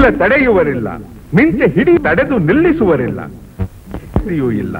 ಇಲ್ಲ ತಡೆಯುವರಿಲ್ಲ ಮಿಂಚೆ ಹಿಡಿ ತಡೆದು ನಿಲ್ಲಿಸುವರಿಲ್ಲ ಇಲ್ಲಿಯೂ ಇಲ್ಲ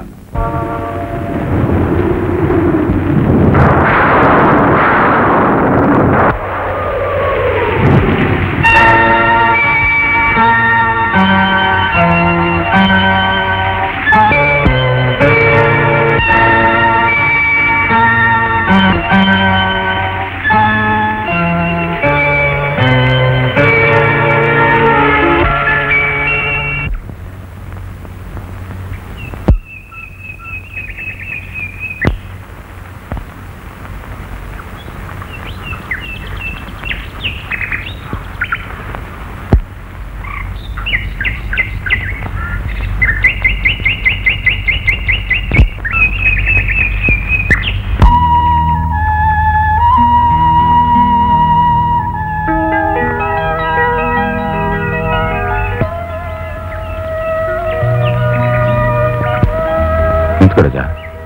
ನಿಂತ್ಕೊಡಜ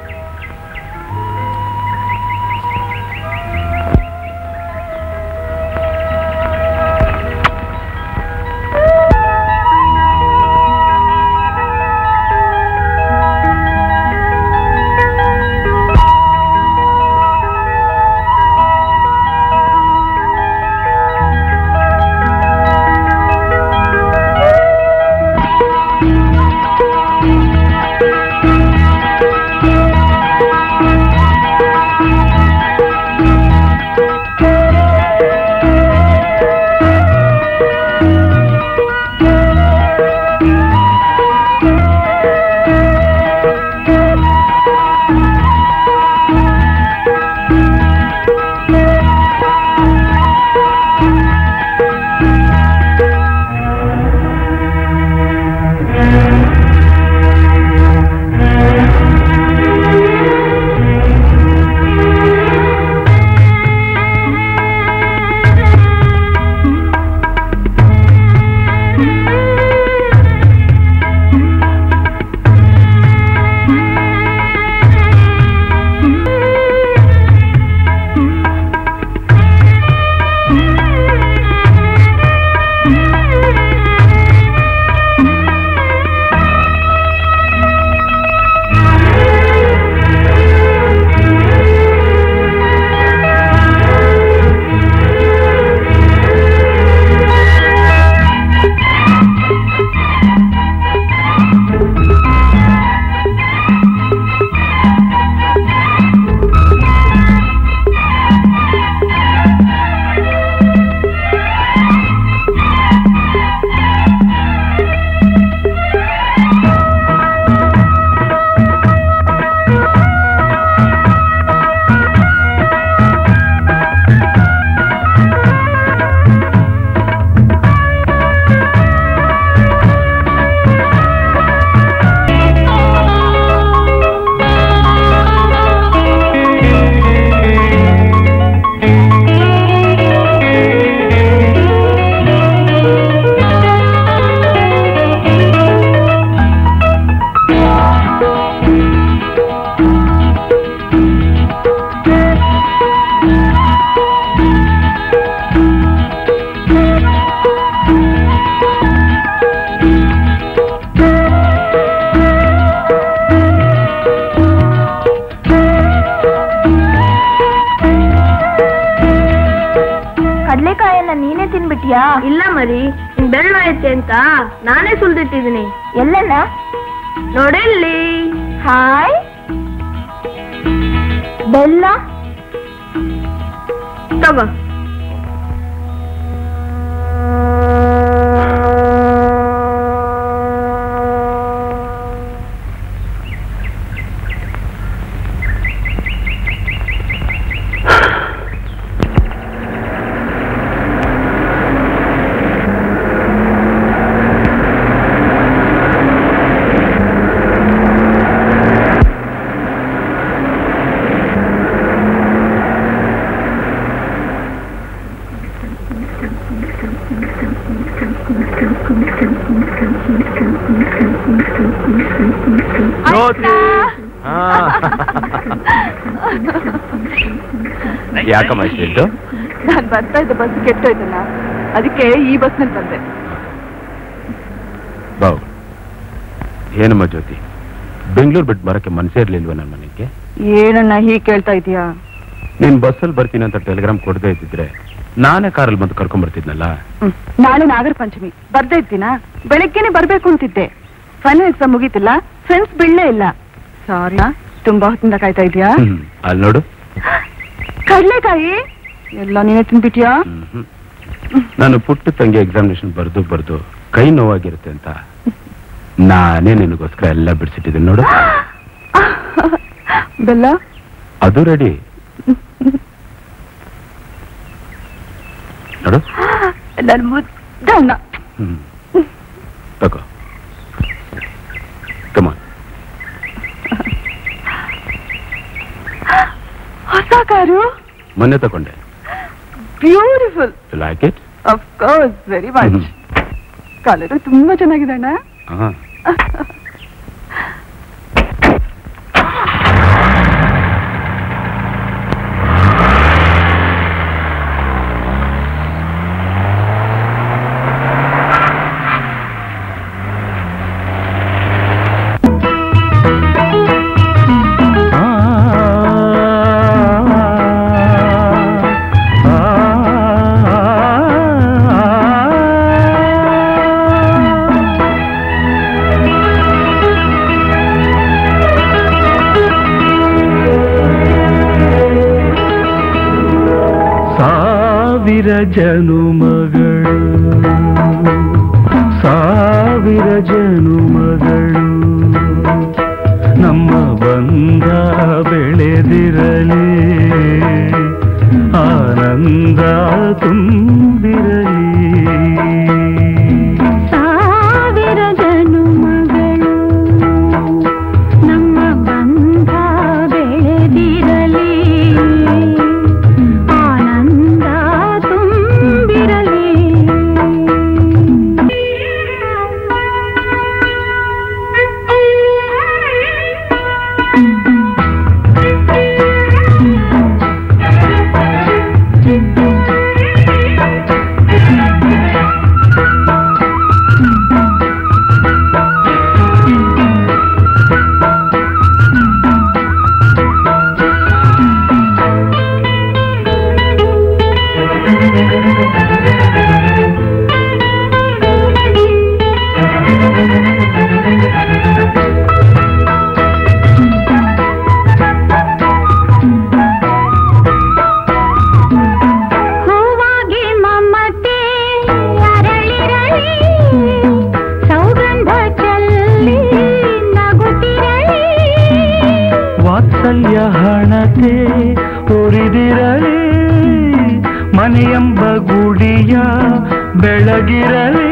ಕಡ್ಲೆಕಾಯನ್ನ ನೀನೇ ತಿನ್ಬಿಟ್ಯಾ ಇಲ್ಲ ಮರಿ ನಿನ್ ಬೆಳ್ಳ ಐತೆ ಅಂತ ನಾನೇ ಸುಲ್ದಿಟ್ಟಿದ್ದೀನಿ ಎಲ್ಲನ್ನ ನೋಡಿಲ್ಲಿ ಹಾಯ್ ಬೆಲ್ಲ ತಗೋ ಯಾಕಮ್ಮ ಇಷ್ಟು ನಾನ್ ಬರ್ತಾ ಇದ್ದ ಬಸ್ ಕೆಟ್ಟೋಯ್ತಲ್ಲ ಅದಕ್ಕೆ ಈ ಬಸ್ನಲ್ಲಿ ಬಂದೆ ಬಾವು ಏನಮ್ಮ ಜ್ಯೋತಿ ಬೆಂಗಳೂರು ಬಿಟ್ಟು ಬರಕ್ಕೆ ಮನಸ್ಸೇ ಇರ್ಲಿಲ್ವ ನನ್ನ ಮನೆಗೆ ಏನಣ್ಣ ಹೀಗೆ ಕೇಳ್ತಾ ಇದೀಯಾ ನೀನ್ ಬಸ್ಸಲ್ಲಿ ಬರ್ತೀನಿ ಅಂತ ಟೆಲಿಗ್ರಾಮ್ ಕೊಡದೇ ಇದ್ದಿದ್ರೆ ನಾನೇ ಕಾರಲ್ಲಿ ಬಂದು ಕರ್ಕೊಂಡ್ ಬರ್ತಿದ್ನಲ್ಲ ಹ್ಮ್. ನಾಳೆ ನಾಗರ ಪಂಚಮಿ ಬರ್ದೇ ಇದ್ದೀನಾ ಬೆಳಗ್ಗೆನೆ ಬರ್ಬೇಕು ಅಂತಿದ್ದೆ ಫೈನಲ್ ಎಕ್ಸಾಮ್ ಮುಗೀತಿಲ್ಲ ಫ್ರೆಂಡ್ಸ್ ಬಿಡ್ಲೇ ಇಲ್ಲ ಸಾರಿ ತುಂಬಾ ಹೊತ್ತಿಂದ ಕಾಯ್ತಾ ಇದೀಯಾ ಹ್ಮ್. ಅಲ್ಲಿ ನೋಡು ಕಡ್ಲೆಕಾಯಿ ಎಲ್ಲ ನೀನೇ ತಿನ್ಬಿಟ್ಯಾ ಹ್ಮ್, ಹ್ಮ್. ನಾನು ಪುಟ್ಟ ತಂಗಿ ಎಕ್ಸಾಮಿನೇಷನ್ ಬರ್ದು ಬರ್ದು ಕೈ ನೋವಾಗಿರುತ್ತೆ ಅಂತ ನಾನೇ ನಿನಗೋಸ್ಕರ ಎಲ್ಲ ಬಿಡಿಸಿಟ್ಟಿದ್ದೀನಿ ನೋಡು ಬೆಲ್ಲ ಅದು ರೆಡಿ ನೋಡು ನನ್ ಮುದ್ದೆ ಅಣ್ಣ ಹ್ಮ್ ತಗೋ ಕಮಾನ್ ಹೊಸ ಕಾರು ಮೊನ್ನೆ ತಗೊಂಡೆ beautiful like it of course very much hmm. Colour ತುಂಬಾ ಚೆನ್ನಾಗಿದೆ ಅಣ್ಣ ಹಾ ಸಾವಿರ ಜನುಮಗಳು ಸಾವಿರ ಜನುಮಗಳು ನಮ್ಮ ಬಂಧ ಬೆಳೆದಿರಲಿ ಆನಂದ ತುಂಬಿರಲಿ ಸಾವಿರ ಜನುಮಗಳು ನಮ್ಮ ಬಂಧ ಬೆಳೆದಿರಲಿ ಆನಂದ ತುಂಬಿರಲಿ ಹೂವಾಗಿ ಮಮತೆ ಅರಳಿರಲಿ ಸೌಗಂಧ ಚೆಲ್ಲಿ ನಗುತ್ತಿರಲಿ ವಾತ್ಸಲ್ಯ ಹಣತೆ ಉರಿದಿರಲಿ ಮನೆಯೆಂಬ ಗುಡಿಯ ಬೆಳಗಿರಲಿ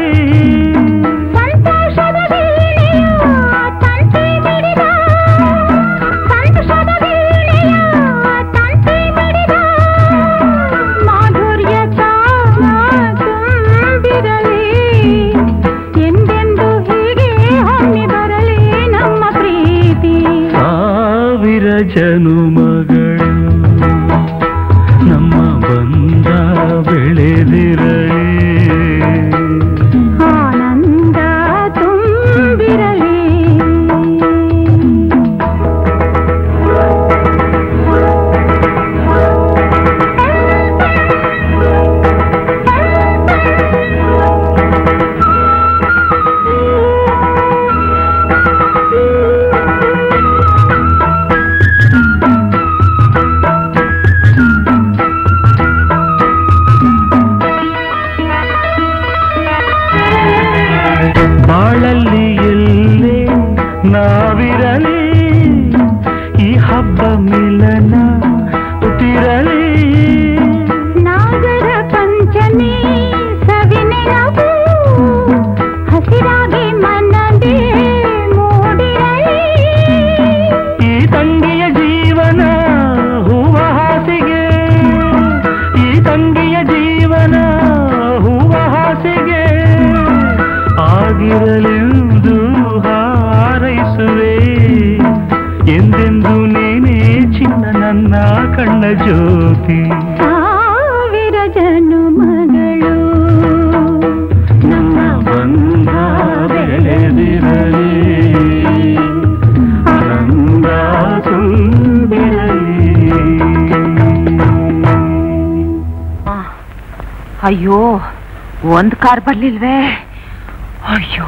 ಸಂತೋಷದ ವೇಳೆಯ ತಂತಿ ಮಿಡಿದ ಸಂತೋಷದ ವೇಳೆಯ ತಂತಿ ಮಿಡಿದ ಮಾಧುರ್ಯ ತಾವ ತುಂಬಿರಲಿ ಎಂದೆಂದು ಹೀಗೆ ಹೊಮ್ಮಿ ಬರಲಿ ನಮ್ಮ ಪ್ರೀತಿ ಸಾವಿರ ಜನುಮಗಳು ನಮ್ಮ ಬಂಧ ಬೆಳೆದಿರಲಿ ಆನಂದ ತುಂಬಿರಲಿ ಆ ಅಯ್ಯೋ ಒಂದ್ ಕಾರ್ ಬರ್ಲಿಲ್ವೇ ಅಯ್ಯೋ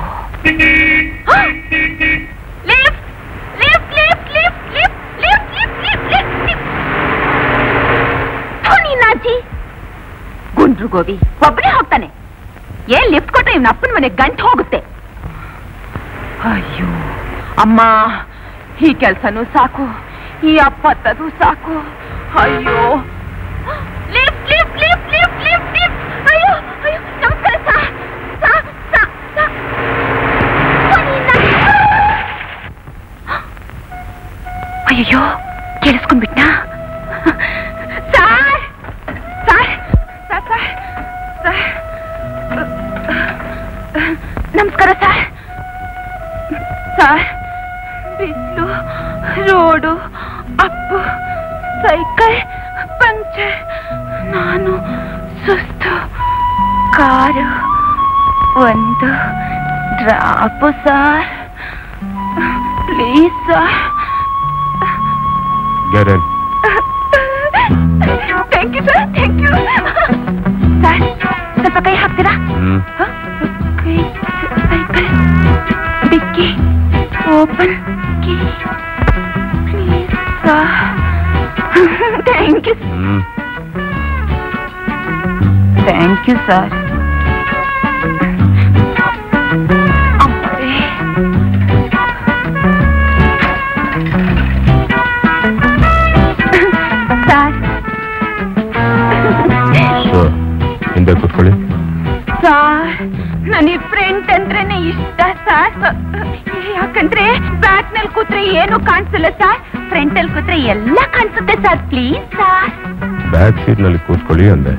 ಗುಂಡ್ರು ಗೋವಿ ಒಬ್ಬನೇ ಹೋಗ್ತಾನೆ ಏನ್ ಲಿಫ್ಟ್ ಕೊಟ್ರೆ ಇವ್ನ ಅಪ್ಪನ ಮನೆ ಗಂಟು ಹೋಗುತ್ತೆ ಅಯ್ಯೋ ಅಮ್ಮ ಈ ಕೆಲ್ಸನೂ ಸಾಕು ಈ ಅಪ್ಪತ್ತದು ಸಾಕು ಅಯ್ಯೋ lift lift lift lift lift lift ಅಯ್ಯೋ ಅಯ್ಯೋ ನಮಸ್ಕಾರ ಸಾ ಸಾ ಸಾ ಸಾ ಅಯ್ಯೋ ಕೇಳಿಸ್ಕೊಂಡ್ಬಿಟ್ನಾ sir sir sir sir sir ನಮಸ್ಕಾರ ಸರ್ ಸರ್ ಬಿಸಿಲು ರೋಡು ಅಪ್ಪು ಸೈಕಲ್ ಪಂಚರ್ ನಾನು ಸುಸ್ತು ಕಾರು ಒಂದು ಡ್ರಾಪು ಸರ್ ಪ್ಲೀಸ್ ಸರ್ ಗ್ಯಾರನ್ thank you sir thank you sir ಸ್ವಲ್ಪ ಕೈ ಹಾಕ್ತೀರಾ ಹ್ಮ್ ಹ? ಕೈ cycle dicky open key please sir thank you hmm thank you sir ಅಮ್ಮರೇ ಸರ್ ಸೊ ಹಿಂದೆ ಕೂತ್ಕೊಳ್ಳಿ ಸಾರ್ ನನಗೆ ಫ್ರೆಂಡ್ ಅಂದ್ರೇನೆ ಇಷ್ಟ ಸರ್ ಯಾಕಂದ್ರೆ ಬ್ಯಾಕ್ ನಲ್ಲಿ ಕೂತ್ರೆ ಏನು ಕಾಣಿಸಲ್ಲ ಸರ್ ಫ್ರಂಟ್ ಅಲ್ಲಿ ಕೂತ್ರೆ ಎಲ್ಲ ಕಾಣಿಸುತ್ತೆ sir please sir back seat ನಲ್ಲಿ ಕೂತ್ಕೊಳ್ಳಿ ಅಂದೆ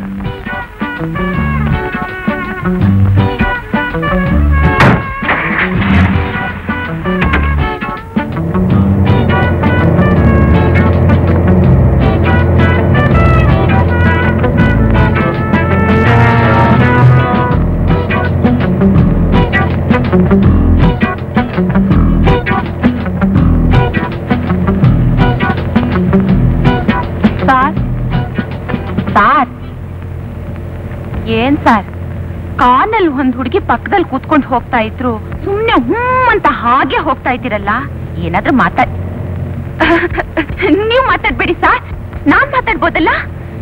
ಸಾರ್ ಸಾರ್ ಏನ್ ಸರ್ ಕಾರ್ನಲ್ಲಿ ಒಂದ್ ಹುಡುಗಿ ಪಕ್ಕದಲ್ಲಿ ಕೂತ್ಕೊಂಡು ಹೋಗ್ತಾ ಇದ್ರು ಸುಮ್ನೆ ಹ್ಮ್ ಅಂತ ಹಾಗೆ ಹೋಗ್ತಾ ಇದ್ದೀರಲ್ಲ ಏನಾದ್ರೂ ಮಾತಾಡ್ ನೀವು ಮಾತಾಡ್ಬೇಡಿ ಸರ್ ನಾನ್ ಮಾತಾಡ್ಬೋದಲ್ಲ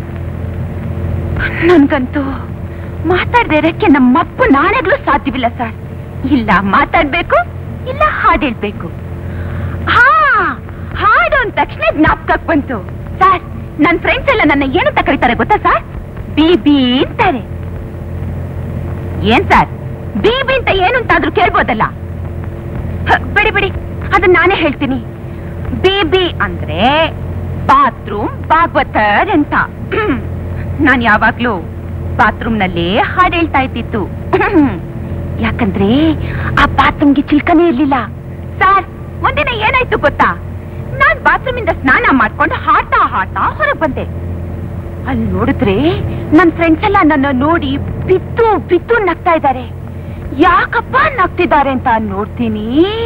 ನನ್ಗಂತೂ ಮಾತಾಡ್ದೇ ಇರಕ್ಕೆ ನಮ್ಮಪ್ಪ ನಾಳೆಗ್ಲೂ ಸಾಧ್ಯವಿಲ್ಲ ಸರ್ ಇಲ್ಲ ಮಾತಾಡ್ಬೇಕು ಇಲ್ಲ ಹಾಡ್ ಹೇಳ್ಬೇಕು ಹಾ ಹಾಡು ಅಂದ ತಕ್ಷಣ ಜ್ಞಾಪಕಕ್ಕೆ ಬಂತು ಸರ್ ನನ್ನ ಫ್ರೆಂಡ್ಸ್ ಎಲ್ಲ ನನ್ನ ಏನಂತ ಕರೀತಾರೆ ಗೊತ್ತಾ ಸರ್ ಬಿಬಿ ಅಂತಾರೆ ಏನ್ ಸರ್ ಬಿಬಿ ಅಂತ ಏನು ಅಂತಾದ್ರೂ ಕೇಳ್ಬೋದಲ್ಲ ಹ, ಬಿಡಿ ಬಿಡಿ ಅದನ್ನ ನಾನೇ ಹೇಳ್ತೀನಿ ಬಿಬಿ ಅಂದ್ರೆ ಬಾತ್ರೂಮ್ ಭಾಗವತರ್ ಅಂತ ನಾನು ಯಾವಾಗ್ಲೂ ಬಾತ್ರೂಮ್ ನಲ್ಲೇ ಹಾಡು ಹೇಳ್ತಾ ಇದ್ದಿತ್ತು ಯಾಕಂದ್ರೆ ಆ ಬಾತ್ರೂಮ್ಗೆ ಚಿಲ್ಕನೇ ಇರ್ಲಿಲ್ಲ ಸರ್ ಒಂದಿನ ಏನಾಯ್ತು ಗೊತ್ತಾ ನಾನ್ ಬಾತ್ರೂಮ್ ಇಂದ ಸ್ನಾನ ಮಾಡ್ಕೊಂಡು ಹಾಡ್ತಾ ಹಾಡ್ತಾ ಹೊರಗ್ ಬಂದೆ ಅಲ್ಲಿ ನೋಡಿದ್ರೆ ನನ್ ಫ್ರೆಂಡ್ಸ್ ಎಲ್ಲ ನನ್ನ ನೋಡಿ ಬಿದ್ದು ಬಿದ್ದು ನಗ್ತಾ ಇದ್ದಾರೆ ಯಾಕಪ್ಪ ನಗ್ತಿದ್ದಾರೆ ಅಂತ ನೋಡ್ತೀನಿ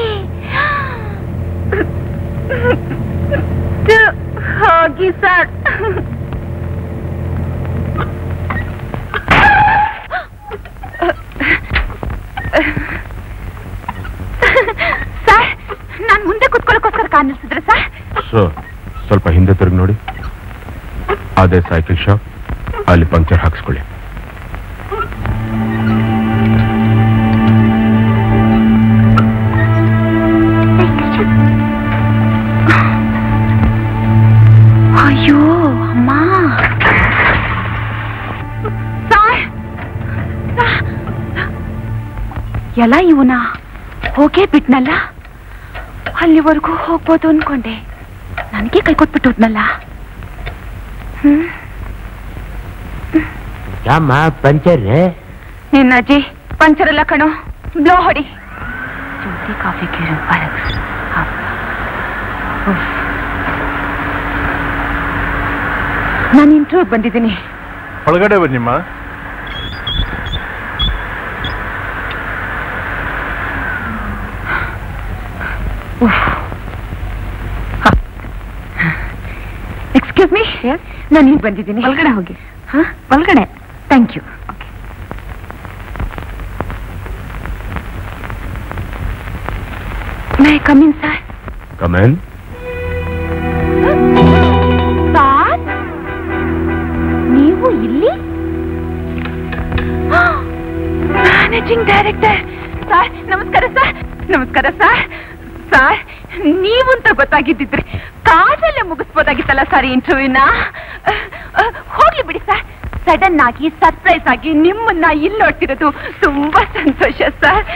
ಹೋಗಿ ಸರ್ ಸರ್ ನಾನ್ ಮುಂದೆ ಕುತ್ಕೊಳ್ಳೋಕೋಸ್ಕರ ಕಾರ್ ನಿಲ್ಸಿದ್ರೆ ಸರ್ ಸೊ ಸ್ವಲ್ಪ ಹಿಂದೆ ತಿರುಗಿ ನೋಡಿ ಅದೇ ಸೈಕಲ್ ಶಾಪ್ ಅಲ್ಲಿ ಪಂಕ್ಚರ್ ಹಾಕ್ಸ್ಕೊಳ್ಳಿ ಅಯ್ಯೋ ಅಮ್ಮ ಸಾರ್ ಎಲ್ಲ ಇವನ ಹೋಗೇ ಬಿಟ್ನಲ್ಲ ಅಲ್ಲಿವರೆಗೂ ಹೋಗ್ಬೋದು ಅನ್ಕೊಂಡೆ ನನಗೆ ಕೈ ಕೊಟ್ಬಿಟ್ಟು ಹೋದ್ನಲ್ಲ ಹ್ಮ್ ಯಾಮ ಪಂಚರ್ ನಿನ್ನ ಅಜ್ಜಿ ಪಂಚರ್ ಎಲ್ಲ ಕಣೋ ಬ್ಲೋ ಹೊಡಿ ಜ್ಯೋತಿ ಕಾಫಿ ಕೇಳು ನಾನು ಇಂಟ್ರ್ಯೂ ಬಂದಿದ್ದೀನಿ ಒಳಗಡೆ ಬನ್ನಿಮ್ಮ ಎಕ್ಸ್ಕ್ಯೂಸ್ ಮೀ ನಾನು ಈಗ ಬಂದಿದ್ದೀನಿ ಒಳಗಡೆ ಹೋಗಿ ಒಳಗಡೆ thank you come in sir come in sir ನೀವು ಇಲ್ಲಿ ಮ್ಯಾನೇಜಿಂಗ್ ಡೈರೆಕ್ಟರ್ ಸರ್ ನಮಸ್ಕಾರ ಸರ್ ನಮಸ್ಕಾರ ಸರ್ ಸರ್ ನೀವು ಅಂತ ಗೊತ್ತಾಗಿದ್ದಿದ್ರೆ ಕಾಡಲ್ಲೇ ಮುಗಿಸ್ಬೋದಾಗಿತ್ತಲ್ಲ ಸರ್ ಇಂಟರ್ವ್ಯೂನ ಹೋಗ್ಲಿ ಬಿಡಿ ಸರ್ ಸಡನ್ ಆಗಿ ಸರ್ಪ್ರೈಸ್ ಆಗಿ ನಿಮ್ಮನ್ನ ಇಲ್ಲಿ ನೋಡ್ತಿರೋದು ತುಂಬಾ ಸಂತೋಷ sir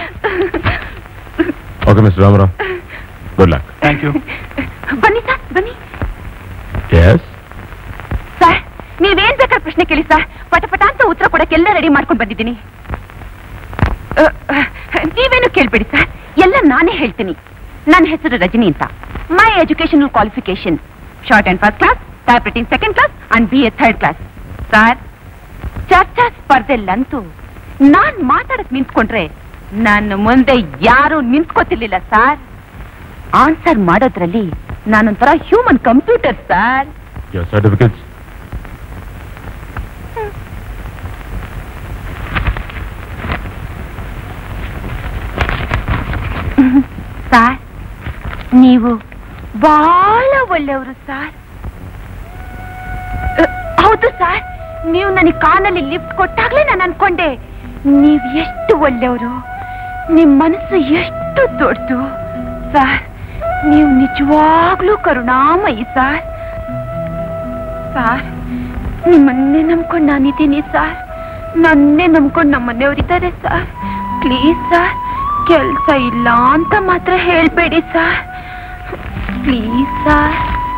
okay mister Ramarao good luck thank you ಬನ್ನಿ ಸರ್ ಬನ್ನಿ ಎಸ್ ಸರ್ ನೀವೇನ್ ಬೇಕಾದ್ರೆ ಪ್ರಶ್ನೆ ಕೇಳಿ ಸರ್ ಪಟ ಪಟ ಅಂತ ಉತ್ತರ ಕೊಡಕ್ಕೆ ಎಲ್ಲ ರೆಡಿ ಮಾಡ್ಕೊಂಡು ಬಂದಿದ್ದೀನಿ ಅ, ಅ, ನೀವೇನು ಕೇಳ್ಬೇಡಿ ಸರ್ ಎಲ್ಲ ನಾನೇ ಹೇಳ್ತೀನಿ ನನ್ನ ಹೆಸರು ರಜನಿ ಅಂತ my educational qualification short and first class type writing second class and B A third class sir ಚರ್ಚಾ ಸ್ಪರ್ಧೆಲ್ಲಂತೂ ನಾನ್ ಮಾತಾಡಕ್ ನಿಂತ್ಕೊಂಡ್ರೆ ನನ್ನ ಮುಂದೆ ಯಾರು ನಿಂತ್ಕೋತಿರ್ಲಿಲ್ಲ ಸರ್ ಆನ್ಸರ್ ಮಾಡೋದ್ರಲ್ಲಿ ನಾನೊಂಥರ human computer sir your certificates sir ನೀವು ಬಹಳ ಒಳ್ಳೆಯವರು ಸಾರ್ ಅ, ಹೌದು ಸಾರ್ ನೀವು ನನಗೆ ಕಾನಲ್ಲಿ ಲಿಫ್ಟ್ ಕೊಟ್ಟಾಗ್ಲೇ ನಾನು ಅನ್ಕೊಂಡೆ ನೀವು ಎಷ್ಟು ಒಳ್ಳೆಯವರು ನಿಮ್ ಮನಸ್ಸು ಎಷ್ಟು ದೊಡ್ಡದು ಸಾರ್ ನೀವು ನಿಜವಾಗ್ಲೂ ಕರುಣಾಮಯಿ ಸಾರ್ ಸಾರ್ ನಿಮ್ಮನ್ನೇ ನಂಬ್ಕೊಂಡು ನಾನಿದ್ದೀನಿ ಸಾರ್ ನನ್ನೇ ನಂಬ್ಕೊಂಡು ನಮ್ಮ ಮನೆಯವರಿದ್ದಾರೆ ಸರ್ ಪ್ಲೀಸ್ ಸರ್ ಕೆಲ್ಸ ಇಲ್ಲ ಅಂತ ಮಾತ್ರ ಹೇಳ್ಬೇಡಿ ಸರ್ ಪ್ಲೀಸ್ ಸರ್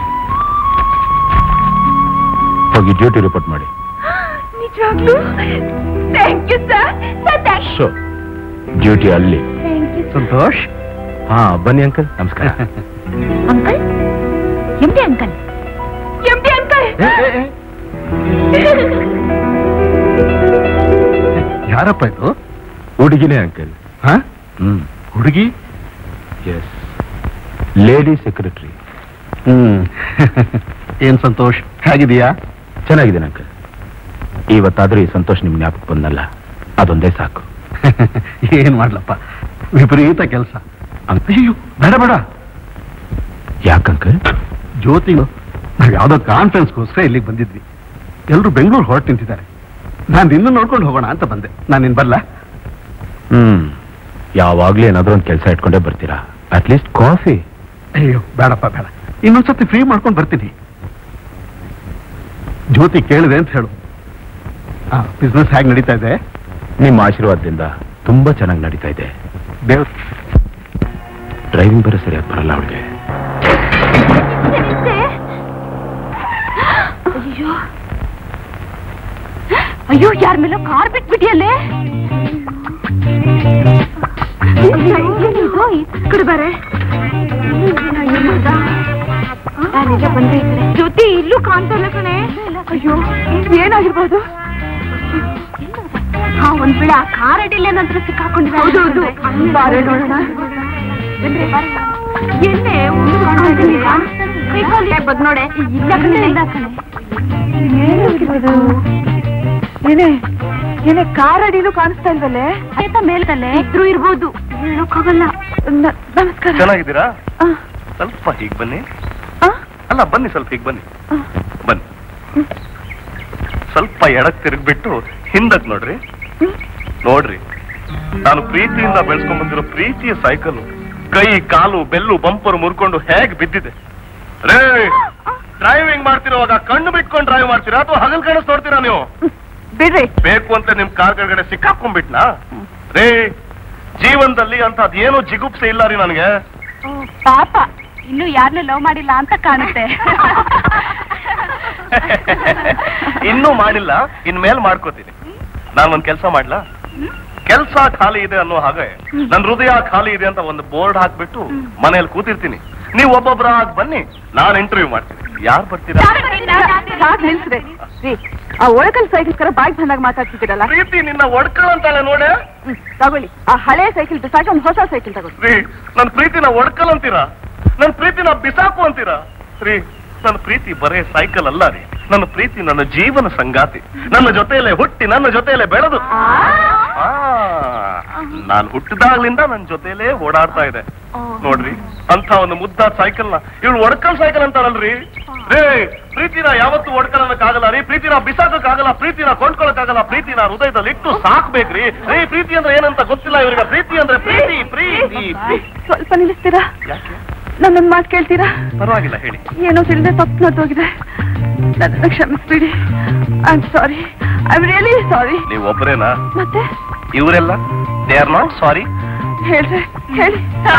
ಹೋಗಿ ಡ್ಯೂಟಿ ರಿಪೋರ್ಟ್ ಮಾಡಿ ನಿಜವಾಗ್ಲೂ thank you sir sir thank ಶೋ ಡ್ಯೂಟಿ ಅಲ್ಲಿ ಥ್ಯಾಂಕ್ ಯು ಸಂತೋಷ್ ಹಾ ಬನ್ನಿ ಅಂಕಲ್ ನಮಸ್ಕಾರ uncle MD uncle MD uncle ಯಾರಪ್ಪ ಇದು ಹುಡುಗಿನೇ ಅಂಕಲ್ ಹಾ ಹ್ಮ್ ಹುಡುಗಿ ಎಸ್ ಲೇಡಿ ಸೆಕ್ರೆಟರಿ ಹ್ಮ್ ಏನ್ ಸಂತೋಷ್ ಹೇಗಿದೀಯಾ ಚೆನ್ನಾಗಿದ್ದೀನಿ ಅಂಕಲ್ ಇವತ್ತಾದ್ರೂ ಈ ಸಂತೋಷ್ ನಿಮ್ ಜ್ಞಾಪಕ ಬಂದಲ್ಲ ಅದೊಂದೇ ಸಾಕು ಏನ್ ಮಾಡ್ಲಪ್ಪ ವಿಪರೀತ ಕೆಲಸ ಅಂಕ- ಅಯ್ಯೋ ಬೇಡ ಬೇಡ ಯಾಕಂಕಲ್ ಜ್ಯೋತಿ ನಾವ್ ಯಾವ್ದೋ ಕಾನ್ಫರೆನ್ಸ್ಗೋಸ್ಕರ ಇಲ್ಲಿಗೆ ಬಂದಿದ್ವಿ ಎಲ್ರು ಬೆಂಗಳೂರು ಹೊರಟು ನಿಂತಿದ್ದಾರೆ ನಾನು ನಿನ್ನ ನೋಡ್ಕೊಂಡು ಹೋಗೋಣ ಅಂತ ಬಂದೆ ನಾನು ನಿನ್ ಬರ್ಲಾ ಹ್ಮ್ ಯಾವಾಗ್ಲೂ ಏನಾದ್ರೂ ಒಂದು ಕೆಲಸ ಇಟ್ಕೊಂಡೇ ಬರ್ತೀರಾ ಅಟ್ಲೀಸ್ಟ್ ಕಾಫಿ ಅಯ್ಯೋ ಬೇಡಪ್ಪ ಬೇಡ ಇನ್ನೊಂದ್ಸತಿ ಫ್ರೀ ಮಾಡ್ಕೊಂಡು ಬರ್ತೀನಿ ಜ್ಯೋತಿ ಕೇಳಿದೆ ಅಂತ ಹೇಳು ಹಾ ಬಿಸ್ನೆಸ್ ಹೇಗೆ ನಡೀತಾ ಇದೆ ನಿಮ್ಮ ಆಶೀರ್ವಾದದಿಂದ ತುಂಬಾ ಚೆನ್ನಾಗಿ ನಡೀತಾ ಇದೆ ದೇವ್ ಡ್ರೈವಿಂಗ್ ಬೇರೆ ಸರಿಯಾಗಿ ಬರಲ್ಲ ಅವಳಿಗೆ ಅಯ್ಯೋ ಅಯ್ಯೋ ಯಾರ ಮೇಲೆ ಕಾರ್ ಬಿಟ್ಬಿಟ್ಟಿಯಲ್ಲೇ ಕಡೆ ಬಾರೆ ಜ್ಯೋತಿ ಇಲ್ಲೂ ಕಾಣ್ತಾ ಇಲ್ಲ ಕಣೆ ಅಯ್ಯೋ ಏನಾಗಿರ್ಬೋದು ಹಾ ಒಂದ್ ವೇಳೆ ಆ ಕಾರ್ ಅಡಿಲ್ಲ ನಂತರ ಸಿಕ್ಕಾಕೊಂಡಿದೆ ಹೌದು ಬಾರೆ ನೋಡೋಣ ಎಣ್ಣೆ ಒಂದು ಕಾಣ್ತಾ ಕೈ ಕಾಲು ಬದ್ ನೋಡೆ ಇಲ್ಲ ಕಣೆ ಇಲ್ಲ ಕಣೆ ಏನಾಗಿರ್ಬೋದು ಏನೇ ಏನೇ ಕಾರ್ ಅಡಿಲೂ ಕಾಣಿಸ್ತಾ ಇಲ್ವಲ್ಲೇ ಆಯ್ತಾ ಮೇಲ್ದಲ್ಲೇ ಇದ್ರು ಇರ್ಬೋದು ಹೇಳೋಕ್ಕಾಗಲ್ಲ ನ- ನಮಸ್ಕಾರ ಚೆನ್ನಾಗಿದ್ದೀರಾ ಆ, ಸ್ವಲ್ಪ ಹೀಗ್ ಬನ್ನಿ ಆ, ಅಲ್ಲ ಬನ್ನಿ ಸ್ವಲ್ಪ ಹೀಗ್ ಬನ್ನಿ ಆ. ಬನ್ನಿ ಸ್ವಲ್ಪ ಎಡಕ್ ತಿರುಗ್ಬಿಟ್ಟು ಹಿಂದಕ್ ನೋಡ್ರಿ ನೋಡ್ರಿ ನಾನು ಪ್ರೀತಿಯಿಂದ ಬೆಳೆಸ್ಕೊಂಡ್ ಬಂದಿರೋ ಪ್ರೀತಿಯ ಸೈಕಲ್ ಕೈ ಕಾಲು ಬೆಲ್ಲು ಬಂಪರ್ ಮುರ್ಕೊಂಡು ಹೇಗ್ ಬಿದ್ದಿದೆ ರೇ ಡ್ರೈವಿಂಗ್ ಮಾಡ್ತಿರುವಾಗ ಕಣ್ಣು ಬಿಟ್ಕೊಂಡು ಡ್ರೈವ್ ಮಾಡ್ತೀರಾ ಅಥವಾ ಹಗಲ್ ಕನಸು ನೋಡ್ತೀರಾ ನೀವು ಬಿಡ್ರಿ ಬೇಕು ಅಂತ ನಿಮ್ ಕಾರ್ ಕೆಳಗಡೆ ಸಿಕ್ಕಾಕೊಂಡ್ಬಿಟ್ನಾ ರೇ ಜೀವನದಲ್ಲಿ ಅಂತ ಅದೇನು ಜಿಗುಪ್ಸೆ ಇಲ್ಲ ರೀ ನನಗೆ ಪಾಪ ಇನ್ನು ಯಾರನ್ನೂ ಲವ್ ಮಾಡಿಲ್ಲ ಅಂತ ಕಾಣುತ್ತೆ ಇನ್ನೂ ಮಾಡಿಲ್ಲ ಇನ್ಮೇಲ್ ಮಾಡ್ಕೋತೀನಿ ನಾನು ಒಂದ್ ಕೆಲಸ ಮಾಡ್ಲಾ ಕೆಲ್ಸ ಖಾಲಿ ಇದೆ ಅನ್ನೋ ಹಾಗೆ ನನ್ ಹೃದಯ ಖಾಲಿ ಇದೆ ಅಂತ ಒಂದು ಬೋರ್ಡ್ ಹಾಕ್ಬಿಟ್ಟು ಮನೇಲಿ ಕೂತಿರ್ತೀನಿ ನೀವು ಒಬ್ಬೊಬ್ಬರಾಗ್ ಬನ್ನಿ ನಾನು ಇಂಟರ್ವ್ಯೂ ಮಾಡ್ತೀನಿ ಯಾರು ಬರ್ತೀರಾ ಸಾಕ್ ನಿಲ್ಸ್ರಿ ರೀ ಆ ಒಳಕಲ್ ಸೈಕಲ್ ಬಾಯ್ಗೆ ಬಂದಾಗ ಮಾತಾಡ್ತಿದ್ದೀರಲ್ಲ ಪ್ರೀತಿ ನಿನ್ನ ಒಡ್ಕಳಂತಾಳೆ ನೋಡೆ ಹ್ಮ್, ತಗೊಳ್ಳಿ ಆ ಹಳೆ ಸೈಕಲ್ ಬಿಸಾಕಿ ಒಂದು ಹೊಸ ಸೈಕಲ್ ತಗೊಳ್ಳಿ ರೀ ನನ್ ಪ್ರೀತಿನ ಒಡ್ಕಲ್ ಅಂತೀರಾ ನನ್ ಪ್ರೀತಿನ ಬಿಸಾಕು ಅಂತೀರಾ ರೀ ನನ್ನ ಪ್ರೀತಿ ಬರೇ ಸೈಕಲ್ ಅಲ್ಲ ರೀ ನನ್ನ ಪ್ರೀತಿ ನನ್ನ ಜೀವನ ಸಂಗಾತಿ ನನ್ನ ಜೊತೆಯಲ್ಲೇ ಹುಟ್ಟಿ ನನ್ನ ಜೊತೆಯಲ್ಲೇ ಬೆಳೆದು ನಾನು ಹುಟ್ಟಿದಾಗ್ಲಿಂದ ನನ್ನ ಜೊತೆಯಲ್ಲೇ ಓಡಾಡ್ತಾ ಇದೆ ನೋಡ್ರಿ ಅಂತ ಒಂದು ಮುದ್ದಾದ ಸೈಕಲ್ ನ ಇವಳು ಒಡ್ಕಲ್ ಸೈಕಲ್ ಅಂತಾರಲ್ರಿ ರೇ ಪ್ರೀತಿನ ಯಾವತ್ತೂ ಒಡ್ಕಲಕ್ಕಾಗಲ್ಲ ರೀ ಪ್ರೀತಿನ ಬಿಸಾಕಕ್ಕಾಗಲ್ಲ ಪ್ರೀತಿನ ಕೊಂಡ್ಕೊಳಕ್ಕಾಗಲ್ಲ ಪ್ರೀತಿನ ಹೃದಯದಲ್ಲಿ ಇಟ್ಟು ಸಾಕ್ಬೇಕ್ರಿ ರೀ ಪ್ರೀತಿ ಅಂದ್ರೆ ಏನಂತ ಗೊತ್ತಿಲ್ಲ ಇವ್ರಿಗೆ ಪ್ರೀತಿ ಅಂದ್ರೆ ಪ್ರೀತಿ ಪ್ರೀತಿ ಪ್ರೀತಿ. ಸ್ವಲ್ಪ ನಿಲ್ಲಿಸ್ತೀರಾ ಯಾಕೆ ನನ್ನೊಂದು ಮಾತು ಕೇಳ್ತೀರಾ ಪರವಾಗಿಲ್ಲ ಹೇಳಿ ಏನೋ ತಿಳಿದೆ ತಪ್ಪು ನೋಡೋಗಿದೆ ನನ್ನನ್ನು ಕ್ಷಮಿಸ್ಬಿಡಿ I am sorry I am really sorry ನೀವು ಒಬ್ಬರೇನಾ ಮತ್ತೆ ಇವರೆಲ್ಲ ದೇ ಆರ್ ನಾಟ್ ಸಾರಿ ಹೇಳ್ರಿ ಹೇಳಿ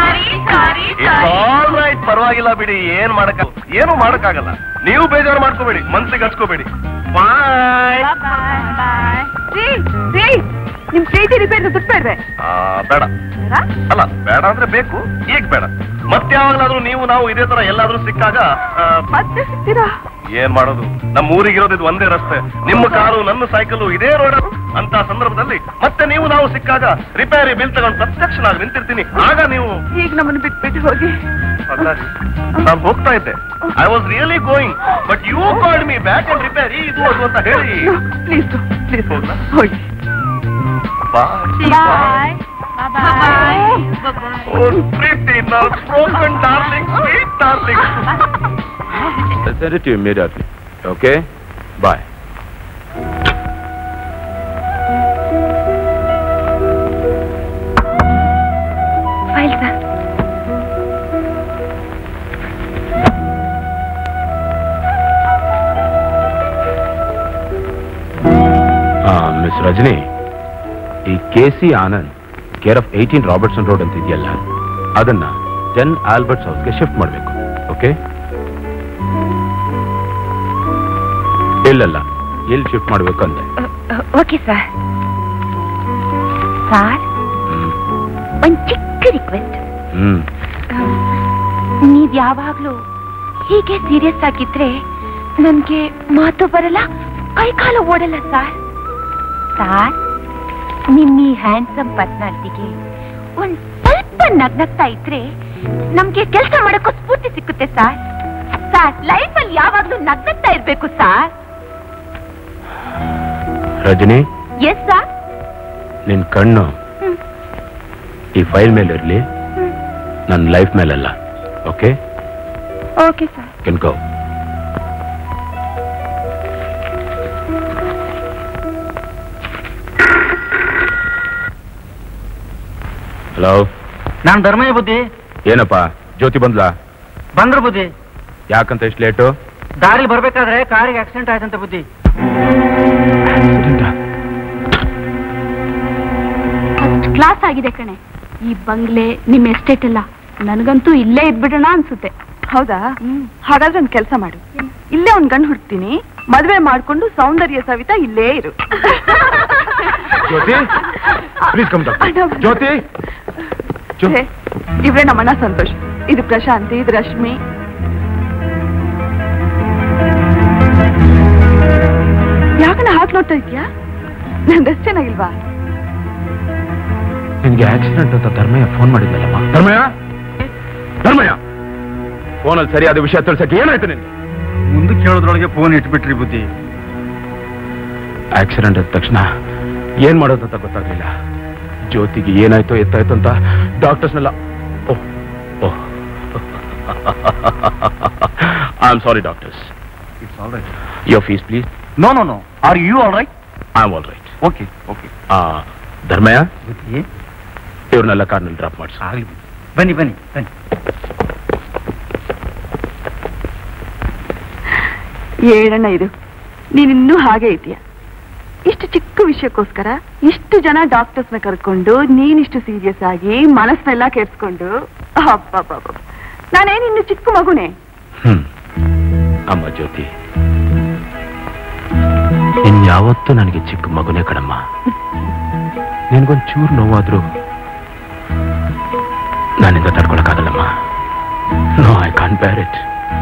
ಆಲ್ ರೈಟ್ ಪರವಾಗಿಲ್ಲ ಬಿಡಿ ಏನ್ ಮಾಡಕ ಏನು ಮಾಡಕ್ಕಾಗಲ್ಲ ನೀವು ಬೇಜಾರು ಮಾಡ್ಕೋಬೇಡಿ ಮನ್ಸಿಗೆ ಹಚ್ಕೋಬೇಡಿ ಬಾಯ್ ರೀ ರೀ ನಿಮ್ ಪ್ರೀತಿ ರಿಪೇರ್ ದುಡ್ಡು ಬೇಡ್ವೆ ಬೇಡ ಅಲ್ಲ ಬೇಡ ಅಂದ್ರೆ ಬೇಕು ಈಗ ಬೇಡ ಮತ್ತೆ ಯಾವಾಗ್ಲಾದ್ರೂ ನೀವು ನಾವು ಇದೇ ತರ ಎಲ್ಲಾದ್ರೂ ಸಿಕ್ಕಾಗ ಆ, ಮತ್ತೆ ಸಿಗ್ತೀರಾ ಏನ್ ಮಾಡೋದು ನಮ್ಮ ಊರಿಗಿರೋದು ಇದು ಒಂದೇ ರಸ್ತೆ ನಿಮ್ಮ ಕಾರು ನನ್ನ ಸೈಕಲ್ ಇದೇ ರೋಡ್ ಅಂತ ಸಂದರ್ಭದಲ್ಲಿ ಮತ್ತೆ ನೀವು ನಾವು ಸಿಕ್ಕಾಗ ರಿಪೇರಿ ಬಿಲ್ ತಗೊಂಡು ಪ್ರತ್ಯಕ್ಷನಾಗಿ ನಿಂತಿರ್ತೀನಿ ಆಗ ನೀವು ಈಗ ನಮ್ಮನ್ನು ಬಿಟ್ಬಿಟ್ಟು ಹೋಗಿ ನಾನು ಹೋಗ್ತಾ ಇದ್ದೆ I was really going but you called me back and repair ಇದು ಅದು ಅಂತ ಹೇಳಿ ಪ್ಲೀಸ್ ಪ್ಲೀಸ್ ಹೋಗ್ಲಾ? ಹೋಗಿ bye Preeti broken darling sweet darling Send it to you immediately. Okay? Bye. File sir miss Rajani ಈ K C Anand care of eighteen Robertson road ಅಂತ ಇದೆಯಲ್ಲ ಅದನ್ನ ಟೆನ್ ಆಲ್ಬರ್ಟ್ಸ್ ಹೌಸ್ಗೆ ಶಿಫ್ಟ್ ಮಾಡಬೇಕು ಓಕೆ ಇಲ್ಲಲ್ಲ ಎಲ್ಲಿ ಶಿಫ್ಟ್ ಮಾಡಬೇಕು ಅಂದೆ ಓಕೆ ಸರ್ ಸರ್ ಹ್ಮ್. ಒಂದು ಚಿಕ್ಕ ರಿಕ್ವೆಸ್ಟ್ ಹ್ಮ್ ನೀವ್ ಯಾವಾಗ್ಲೂ ಹೀಗೆ ಸೀರಿಯಸ್ ಆಗಿದ್ರೆ ನನ್ಗೆ ಮಾತು ಬರಲ್ಲ ಕೈಕಾಲು ಓಡಲ್ಲ ಸರ್ ಸರ್ ನಿಮ್ ಈ ಹ್ಯಾಂಡ್ಸಮ್ ಪರ್ಸನಾಲಿಟಿಗೆ ಒಂದ್ ಸ್ವಲ್ಪ ನಗ್ನಗ್ತಾ ಇದ್ರೆ ನಮ್ಗೆ ಕೆಲಸ ಮಾಡಕ್ಕೂ ಸ್ಫೂರ್ತಿ ಸಿಕ್ಕುತ್ತೆ ಸರ್ ಸರ್ ಲೈಫ್ ಅಲ್ಲಿ ಯಾವಾಗ್ಲೂ ನಗ್ನಗ್ತಾ ಇರ್ಬೇಕು ಸರ್ ರಜನಿ ಎಸ್ ಸರ್ ನಿನ್ ಕಣ್ಣು ಹ್ಮ್. ಈ ಫೈಲ್ ಮೇಲೆ ಇರಲಿ ನನ್ನ ಲೈಫ್ ಮೇಲಲ್ಲ okay okay sir can go hello ನಾನ್ ಧರ್ಮಯ್ಯ ಬುದ್ಧಿ ಏನಪ್ಪ ಜ್ಯೋತಿ ಬಂದ್ಲಾ ಬಂದ್ರ ಬುದ್ಧಿ ಯಾಕಂತ ಇಷ್ಟು ಲೇಟು ದಾರಿ ಬರ್ಬೇಕಾದ್ರೆ ಕಾರಿಗೆ ಆಕ್ಸಿಡೆಂಟ್ ಆಯ್ತಂತ ಬುದ್ಧಿ ಫಸ್ಟ್ ಕ್ಲಾಸ್ ಆಗಿದೆ ಕಣೆ ಈ ಬಂಗ್ಲೆ ನಿಮ್ ಎಸ್ಟೇಟ್ ಎಲ್ಲ ನನಗಂತೂ ಇಲ್ಲೇ ಇದ್ಬಿಡೋಣ ಅನ್ಸುತ್ತೆ ಹೌದಾ ಹಾಗಾದ್ರೆ ಒಂದ್ ಕೆಲಸ ಮಾಡು ಇಲ್ಲೇ ಒಂದ್ ಗಂಡು ಹುಡ್ತೀನಿ ಮದ್ವೆ ಮಾಡ್ಕೊಂಡು ಸೌಂದರ್ಯ ಸವಿತಾ ಇಲ್ಲೇ ಇರು ಜ್ಯೋತಿ ಪ್ಲೀಸ್ ಕಮ್ ಜ್ಯೋತಿ ಜ್ಯೋ- ಛೇ, ಇವ್ರೇ ನಮ್ಮಣ್ಣ ಸಂತೋಷ್ ಇದು ಪ್ರಶಾಂತಿ ಇದು ರಶ್ಮಿ ಯಾಕಣ್ಣ ಹಾಕ್ ನೋಡ್ತಾ ಇದ್ಯಾ ನನ್ ಡ್ರೆಸ್ ಚೆನ್ನಾಗಿಲ್ವಾ ನಿನ್ಗೆ ಆಕ್ಸಿಡೆಂಟ್ ಅಂತ ಧರ್ಮಯ್ಯ ಫೋನ್ ಮಾಡಿದ್ನಲ್ಲಮ್ಮ ಧರ್ಮಯ್ಯ ಧರ್ಮಯ್ಯ ಫೋನಲ್ಲಿ ಸರಿಯಾದ ವಿಷಯ ತಿಳ್ಸಕ್ಕೆ ಏನಾಯ್ತು ನಿನ್ಗೆ ಮುಂದಕ್ಕೆ ಕೇಳೋದ್ರೊಳಗೆ ಫೋನ್ ಇಟ್ಬಿಟ್ರಿ ಬುದ್ಧಿ ಆಕ್ಸಿಡೆಂಟ್ ಆದ ತಕ್ಷಣ ಏನ್ ಮಾಡೋದು ಅಂತ ಗೊತ್ತಾಗ್ಲಿಲ್ಲ ಜ್ಯೋತಿಗೆ ಏನಾಯ್ತೋ ಎತ್ತಾಯ್ತು ಅಂತ ಡಾಕ್ಟರ್ಸ್ನೆಲ್ಲ oh oh I am sorry doctors it's all right your fees please no no no are you all right I am all right okay okay Dharmayya ಬುದ್ಧಿ ಇವ್ರನ್ನೆಲ್ಲ ಕಾರ್ನಲ್ಲಿ ಡ್ರಾಪ್ ಮಾಡಿಸಿ ಆಗ್ಲಿ ಬನ್ನಿ ಬನ್ನಿ ಬನ್ನಿ ಏಳಣ್ಣ ಇದು ನೀನಿನ್ನೂ ಹಾಗೆ ಇದೆಯಾ ಇಷ್ಟು ಚಿಕ್ಕ ವಿಷಯಕ್ಕೋಸ್ಕರ ಇಷ್ಟು ಜನ ಡಾಕ್ಟರ್ಸ್ನ ಕರ್ಕೊಂಡು ನೀನಿಷ್ಟು ಸೀರಿಯಸ್ ಆಗಿ ಮನಸ್ಸನ್ನೆಲ್ಲ ಕೆಡ್ಸ್ಕೊಂಡು ಅಬ್ಬಬ್ಬಬ್ಬ ನಾನೇನಿನ್ನು ಚಿಕ್ಕ ಮಗುನೇ ಹ್ಮ್ ಅಮ್ಮ ಜ್ಯೋತಿ ಇನ್ಯಾವತ್ತೂ ನನಗೆ ಚಿಕ್ಕ ಮಗುನೇ ಕಣಮ್ಮ ನಿನ್ಗೊಂದ್ ಚೂರು ನೋವಾದ್ರೂ ನಾನಿಂದ ತಡ್ಕೊಳಕ್ಕಾಗಲ್ಲಮ್ಮ ನೋ ಐ ಕಾನ್ ಬೇರ್ ಇಟ್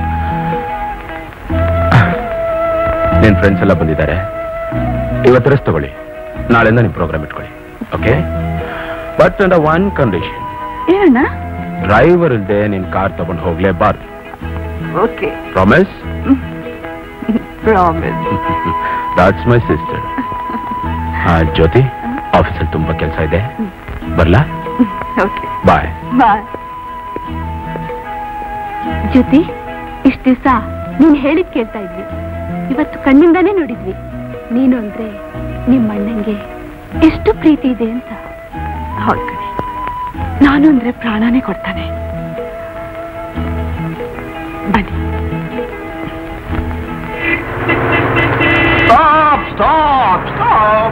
ನಿನ್ ಫ್ರೆಂಡ್ಸ್ ಎಲ್ಲ ಬಂದಿದ್ದಾರೆ ಇವತ್ತು ರೆಸ್ಟ್ ತಗೊಳ್ಳಿ ನಾಳೆಯಿಂದ ನಿಮ್ ಪ್ರೋಗ್ರಾಮ್ ಇಟ್ಕೊಳ್ಳಿ okay but and one condition ಏನಣ್ಣ ಡ್ರೈವರ್ ಇಲ್ದೆ ನಿನ್ ಕಾರ್ ತಗೊಂಡು ಹೋಗ್ಲೇಬಾರ್ದು okay promise promise that's my sister Jyothi ಆಫೀಸಲ್ಲಿ ತುಂಬಾ ಕೆಲಸ ಇದೆ ಬರ್ಲಾ ಓಕೆ ಬಾಯ್ ಬಾಯ್ ಜ್ಯೋತಿ ಇಷ್ಟ ದಿವಸ ನೀನ್ ಹೇಳಿದ್ ಕೇಳ್ತಾ ಇದ್ವಿ ಇವತ್ತು ಕಣ್ಣಿಂದಾನೇ ನೋಡಿದ್ವಿ ನೀನು ಅಂದ್ರೆ ನಿಮ್ಮ ಅಣ್ಣಂಗೆ ಎಷ್ಟು ಪ್ರೀತಿ ಇದೆ ಅಂತ ಹೌದು ಕಣೆ ನಾನು ಅಂದ್ರೆ ಪ್ರಾಣನೇ ಕೊಡ್ತಾನೆ ಬನ್ನಿ ಸ್ಟಾಪ್ ಸ್ಟಾಪ್ ಸ್ಟಾಪ್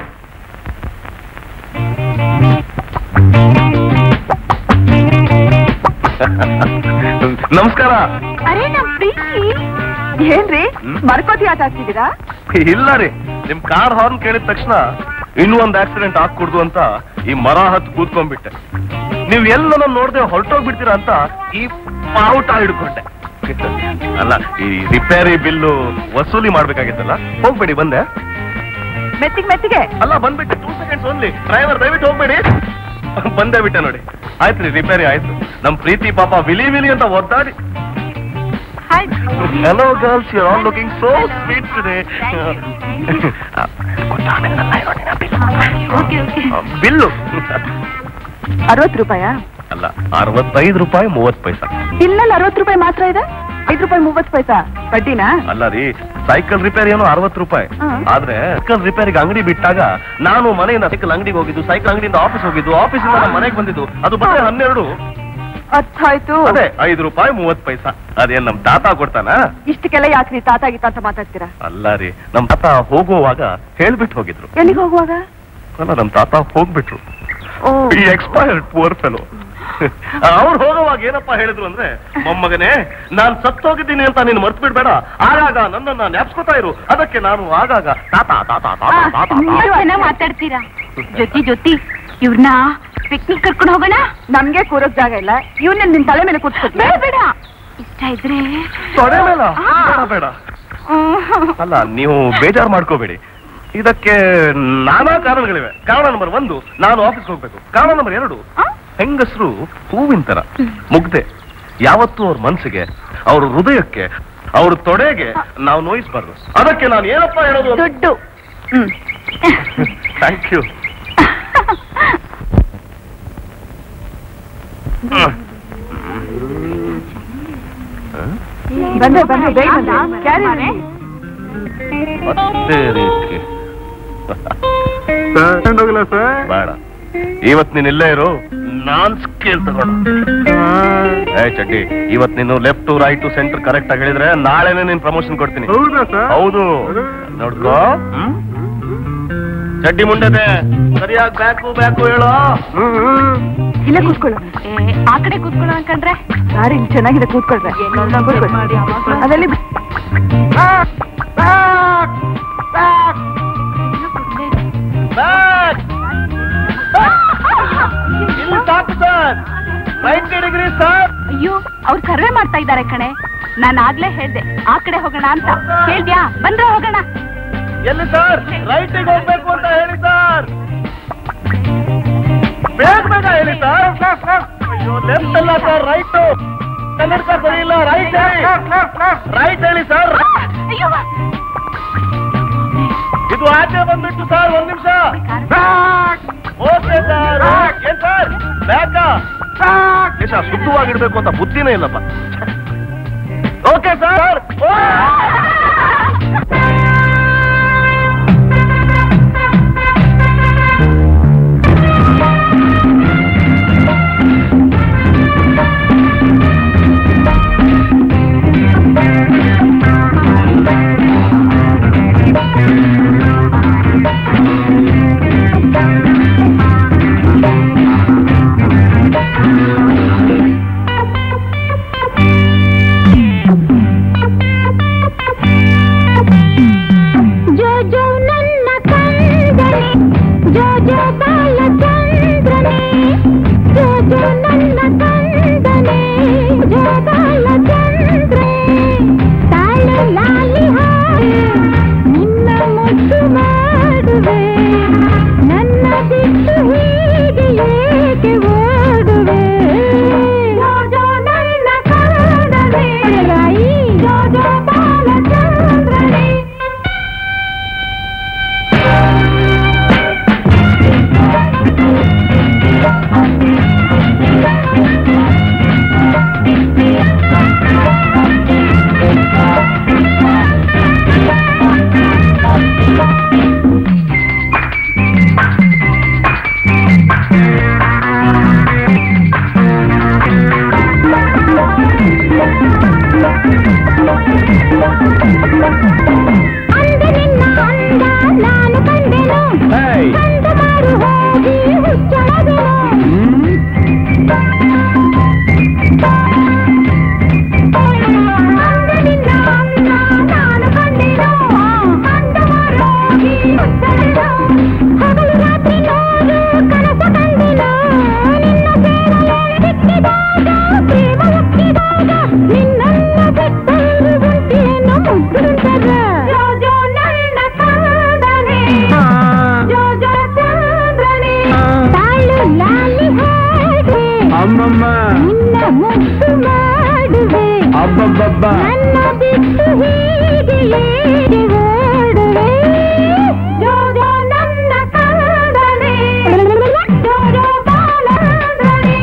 ನಮಸ್ಕಾರ ಅರೆ ನಮ್ ಪ್ರೀತಿ ಏನ್ರಿ ಹ್ಮ್? ಮರ್ಕೋತಿ ಆಟ ಆಡ್ತಿದ್ದೀರಾ ಇಲ್ಲ ರೀ ನಿಮ್ ಕಾರ್ ಹಾರ್ನ್ ಕೇಳಿದ ತಕ್ಷಣ ಇನ್ನೂ ಒಂದ್ ಆಕ್ಸಿಡೆಂಟ್ ಆಗ್ಕೂಡ್ದು ಅಂತ ಈ ಮರ ಹತ್ತು ಕೂತ್ಕೊಂಡ್ಬಿಟ್ಟೆ ನೀವ್ ಎಲ್ಲ ನೋಡ್ದೆ ಹೊರಟೋಗ್ಬಿಡ್ತೀರಾ ಅಂತ ಈ ಪಾವುಟ ಹಿಡ್ಕೊಂಡೆ ಅಲ್ಲ ಈ ರಿಪೇರಿ ಬಿಲ್ಲು ವಸೂಲಿ ಮಾಡ್ಬೇಕಾಗಿತ್ತಲ್ಲ ಹೋಗ್ಬೇಡಿ ಬಂದೆ ಮೆತ್ತಿಗೆ ಮೆತ್ತಿಗೆ ಅಲ್ಲ ಬಂದ್ಬಿಟ್ಟೆ ಟೂ ಸೆಕೆಂಡ್ಸ್ ಓನ್ಲಿ ಡ್ರೈವರ್ ದಯವಿಟ್ಟು ಹೋಗ್ಬೇಡಿ ಬಂದೇ ಬಿಟ್ಟೆ ನೋಡಿ ಆಯ್ತು ರೀ ರಿಪೇರಿ ಆಯ್ತು ನಮ್ ಪ್ರೀತಿ ಪಾಪ ವಿಲಿ ವಿಲಿ ಅಂತ ಒದ್ದಾಡಿ hello girls you all looking so sweet today bill ಅರವತ್ತು ರೂಪಾಯಾ ಅಲ್ಲ ಅರವತ್ತೈದು ರೂಪಾಯಿ ಮೂವತ್ತು ಪೈಸಾ ಬಿಲ್ಲಲ್ಲಿ ಅರವತ್ತು ರೂಪಾಯಿ ಮಾತ್ರ ಇದೆ ಐದು ರೂಪಾಯಿ ಮೂವತ್ತು ಪೈಸಾ ಬಡ್ಡಿನಾ ಅಲ್ಲ ರೀ ಸೈಕಲ್ ರಿಪೇರಿ ಏನೋ ಅರವತ್ತು ರೂಪಾಯಿ ಹ್ಮ್. ಆದ್ರೆ ಸೈಕಲ್ ರಿಪೇರಿಗೆ ಅಂಗಡಿ ಬಿಟ್ಟಾಗ ನಾನು ಮನೆಯಿಂದ ಸೈಕಲ್ ಅಂಗಡಿಗೆ ಹೋಗಿದ್ದು ಸೈಕಲ್ ಅಂಗಡಿಯಿಂದ ಆಫೀಸ್ ಹೋಗಿದ್ದು ಆಫೀಸಿಂದ ನಮ್ಮ ಮನೆಗೆ ಬಂದಿದ್ದು ಅದು ಬರೀ ಹನ್ನೆರಡು ಅರ್ಥ ಆಯ್ತು ಅದೇ ಐದು ರೂಪಾಯಿ ಮೂವತ್ತು ಪೈಸಾ ಅದೇನ್ ನಮ್ ತಾತ ಕೊಡ್ತಾನ ಇಷ್ಟಕ್ಕೆಲ್ಲ ಯಾಕ್ರಿ ತಾತ ಗೀತ ಅಂತ ಮಾತಾಡ್ತೀರಾ ಅಲ್ಲ ರೀ ನಮ್ ತಾತ ಹೋಗುವಾಗ ಹೇಳ್ಬಿಟ್ಟು ಹೋಗಿದ್ರು ಎಲ್ಲಿಗೆ ಹೋಗುವಾಗ ಅಲ್ಲ ನಮ್ ತಾತ ಹೋಗ್ಬಿಟ್ರು ಓ ಈ ಎಕ್ಸ್ಪೈರ್ಡ್ ಪುವರ್ ಫೆಲೋ ಅವ್ರು ಹೋಗುವಾಗ ಏನಪ್ಪ ಹೇಳಿದ್ರು ಅಂದ್ರೆ ಮೊಮ್ಮಗನೇ ನಾನ್ ಸತ್ತೋಗಿದ್ದೀನಿ ಅಂತ ನೀನು ಮರ್ತು ಬಿಡ್ಬೇಡ ಆಗಾಗ ನನ್ನನ್ನ ಜ್ಞಾಪಿಸ್ಕೊತಾ ಇರು ಅದಕ್ಕೆ ನಾನು ಆಗಾಗ ತಾತ ತಾತ ತಾತ ತಾತ ತಾತ. ಚೆನ್ನಾಗಿ ಮಾತಾಡ್ತೀರಾ ಜೊತಿ ಜೊತಿ ಇವ್ರನ್ನ ಪಿಕ್ನಿಕ್ ಕರ್ಕೊಂಡು ಹೋಗೋಣ ನಮ್ಗೆ ಕೂರೋಕ್ ಜಾಗ ಇಲ್ಲ ಇವನ್ನ ನಿನ್ ತಲೆ ಮೇಲೆ ಕೂತ್ಕೊತೀನಿ ಬೇಡ ಬೇಡ ಇಷ್ಟ ಇದ್ರೆ ತೊಡೆ ಮೇಲ ಆ. ಬೇಡ ಬೇಡ ಅಲ್ಲ ನೀವು ಬೇಜಾರು ಮಾಡ್ಕೋಬೇಡಿ ಇದಕ್ಕೆ ನಾನಾ ಕಾರಣಗಳಿವೆ ಕಾರಣ ನಂಬರ್ ಒಂದು ನಾನು ಆಫೀಸ್ ಹೋಗ್ಬೇಕು ಕಾರಣ ನಂಬರ್ ಎರಡು ಆ? ಹೆಂಗಸರು ಹೂವಿನ ತರ ಮುಗ್ದೆ ಯಾವತ್ತೂ ಅವ್ರ ಮನ್ಸಿಗೆ ಅವ್ರ ಹೃದಯಕ್ಕೆ ಅವ್ರ ತೊಡೆಗೆ ನಾವು ನೋಯಿಸ್ಬಾರ್ದು ಅದಕ್ಕೆ ನಾನು ಏನಪ್ಪ ಹೇಳೋದು ದುಡ್ಡು ಹ್ಮ್ ಥ್ಯಾಂಕ್ ಯು ಬಂದೆ ಬಂದೆ ಬೇಗ ಬಂದೆ ಕ್ಯಾರಿ ಮಾರೆ. ಮತ್ತೆ ರೀತಿ ಸರ್ ಬೇಡ ಇವತ್ ನೀನ್ ಇಲ್ಲೇ ಇರು ನಾನ್ ಸ್ಕೇಲ್ ತಗೊಂಡು ಏ ಚಡ್ಡಿ ಇವತ್ ನೀನು ಲೆಫ್ಟ್ ರೈಟ್ ಸೆಂಟರ್ ಕರೆಕ್ಟ್ ಆಗಿ ಹೇಳಿದ್ರೆ ನಾಳೆನೆ ನೀನ್ ಪ್ರಮೋಷನ್ ಕೊಡ್ತೀನಿ ಹೌದಾ ಸರ್ ಹೌದು ನೋಡ್ಕೋ ಹ್ಮ್? ಚಡ್ಡಿ ಮುಂಡೆದೆ ಸರಿಯಾಗಿ ಬ್ಯಾಕು ಬ್ಯಾಕು ಹೇಳೋ ಇಲ್ಲೇ ಕೂತ್ಕೊಳ್ಳು ಏ, ಆ ಕಡೆ ಕೂತ್ಕೊಳ್ಳೋ ಅನ್ಕಂಡ್ರೆ ಸಾರಿ ಚೆನ್ನಾಗಿದೆ ಕೂತ್ಕೊಳ್ರೆ ಕೂತ್ಕೊಳ್ಳಿ. ಅದರಲ್ಲಿ ಬ್ಯಾಕ್ ಇಲ್ಲಿ ಸಾಕು ಸರ್ ರೈಟ್ ಡಿಗ್ರಿ ಸರ್ ಅಯ್ಯೋ ಅವ್ರು ಸರ್ವೆ ಮಾಡ್ತಾ ಇದ್ದಾರೆ ಕಣೆ ನಾನು ಆಗ್ಲೇ ಹೇಳ್ದೆ ಆ ಕಡೆ ಹೋಗೋಣ ಅಂತ ಹೇಳ್ದ್ಯಾ ಬಂದ್ರೆ ಹೋಗೋಣ ಎಲ್ಲಿ ಸರ್ ರೈಟಿಗೆ ಹೋಗ್ಬೇಕು ಅಂತ ಹೇಳಿ ಸರ್ ಬೇಗ ಬೇಗ ಹೇಳಿ ಸರ್ ಅಯ್ಯೋ ಲೆಫ್ಟ್ ಅಲ್ಲ ಸರ್ ರೈಟ್ ಕನ್ನಡ ಸರಿ ಇಲ್ಲ ರೈಟ್ ಹೇಳಿ ರೈಟ್ ಹೇಳಿ ಸರ್ ಅಯ್ಯೋ ಇದು ಆಚೆ ಬಂದ್ಬಿಟ್ಟು ಸರ್ ಒಂದ್ ನಿಮಿಷ ಓಕೆ ಸರ್ ಏನ್ ಸರ್ ಬ್ಯಾಕ ದೇಶ ಶುದ್ಧವಾಗಿಡ್ಬೇಕು ಅಂತ ಬುದ್ಧಿನೇ ಇಲ್ಲಪ್ಪ ಓಕೆ ಸರ್ ಬಾ ನನ್ನ ಬಿಟ್ಟು ಹೀಗೆ ಏಗೆ ಓಡುವೆ ಜೋಜೋ ನನ್ನ ಕಂದನೆ ಜೋಜೋ ಬಾಲಂದನೆ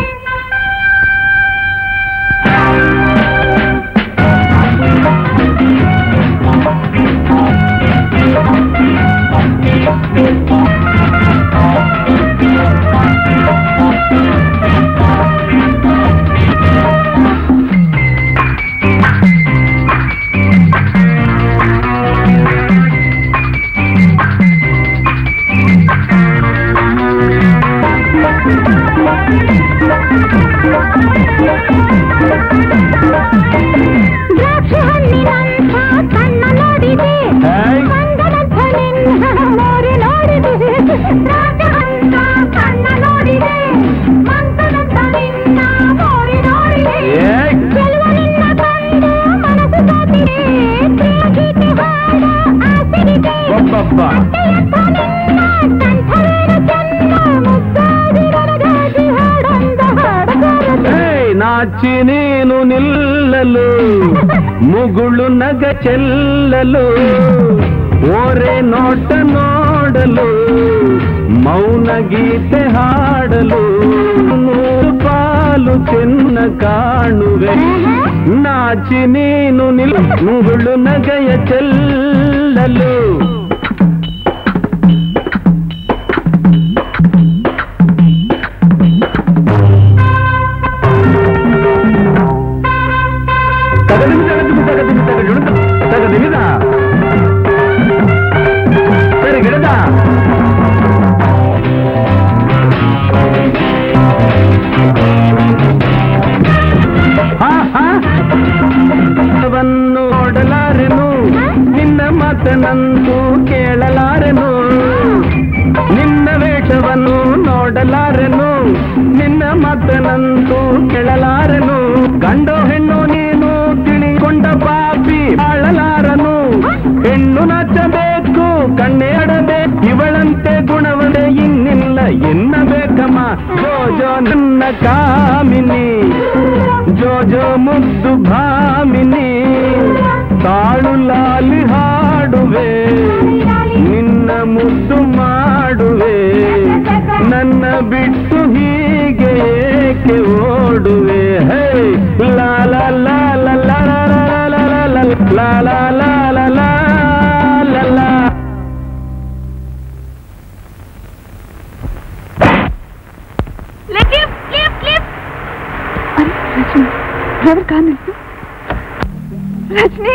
ದ್ರಾಕ್ಷಿ ಹಣ್ಣಿನಂಥ ಕಣ್ಣ ನೋಡಿದೆ ಹೇಯ್. ಮಂದದಂಥ ನಿನ್ನ ಮೋರೆ ನೋಡಿದೆ ದ್ರಾಕ್ಷಿ ಹಣ್ಣ ಕಣ್ಣ ನೋಡಿದೆ ಮಂದದಂಥ ನಿನ್ನ ಮೋರೆ ನೋಡಿದೆ ಏಯ್. ಚೆಲುವ ನಿನ್ನ ಕಂಡು ಮನಸ್ಸು ಸೋತಿದೆ ಪ್ರಿಯ ಗೀತೆ ಹಾಡ ಆಸೆಗಿದೆ ಒಬ್ಬಬ್ಬ ಅತ್ತೆಯಂಥ ನಿನ್ನ ಕಂಠವೇನು ಚಂದ ಮುದ್ದಾದಿರನದಾಗಿ ಹಾಡಂದ ಹಾಡಗಾರದೆ ಏಯ್, ನಾಚಿ ನೀನು ನಿಲ್ಲಲು ಮುಗುಳು ನಗ ಚೆಲ್ಲಲು ಓರೆ ನೋಟ ನೋಡಲು ಮೌನ ಗೀತೆ ಹಾಡಲು ನೂರು ಪಾಲು ಚೆನ್ನ ಕಾಣುವೆ ನಾಚಿ ನೀನು ನಿಲ್ ಮುಗುಳು ನಗೆಯ ಚೆಲ್ಲಲು ತಗದಿಮಿ ತಗದಿಮಿ ತಗದಿಮಿ ತಗದಿಮಿದ ತಗದಿಮಿದ ಸರಿ ಗಿಡದ ಹಾ ಹಾ ವನ್ನು ನೋಡಲಾರೆನು ನಿನ್ನ ಮಾತನಂತೂ ಕೇಳಲಾರೆನು ನಿನ್ನ ವೇಷವನ್ನು ನೋಡಲಾರೆನು ನಿನ್ನ ಮಾತನಂತೂ ಕೇಳಲಾರೆನು ಗಂಡು ಹೆಣ್ಣು ನೀನು ತಿಳಿಕೊಂಡ ಪಾಪಿ ಬಾಳಲಾರನು ಹೆಣ್ಣು ನಾಚಬೇಕು ಕಣ್ಣೇಡದೆ ಇವಳಂತೆ ಗುಣವದೆ ಇನ್ನಿಲ್ಲ ಎನ್ನಬೇಕಮ್ಮ ಜೋ ಜೋ ನನ್ನ ಕಾಮಿನಿ ಜೋ ಜೋ ಮುದ್ದು ಭಾಮಿನಿ ತಾಳು ಲಾಲಿ ಹಾಡುವೆ ನಿನ್ನ ಮುದ್ದು ಮಾಡುವೆ ನನ್ನ ಬಿಟ್ಟು ಹೀಗೆ ಏಕೆ ಓಡುವೆ ಹೇ ಲಾ ಲಾ ಲಾ ಲಾ ಲಾ ಲಾ ಲಾ ಲಾ ಲಾ ಲಾ ಲಾ ಲಾ ಲಾ ಲಾ ಲಾ ಲಾ ಡ್ರೈವರ್ ಕಾರ್ ನಿಲ್ಸು ರಜನಿ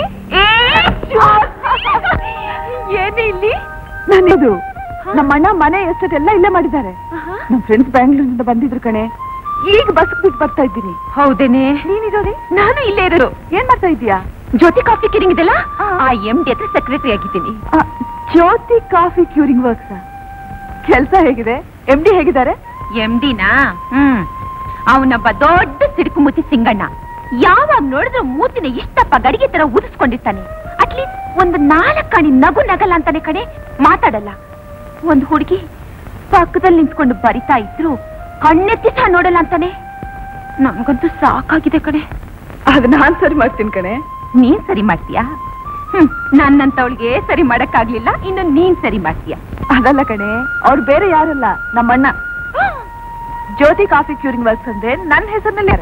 ಏನು ಇಲ್ಲಿ ನಾನಿದು ನಮ್ಮ ಅಣ್ಣ ಮನೆ ಎಸ್ಟೇಟ್ ಎಲ್ಲ ಇಲ್ಲೇ ಮಾಡಿದ್ದಾರೆ ನಮ್ಮ ಫ್ರೆಂಡ್ಸ್ ಬ್ಯಾಂಗ್ಳೂರಿಂದ ಬಂದಿದ್ರು ಕಣೆ ಈಗ ಬಸ್ ಬಿಟ್ಟು ಬರ್ತಾ ಇದ್ದೀನಿ ಹೌದೇನೆ ನೀನಿರೋದೆ ನಾನು ಇಲ್ಲೇ ಇರೋದು ಏನ್ ಮಾಡ್ತಾ ಇದೀಯಾ ಜ್ಯೋತಿ ಕಾಫಿ ಕಿರಿಂಗ್ ಇದೆಲ್ಲ ಆ. ಆ ಎಂ ಡಿ ಹತ್ರ ಸೆಕ್ರೆಟರಿ ಆಗಿದ್ದೀನಿ ಆ, ಜ್ಯೋತಿ ಕಾಫಿ ಕ್ಯೂರಿಂಗ್ ವರ್ಕ್ಸ್ ಕೆಲಸ ಹೇಗಿದೆ ಎಂ ಡಿ ಹೇಗಿದ್ದಾರೆ ಎಂ ಡಿನಾ ಹ್ಮ್ ಅವನೊಬ್ಬ ದೊಡ್ಡ ಸಿಡುಕು ಮುತ್ತಿ ಸಿಂಗಣ್ಣ ಯಾವಾಗ ನೋಡಿದ್ರು ಮೂತಿನ ಇಷ್ಟಪ್ಪ ಗಡಿಗೆ ತರ ಊದಿಸ್ಕೊಂಡಿರ್ತಾನೆ ಅಟ್ಲೀಸ್ಟ್ ಒಂದು ನಾಲ್ಕು ಕಣಿ ನಗು ನಗಲ್ಲ ಅಂತಾನೆ ಕಡೆ ಮಾತಾಡಲ್ಲ ಒಂದು ಹುಡುಗಿ ಪಕ್ಕದಲ್ಲಿ ನಿಂತ್ಕೊಂಡು ಬರಿತಾ ಇದ್ರು ಕಣ್ಣೆತ್ತಿ ಸಹ ನೋಡಲ್ಲ ಅಂತಾನೆ ನನ್ಗಂತೂ ಸಾಕಾಗಿದೆ ಕಡೆ ಅದು ನಾನ್ ಸರಿ ಮಾಡ್ತೀನಿ ಕಣೆ ನೀನ್ ಸರಿ ಮಾಡ್ತೀಯಾ ಹ್ಮ್ ನನ್ನಂತವಳಿಗೆ ಸರಿ ಮಾಡಕ್ಕಾಗ್ಲಿಲ್ಲ ಇನ್ನು ನೀನ್ ಸರಿ ಮಾಡ್ತೀಯಾ ಅದಲ್ಲ ಕಣೆ ಅವ್ರು ಬೇರೆ ಯಾರಲ್ಲ ನಮ್ಮಣ್ಣ ಜ್ಯೋತಿ ಕಾಫಿ ಕ್ಯೂರಿಂಗ್ ವರ್ಕ್ಸ್ ಅಂದ್ರೆ ನನ್ನ ಹೆಸರಿನಲ್ಲಿ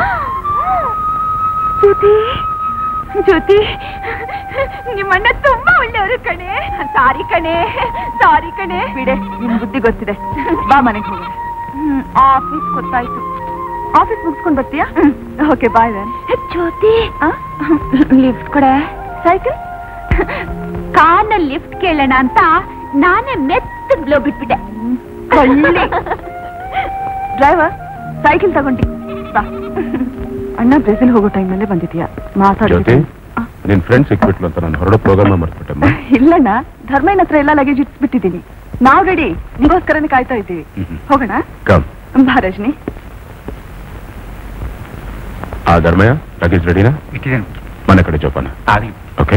ಜ್ಯೋತಿ ಜ್ಯೋತಿ ನಿಮ್ಮಣ್ಣ ತುಂಬಾ ಒಳ್ಳೆಯವರು ಕಣೆ ಸಾರಿ ಕಣೆ ಸಾರಿ ಕಣೆ ಬಿಡೆ ನಿನ್ ಬುದ್ಧಿ ಗೊತ್ತಿದೆ ಬಾ ಮನೆಗೆ ಹೋಗೋಣ ಆಫೀಸ್ ಗೊತ್ತಾಯ್ತು ಆಫೀಸ್ ಮುಗಿಸ್ಕೊಂಡ್ ಬರ್ತೀಯಾ okay bye then Jyothi lift ಕೊಡೆ ಸೈಕಲ್ ಕಾರ್ನಲ್ಲಿ ಲಿಫ್ಟ್ ಕೇಳೋಣ ಅಂತ ನಾನೇ ಮೆತ್ತ ಗ್ಲೋ ಬಿಟ್ಬಿಟ್ಟೆ ಕಳ್ಳಿ. ಡ್ರೈವರ್ ಸೈಕಲ್ ತಗೊಂಡಿ ಬಾ ಅಣ್ಣ ಬ್ರೆಜಿಲ್ ಹೋಗೋ ಟೈಮಲ್ಲೇ ಬಂದಿದ್ಯಾ ಜ್ಯೋತಿ ಮಾತಾಡಿ ನಿನ್ ಫ್ರೆಂಡ್ ಸಿಕ್ಬಿಟ್ಲು ಅಂತ ನಾನು ಹೊರಡೋ ಪ್ರೋಗ್ರಾಮ್ ಮರ್ತ್ಬಿಟ್ಟಮ್ಮ ಇಲ್ಲಣ್ಣ ಧರ್ಮಯ್ಯನ ಹತ್ರ ಎಲ್ಲ ಲಗೇಜ್ ಇಟ್ಬಿಟ್ಟಿದ್ದೀನಿ ನಾವ್ ರೆಡಿ ನಿಗೋಸ್ಕರನೇ ಕಾಯ್ತಾ ಇದ್ದೀವಿ ಹ್ಮ್. ಹೋಗೋಣ ಕಮ್ ಬಾ ರಜನಿ ಆ ಧರ್ಮಯ್ಯ ಲಗೇಜ್ ರೆಡಿನಾ ಇಟ್ಟಿದ್ದೇನೆ ಮನೆ ಕಡೆ ಜೋಪಾನ ಆಗಲಿ ಓಕೆ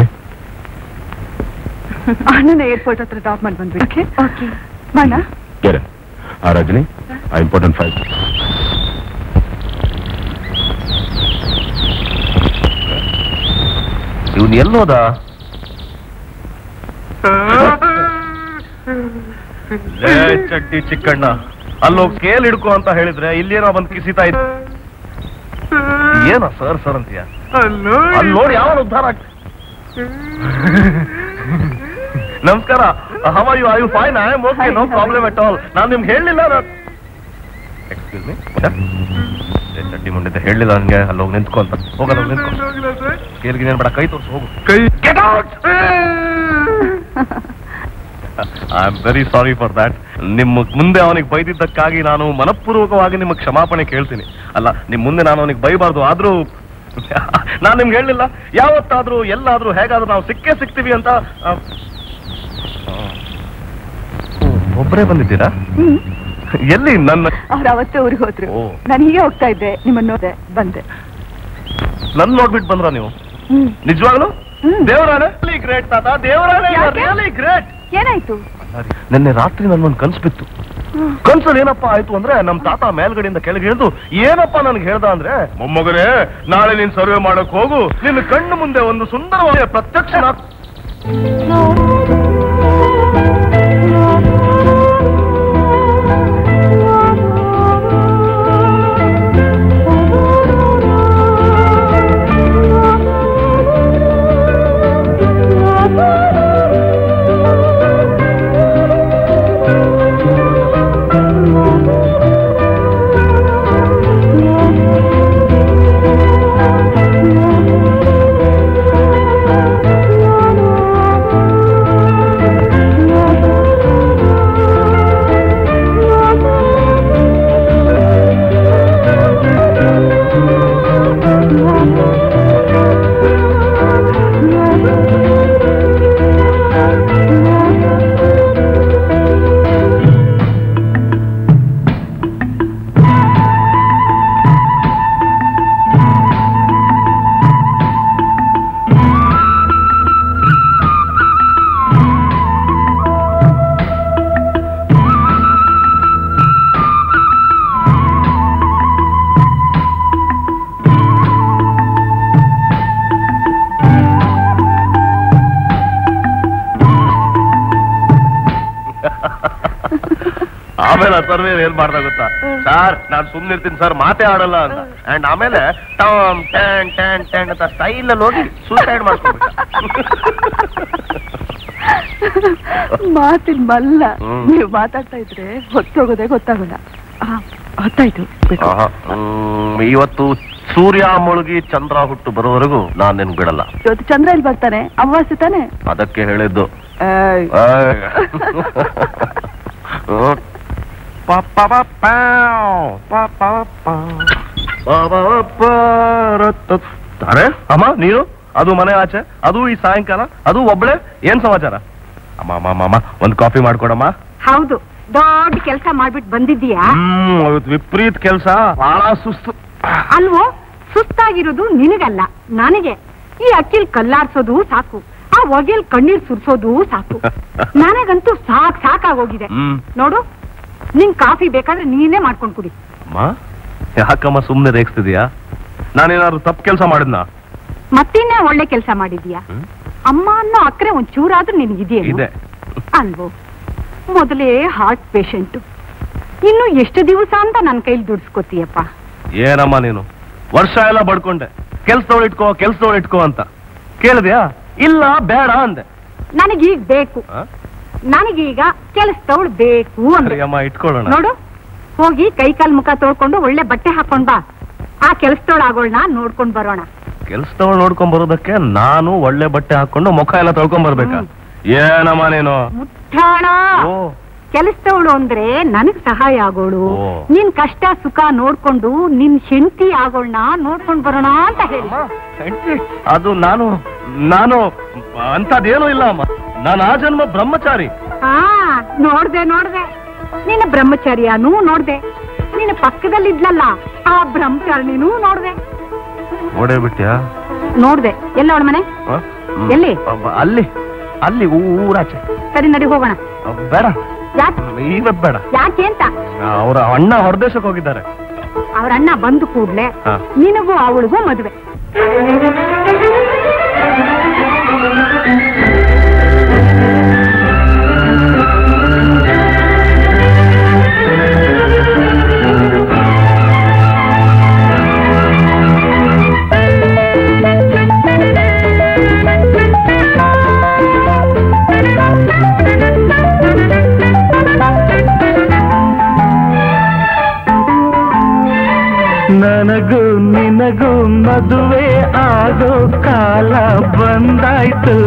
ಅಣ್ಣನ ಏರ್ಪೋರ್ಟ್ ಹತ್ರ ಡ್ರಾಪ್ ಮಾಡಿ ಬಂದ್ವಿ ಓಕೆ ಓಕೆ ಬಾಣ ಬೇರೆ ಆ ರಜನಿ ಆ ಇಂಪಾರ್ಟೆಂಟ್ ಫೈಲ್ ಇವನ್ ಎಲ್ಲೋದ ಲೇ ಚಡ್ಡಿ ಚಿಕ್ಕಣ್ಣ ಅಲ್ಲೋಗ್ ಸ್ಕೇಲ್ ಹಿಡ್ಕೊ ಅಂತ ಹೇಳಿದ್ರೆ ಇಲ್ಲೇನೋ ಬಂದ್ ಕಿಸಿತಾ ಇದ್ದ ಏನೋ ಸರ್ ಸರ್ ಅಂತೀಯ ಅಲ್ಲಿ ನೋಡಿ ಯಾವ ಉದ್ಧಾರ ಆಗ್ತ ನಮಸ್ಕಾರ how are you I you fine I am okay no problem at all ನಾನು ನಿಮ್ಗೆ ಹೇಳಲಿಲ್ಲ ಎಕ್ಸ್ಕ್ಯೂಸ್ ಮೀ ಚಡ್ಡಿ ಮುಂಡಿದ್ದೆ ಹೇಳಿಲ್ಲ ನನಗೆ ಅಲ್ಲಿ ಹೋಗಿ ನಿಂತ್ಕೊ ಅಂತ ಹೋಗಲ್ಲ ನಿಂತ್ಕೊ ಸ್ಕೇಲ್ಗೆ ಏನ್ ಬೇಡ ಕೈ ತೋರಿಸು ಹೋಗು ಕೈ get out I am very sorry for that ನಿಮ್ಮ ಮುಂದೆ ಅವನಿಗೆ ಬೈದಿದ್ದಕ್ಕಾಗಿ ನಾನು ಮನಪೂರ್ವಕವಾಗಿ ನಿಮಗೆ ಕ್ಷಮಾಪಣೆ ಕೇಳ್ತೀನಿ ಅಲ್ಲ ನಿಮ್ ಮುಂದೆ ನಾನು ಅವನಿಗೆ ಬೈಬಾರ್ದು ಆದ್ರೂ ನಾನು ನಿಮ್ಗೆ ಹೇಳಲಿಲ್ಲ ಯಾವತ್ತಾದ್ರೂ ಎಲ್ಲಾದ್ರೂ ಹೇಗಾದ್ರೂ ನಾವು ಸಿಕ್ಕೇ ಸಿಗ್ತೀವಿ ಅಂತ ಆ, ಓ, ಒಬ್ರೇ ಬಂದಿದ್ದೀರಾ ಎಲ್ಲಿ ನನ್ನ ಅವ್ರು ಅವತ್ತೇ ಊರಿಗೆ ಹೋದ್ರು ಓ. ನಾನು ಹೀಗೆ ಹೋಗ್ತಾ ಇದ್ದೆ ನಿಮ್ಮನ್ನ ನೋಡಿದೆ ಬಂದೆ ನನ್ ನೋಡ್ಬಿಟ್ಟು ಬಂದ್ರ ನೀವು ಹ್ಮ್ ನಿಜವಾಗ್ಲು ಹ್ಮ್. ದೇವರಾಣೆ ಗ್ರೇಟ್ ತಾತ ದೇವರಾಣೆ ಯಾಕೆ? ರಿಯಲಿ ಗ್ರೇಟ್ ಏನಾಯ್ತು ನಿನ್ನೆ ರಾತ್ರಿ ನನ್ಗೊಂದು ಕನ್ಸು ಬಿತ್ತು ಕನ್ಸಲ್ಲಿ ಏನಪ್ಪ ಆಯ್ತು ಅಂದ್ರೆ ನಮ್ ತಾತ ಮೇಲ್ಗಡೆಯಿಂದ ಕೆಳಗೆ ಇಳಿದು ಏನಪ್ಪ ನನ್ಗೆ ಹೇಳ್ದ ಅಂದ್ರೆ ಮೊಮ್ಮಗನೇ ನಾಳೆ ನೀನ್ ಸರ್ವೆ ಮಾಡಕ್ ಹೋಗು ನಿನ್ನ ಕಣ್ಣು ಮುಂದೆ ಒಂದು ಸುಂದರವಾದ ಪ್ರತ್ಯಕ್ಷ ಆಮೇಲೆ ಸರ್ವೆ ಏನ್ ಮಾಡ್ದ ಗೊತ್ತಾ ಸರ್ ನಾನ್ ಸುಮ್ನಿರ್ತೀನಿ ಸರ್ ಮಾತೇ ಆಡಲ್ಲ ಅಂತ ಅಂಡ್ ಆಮೇಲೆ ಟಾಮ್ ಟ್ಯಾನ್ ಟ್ಯಾನ್ ಟ್ಯಾನ್ ಅಂತ ಸ್ಟೈಲ್ ಅಲ್ಲಿ ಹೋಗಿ ಸೂಸೈಡ್ ಮಾಡ್ಕೊಂಡ್ಬಿಟ್ಟ ಮಾತಿನ ಮಲ್ಲ ಹ್ಮ್. ನೀವು ಮಾತಾಡ್ತಾ ಇದ್ರೆ ಹೊತ್ತೋಗೋದೇ ಗೊತ್ತಾಗಲ್ಲ ಆ, ಹೊತ್ತಾಯ್ತು ಬಿಡು. ಆಹಾ, ಹ್ಮ್, ಇವತ್ತು ಸೂರ್ಯ ಮುಳುಗಿ ಚಂದ್ರ ಹುಟ್ಟು ಬರೋವರೆಗೂ ನಾನ್ ನಿನ್ ಬಿಡಲ್ಲ ಇವತ್ತು ಚಂದ್ರ ಇಲ್ಲಿ ಬರ್ತಾನೆ ಅಮಾವಾಸ್ಯೆ ತಾನೆ ಅದಕ್ಕೆ ಹೇಳಿದ್ದು ಏಯ್. ಆಯ್. ಪ ಪ ಪ ಪಾವ್, ಪ ಪ ಪಾವ್, ಪ ಪ ಪ ರತ್ತ. ಅರೆ ಅಮ್ಮ ನೀನು ಅದು ಮನೆ ಆಚೆ ಅದು ಈ ಸಾಯಂಕಾಲ ಅದು ಒಬ್ಳೆ ಏನ್ ಸಮಾಚಾರ ಅಮ್ಮ ಅಮ್ಮ ಅಮ್ಮ, ಅಮ್ಮ ಒಂದ್ ಕಾಫಿ ಮಾಡ್ಕೊಡಮ್ಮ ಹೌದು ದೊಡ್ಡ ಕೆಲಸ ಮಾಡ್ಬಿಟ್ಟು ಬಂದಿದ್ದೀಯಾ ಹ್ಮ್ ಇವತ್ತು ವಿಪರೀತ ಕೆಲ್ಸ ಬಹಳ ಸುಸ್ತು ಅಲ್ವೋ ಸುಸ್ತಾಗಿರೋದು ನಿನಗಲ್ಲ ನನಗೆ ಈ ಅಕ್ಕಿಲ್ ಕಲ್ಲಾಡ್ಸೋದು ಸಾಕು ಆ ಹೊಗೆಲ್ ಕಣ್ಣೀರ್ ಸುರ್ಸೋದು ಸಾಕು ನನಗಂತೂ ಸಾಕ್ ಸಾಕಾಗೋಗಿದೆ ಹ್ಮ್ ನೋಡು ನಿನ್ ಕಾಫಿ ಬೇಕಾದ್ರೆ ನೀನೇ ಮಾಡ್ಕೊಂಡ್ ಕುಡಿ ಅಮ್ಮ ಯಾಕಮ್ಮ ಸುಮ್ನೆ ರೇಗಿಸ್ತಿದ್ಯಾ ನಾನೇನಾದ್ರು ತಪ್ಪು ಕೆಲಸ ಮಾಡಿದ್ನಾ ಮತ್ತಿನ್ನೇ ಒಳ್ಳೆ ಕೆಲಸ ಮಾಡಿದ್ಯಾ ಹ್ಮ್? ಅಮ್ಮ ಅನ್ನೋ ಅಕ್ರೆ ಒಂದ್ ಚೂರಾದ್ರೂ ನಿನ್ಗಿದೆಯೇನು ಇದೆ ಅಲ್ವೋ ಮೊದಲೇ ಹಾರ್ಟ್ ಪೇಷಂಟ್ ಇನ್ನು ಎಷ್ಟು ದಿವಸ ಅಂತ ನನ್ನ ಕೈಲಿ ದುಡ್ಸ್ಕೊತೀಯಪ್ಪ ಏನಮ್ಮ ನೀನು ವರ್ಷ ಎಲ್ಲ ಬಡ್ಕೊಂಡೆ ಕೆಲ್ಸದವ್ಳು ಇಟ್ಕೋ ಕೆಲ್ಸದವ್ಳು ಇಟ್ಕೋ ಅಂತ ಕೇಳಿದ್ಯಾ ಇಲ್ಲ ಬೇಡ ಅಂದೆ ನನಗೀಗ ಬೇಕು ಆ? ನನಗೀಗ ಕೆಲಸದವಳು ಬೇಕು ಅಂದ್ರೆ ಸರಿ ಅಮ್ಮ ಇಟ್ಕೊಳ್ಳೋಣ ನೋಡು ಹೋಗಿ ಕೈ ಕಾಲ್ ಮುಖ ತೊಳ್ಕೊಂಡು ಒಳ್ಳೆ ಬಟ್ಟೆ ಹಾಕೊಂಡ್ ಬಾ ಆ ಕೆಲಸದವಳು ಆಗೋಳ್ನ ನೋಡ್ಕೊಂಡ್ ಬರೋಣ ಕೆಲ್ಸದವ್ಳು ನೋಡ್ಕೊಂಡ್ ಬರೋದಕ್ಕೆ ನಾನು ಒಳ್ಳೆ ಬಟ್ಟೆ ಹಾಕೊಂಡು ಮುಖ ಎಲ್ಲ ತೊಳ್ಕೊಂಡ್ ಬರ್ಬೇಕಾ ಏನಮ್ಮ ನೀನು ಮುಟ್ಟಾಳ ಓ ಕೆಲಸದವಳು ಅಂದ್ರೆ ನನಗ್ ಸಹಾಯ ಆಗೋಳು ಓ. ನಿನ್ ಕಷ್ಟ ಸುಖ ನೋಡ್ಕೊಂಡು ನಿನ್ ಹೆಂಡತಿ ಆಗೋಳ್ನ ನೋಡ್ಕೊಂಡ್ ಬರೋಣ ಅಂತ ಹೇಳಿ ಅಮ್ಮ, ಹೆಂಡ್ತಿ, ಅದು ನಾನು ನಾನು ಅಂತದೇನೂ ಇಲ್ಲ ಅಮ್ಮ ನಾನು ಆ ಜನ್ಮ ಬ್ರಹ್ಮಚಾರಿ ಹಾ ನೋಡ್ದೆ ನೋಡ್ದೆ ನಿನ್ನ ಬ್ರಹ್ಮಚರ್ಯನೂ ನೋಡ್ದೆ ನಿನ್ನ ಪಕ್ಕದಲ್ಲಿದ್ಲಲ್ಲ ಆ ಬ್ರಹ್ಮಚಾರಿಣಿನೂ ನೋಡ್ದೆ ಓಡೇ ಬಿಟ್ಯಾ ನೋಡ್ದೆ ಎಲ್ಲ ಅವಳ ಮನೆ ಆ? ಹ್ಮ್. ಎಲ್ಲಿ? ಅಬ್ಬ, ಅಲ್ಲಿ ಅಲ್ಲಿ ಊರಾಚೆ ಸರಿ ನಡಿ ಹೋಗೋಣ ಅಬ್ಬ, ಬೇಡ ಯಾಕೆ ಇವತ್ ಬೇಡ ಯಾಕೆ ಅಂತ ಅವರ ಅಣ್ಣ ಹೊರದೇಶಕ್ಕೆ ಹೋಗಿದ್ದಾರೆ ಅವ್ರ ಅಣ್ಣ ಬಂದು ಕೂಡ್ಲೆ ಹಾ. ನಿನಗೂ ಅವಳಿಗೂ ಮದುವೆ ಮದುವೆ ಆಗೋ ಕಾಲ ಬಂದಾಯ್ತು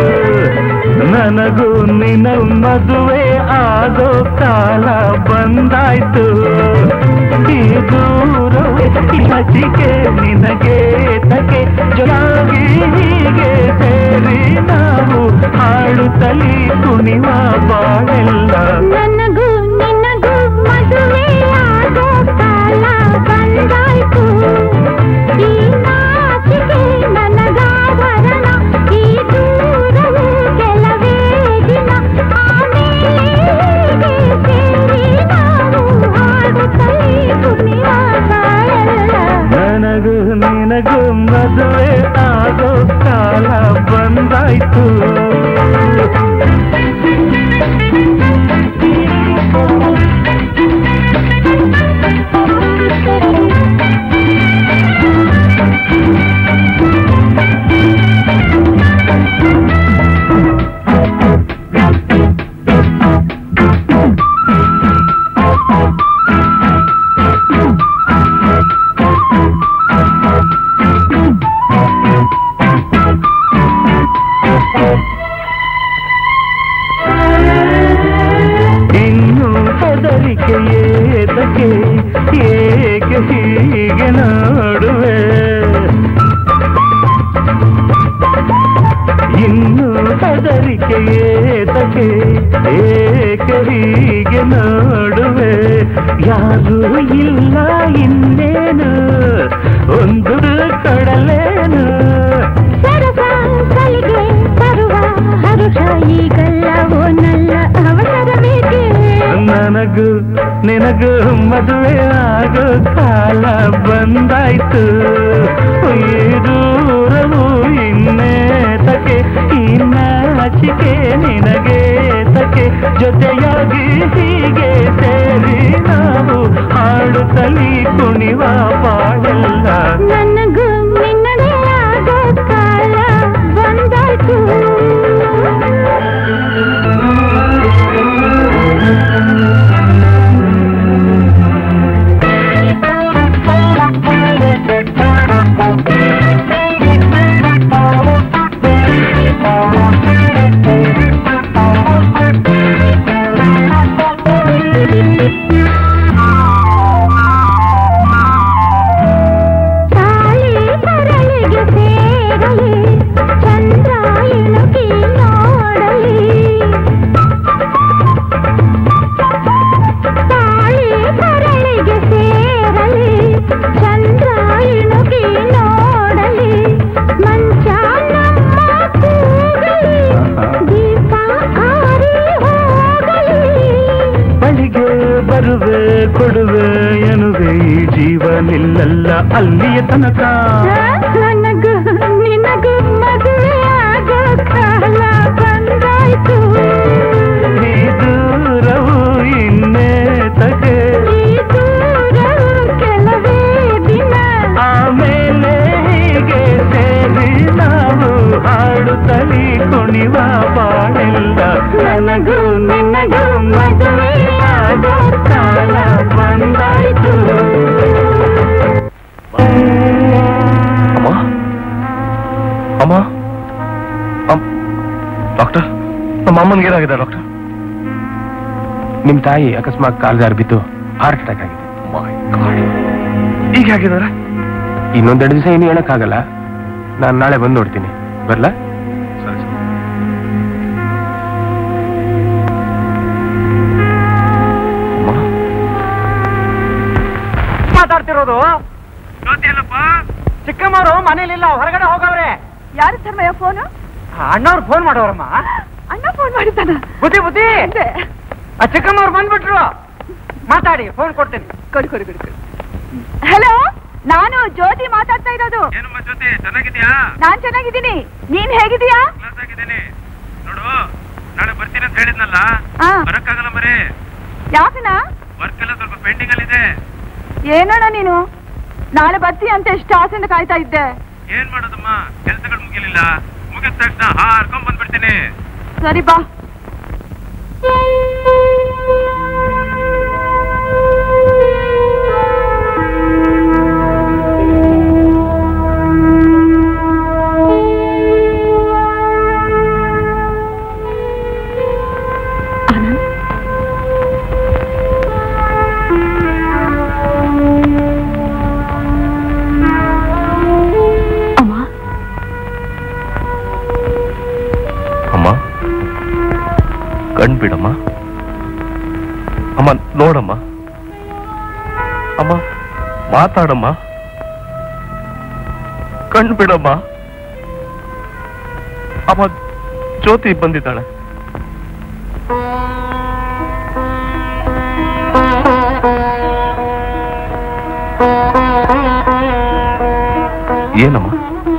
ನನಗೂ ನಿನ ಮದುವೆ ಆಗೋ ಕಾಲ ಬಂದಾಯ್ತು ಈ ದೂರವೇ ಹಜಿಗೆ ನಿನಗೆ ತಗೆ ಜೊಲಾಗಿ ಹೀಗೆ ಸೇರಿ ನಾವು ಹಾಡುತ್ತಲಿ ಕುಣಿವ ಬಾಳೆಲ್ಲ ನನಗೂ ನಿನಗೂ ಮದುವೆ ಆಗೋ ಕಾಲ ಬಂದಾಯ್ತು ಈ ನಾಚಿಕೆ ನನಗಾಭರಣ ಈ ದೂರವು ಕೆಲವೇ ದಿನ ಆಮೇಲೆ ಹೀಗೆ ಸೇರಿ ನಾವು ಹಾಡುತ್ತಲೇ ಕುಣಿವ ಬಾಳೆಲ್ಲ ನನಗೂ ನಿನಗೂ ಮದುವೆ ಆಗೋ ಕಾಲ ಬಂದಾಯ್ತು ಇನ್ನು ಹೆದರಿಕೆ ಏತಕ್ಕೆ ಏಕೆ ಹೀಗೆ ನೋಡುವೆ ಇನ್ನು ಹೆದರಿಕೆ ಏತಕ್ಕೆ ಏಕೆ ಹೀಗೆ ನೋಡುವೆ ಯಾರು ಇಲ್ಲ ಇನ್ನೇನು ಒಂದು ಕಡಲೇನು ಸರಸ ಸಲಿಗೆ ತರುವ ಹರುಷ ಈಗಲ್ಲವೋ ನಲ್ಲ ಅವಸರವೇಕೆ ನನಗೂ ನಿನಗೂ ಮದುವೆ ಆಗೋ ಕಾಲ ಬಂದಾಯ್ತು ಈ ದೂರವು ಇನ್ನೇತಕ್ಕೆ ಈ ನಾಚಿಕೆ ನಿನಗೆ ತಕೆ ಜೊತೆಯಾಗಿ ಹೀಗೆ ಸೇರಿ ನಾವು ಹಾಡುತ್ತಲಿ ಕುಣಿವ ಬಾಳೆಲ್ಲ ನನಗೂ ನಿನ್ನದೇ ಆಗೋ ಕಾಲ ಬಂದಾಯ್ತು ತಾಳಿ ತರಳಿಗೆ ಸೇರಲಿ ಚಂದ್ರ ಇಣುಕಿ ನೋಡಲಿ ತಾಳಿ ತರಳಿಗೆ ಸೇರಲಿ ಚಂದ್ರ ಇಣುಕಿ ನೋಡಲಿ ಮಂಚ ನಮ್ಮ ಕೂಗಲಿ ದೀಪ ಆರಿ ಹೋಗಲಿ ಬಳಿಗೆ ಬರುವೆ ಕೊಡುವೆ ಎನ್ನುವೆ ಈ ಜೀವ ನಿಲ್ಲಲ್ಲ ಅಲ್ಲಿಯ ತನಕ ನನಗೂ ನಿನಗೂ ಮದುವೆ ಆಗೋ ಕಾಲ ಬಂದಾಯ್ತು ಈ ದೂರವು ಇನ್ನೇ ತಗೆ ಈ ದೂರವು ಕೆಲವೇ ದಿನ ಆಮೇಲೆ ಹೀಗೆ ಸೇರಿ ನಾವು ಹಾಡುತ್ತಲಿ ಕುಣಿವ ಬಾಳೆಲ್ಲ ನನಗೂ ನಿನಗೂ ಮದುವೆ ಆಗೋ ಕಾಲ ಬಂದಾಯ್ತು ಅಮ್ಮ ಅಮ್ಮ ಅಮ್- ಡಾಕ್ಟರ್ ನಮ್ಮ ಅಮ್ಮನಿಗೆ ಏನಾಗಿದೆ ಡಾಕ್ಟರ್ ನಿಮ್ ತಾಯಿ ಅಕಸ್ಮಾತ್ ಕಾಲ್ಗಾರ್ ಬಿದ್ದು ಹಾರ್ಟ್ ಅಟ್ಯಾಕ್ ಆಗಿದೆ ಈಗ ಹೇಗಿದ್ದಾರೆ ಇನ್ನೊಂದೆರಡು ದಿವಸ ಏನು ಹೇಳಕ್ಕಾಗಲ್ಲ ನಾನು ನಾಳೆ ಬಂದು ನೋಡ್ತೀನಿ ಬರ್ಲಾ ಸರಿ ಸರಿ ಅಮ್ಮ ಮಾತಾಡ್ತಿರೋದು ಚಿಕ್ಕಮ್ಮವರು ಮನೇಲಿಲ್ಲ ಹೊರಗಡೆ ಹೋಗವ್ರೆ ಯಾರು ಧರ್ಮಯ್ಯ ಫೋನು ಅಣ್ಣವ್ರು ಫೋನ್ ಮಾಡೋರಮ್ಮ ಅಣ್ಣ ಫೋನ್ ಮಾಡಿದ್ದಾನ ಬುದ್ಧಿ ಬುದ್ಧಿ ಆ ಚಿಕ್ಕಮ್ಮವ್ರು ಬಂದ್ಬಿಟ್ರು ಮಾತಾಡಿ ಫೋನ್ ಕೊಡ್ತೀನಿ ಕೊಡಿ ಕೊಡಿ ಕೊಡಿ ಕೊಡಿ ಹಲೋ ನಾನು ಜ್ಯೋತಿ ಮಾತಾಡ್ತಾ ಇರೋದು ಜೊತೆ ಚೆನ್ನಾಗಿದ್ಯಾ ನಾನ್ ಚೆನ್ನಾಗಿದ್ದೀನಿ ನೀನ್ ಹೇಗಿದೀಯಾ ಕ್ಲಾಸ್ ಆಗಿದ್ದೀನಿ ನೋಡು ನಾಳೆ ಬರ್ತೀನಿ ಅಂತ ಹೇಳಿದ್ನಲ್ಲ ಆ ಬರಕ್ಕಾಗಲ್ಲ ಮರಿ ಯಾಕನ ವರ್ಕ್ ಎಲ್ಲ ಸ್ವಲ್ಪ ಪೆಂಡಿಂಗ್ ಅಲ್ಲಿ ಇದೆ ಏನಣ್ಣ ನೀನು ನಾಳೆ ಬರ್ತೀಯ ಅಂತ ಎಷ್ಟು ಆಸೆಯಿಂದ ಕಾಯ್ತಾ ಇದ್ದೆ ಏನ್ ಮಾಡೋದಮ್ಮ ಕೆಲ್ಸಗಳು ಮುಗಿಲಿಲ್ಲ ಮುಗಿದ ತಕ್ಷಣ ಹಾರ್ಕೊಂಡ್ ಬಂದ್ಬಿಡ್ತೀನಿ ಸರಿ ಬಾ ಕಣ್ ಬಿಡಮ್ಮ ಅಮ್ಮ ನೋಡಮ್ಮ ಅಮ್ಮ ಮಾತಾಡಮ್ಮ ಕಣ್ ಬಿಡಮ್ಮ ಅಮ್ಮ ಜ್ಯೋತಿ ಬಂದಿದ್ದಾಳೆ ಏನಮ್ಮ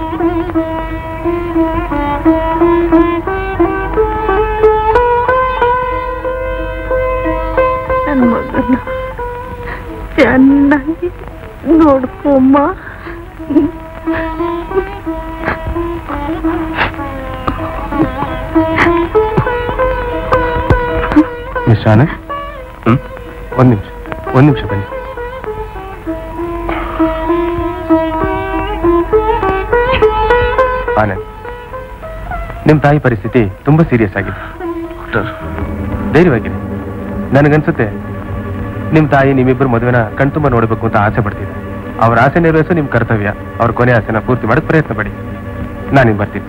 ನನ್ನ ಮಗನ ಚೆನ್ನಾಗಿ ನೋಡ್ಕೊಮ್ಮ ಮಿಸ್ ಆನಂದ್ ಹ್ಮ್ ಒಂದ್ ನಿಮಿಷ ಒಂದ್ ನಿಮಿಷ ಬನ್ನಿ ಆನಂದ್ ನಿಮ್ ತಾಯಿ ಪರಿಸ್ಥಿತಿ ತುಂಬಾ ಸೀರಿಯಸ್ ಆಗಿದೆ ಧೈರ್ಯವಾಗಿರಿ ನನಗನ್ಸುತ್ತೆ ನಿಮ್ ತಾಯಿ ನಿಮ್ಮಿಬ್ಬರು ಮದುವೆನ ಕಣ್ತುಂಬ ನೋಡಬೇಕು ಅಂತ ಆಸೆ ಪಡ್ತಿದ್ದೆ ಅವ್ರ ಆಸೆ ನೆರವೇರಿಸೋ ನಿಮ್ ಕರ್ತವ್ಯ ಅವ್ರ ಕೊನೆ ಆಸೆನ ಪೂರ್ತಿ ಮಾಡಕ್ ಪ್ರಯತ್ನ ಪಡಿ ನಾನಿನ್ ಬರ್ತೀನಿ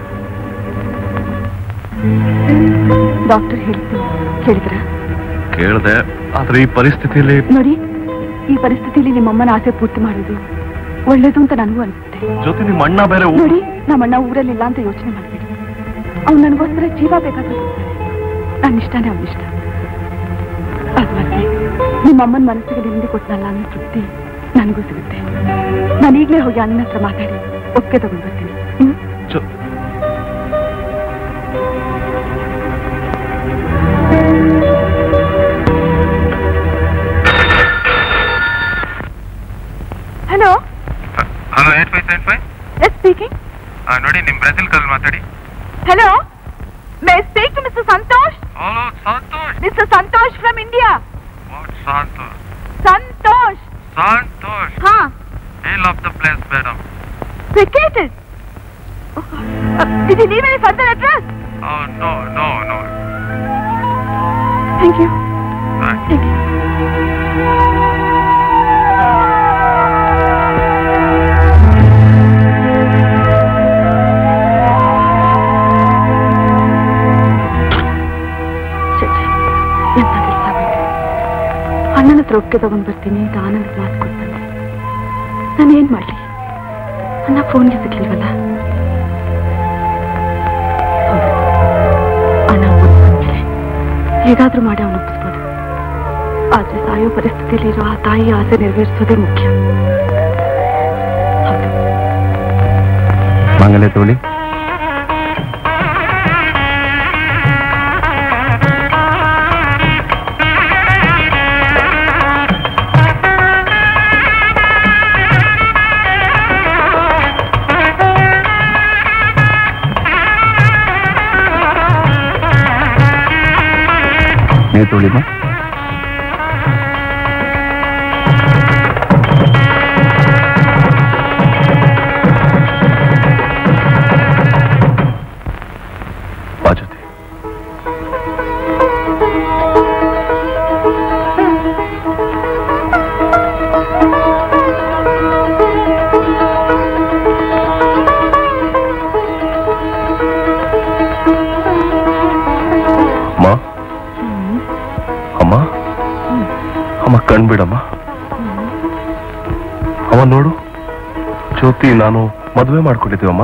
ಡಾಕ್ಟರ್ ಹೇಳ್ತೀನಿ ಕೇಳಿದ್ರ ಕೇಳಿದೆ ಆದ್ರೆ ಈ ಪರಿಸ್ಥಿತಿಯಲ್ಲಿ ನೋಡಿ ಈ ಪರಿಸ್ಥಿತಿಯಲ್ಲಿ ನಿಮ್ಮಮ್ಮನ ಆಸೆ ಪೂರ್ತಿ ಮಾಡೋದು ಒಳ್ಳೇದು ಅಂತ ನನಗೂ ಅನಿಸುತ್ತೆ ಜೊತೆ ನಿಮ್ಮ ಅಣ್ಣ ಬೇರೆ ಊ- ನೋಡಿ ನಮ್ಮಣ್ಣ ಊರಲ್ಲಿಲ್ಲ ಅಂತ ಯೋಚನೆ ಮಾಡ್ಬೇಡಿ ಅವ್ನು ನನಗೋಸ್ಕರ ಜೀವ ಬೇಕಾದ್ರೆ ನನ್ನ ಇಷ್ಟನೇ ಅವ್ನ ಇಷ್ಟ ಅದ್ಮಧ್ಯೆ ನಿಮ್ಮಮ್ಮನ ಮನಸ್ಸಿಗೆ ನೆಮ್ಮದಿ ಕೊಟ್ಟನಲ್ಲ ಅನ್ನೋ ತೃಪ್ತಿ ನನಗೂ ಸಿಗುತ್ತೆ ನಾನು ಈಗಲೇ ಹೋಗಿ ಅಣ್ಣನ ಹತ್ರ ಮಾತಾಡಿ ಒಪ್ಪಿಗೆ ತಗೊಂಡು ಬರ್ತೀನಿ ಹ್ಮ್ ಜೊ- hello hello eight five seven five yes speaking ನೋಡಿ ನಿಮ್ ಬ್ರೆಜಿಲ್ ಕಾಲ್ ಮಾತಾಡಿ hello may speak to mister Santosh hello Santosh mister Santosh from India what Santosh Santosh Santosh ಹಾ I love the place madam vacated. Uh, did he leave any further address? Oh, no, no, no. Thank you Thank thank you ಛೆ, ಛೆ, ಎಂತ ಕೆಲ್ಸ ಆಗೋಯ್ತು. ಅಣ್ಣನ ಹತ್ರ ಒಪ್ಪಿಗೆ ತಗೊಂಡ್ ಬರ್ತೀನಿ ಅಂತ ಆನಂದ್ ಮಾತು ಕೊಟ್ಟು ಬಂದೆ ನಾನು ಏನ್ ಮಾಡ್ಲಿ ಅಣ್ಣ ಫೋನ್ಗೆ ಸಿಗ್ಲಿಲ್ವಲ್ಲ ಹೌದು. ಅಣ್ಣ ಒಪ್ಪಿಸ್ಕೊಂಡ್ಮೇಲೆ ಹೇಗಾದ್ರೂ ಮಾಡಿ ಅವನು ಒಪ್ಪಿಸ್ಬೋದು ಆದ್ರೆ ಸಾಯೋ ಪರಿಸ್ಥಿತಿಯಲ್ಲಿರೋ ಆ ತಾಯಿ ಆಸೆ ನೆರವೇರಿಸೋದೇ ಮುಖ್ಯ ಹೌದು ಮಾಂಗಲ್ಯ ತೋಳಿ ನೀವು ತೋಳಿಮ್ಮ ಬಾ ಜೊತೆ ಅಮ್ಮ ಅಮ್ಮ ಅಮ್ಮ ಕಣ್ಬಿಡಮ್ಮ ಅಮ್ಮ ನೋಡು ಜ್ಯೋತಿ ನಾನು ಮದುವೆ ಮಾಡ್ಕೊಂಡಿದ್ದೀವಮ್ಮ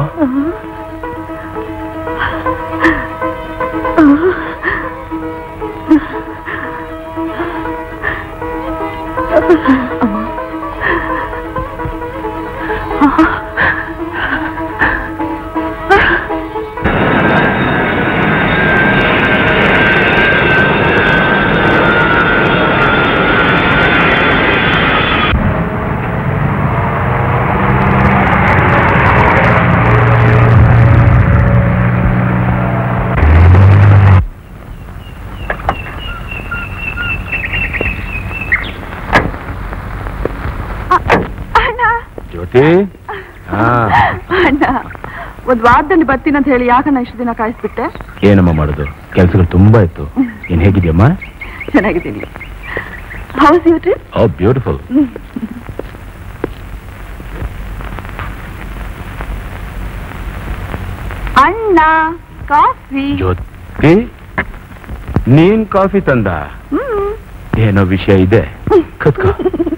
ಅಣ್ಣ ಜ್ಯೋತಿ ಹಾ ಅಣ್ಣ ಒಂದ್ ವಾರದಲ್ಲಿ ಬರ್ತೀನಿ ಅಂತ ಹೇಳಿ ಯಾಕಣ್ಣ ಇಷ್ಟು ದಿನ ಕಾಯಿಸ್ಬಿಟ್ಟೆ ಏನಮ್ಮ ಮಾಡೋದು ಕೆಲಸಗಳು ತುಂಬಾ ಇತ್ತು ಏನ್ ಹೇಗಿದ್ಯಮ್ಮ ಚೆನ್ನಾಗಿದ್ದೀನಿ how's your trip oh beautiful ಅಣ್ಣ ಕಾಫಿ ಜ್ಯೋತಿ ನೀನ್ ಕಾಫಿ ತಂದ ಹ್ಮ್ ಏನೋ ವಿಷಯ ಇದೆ ಕತ್ಕೋ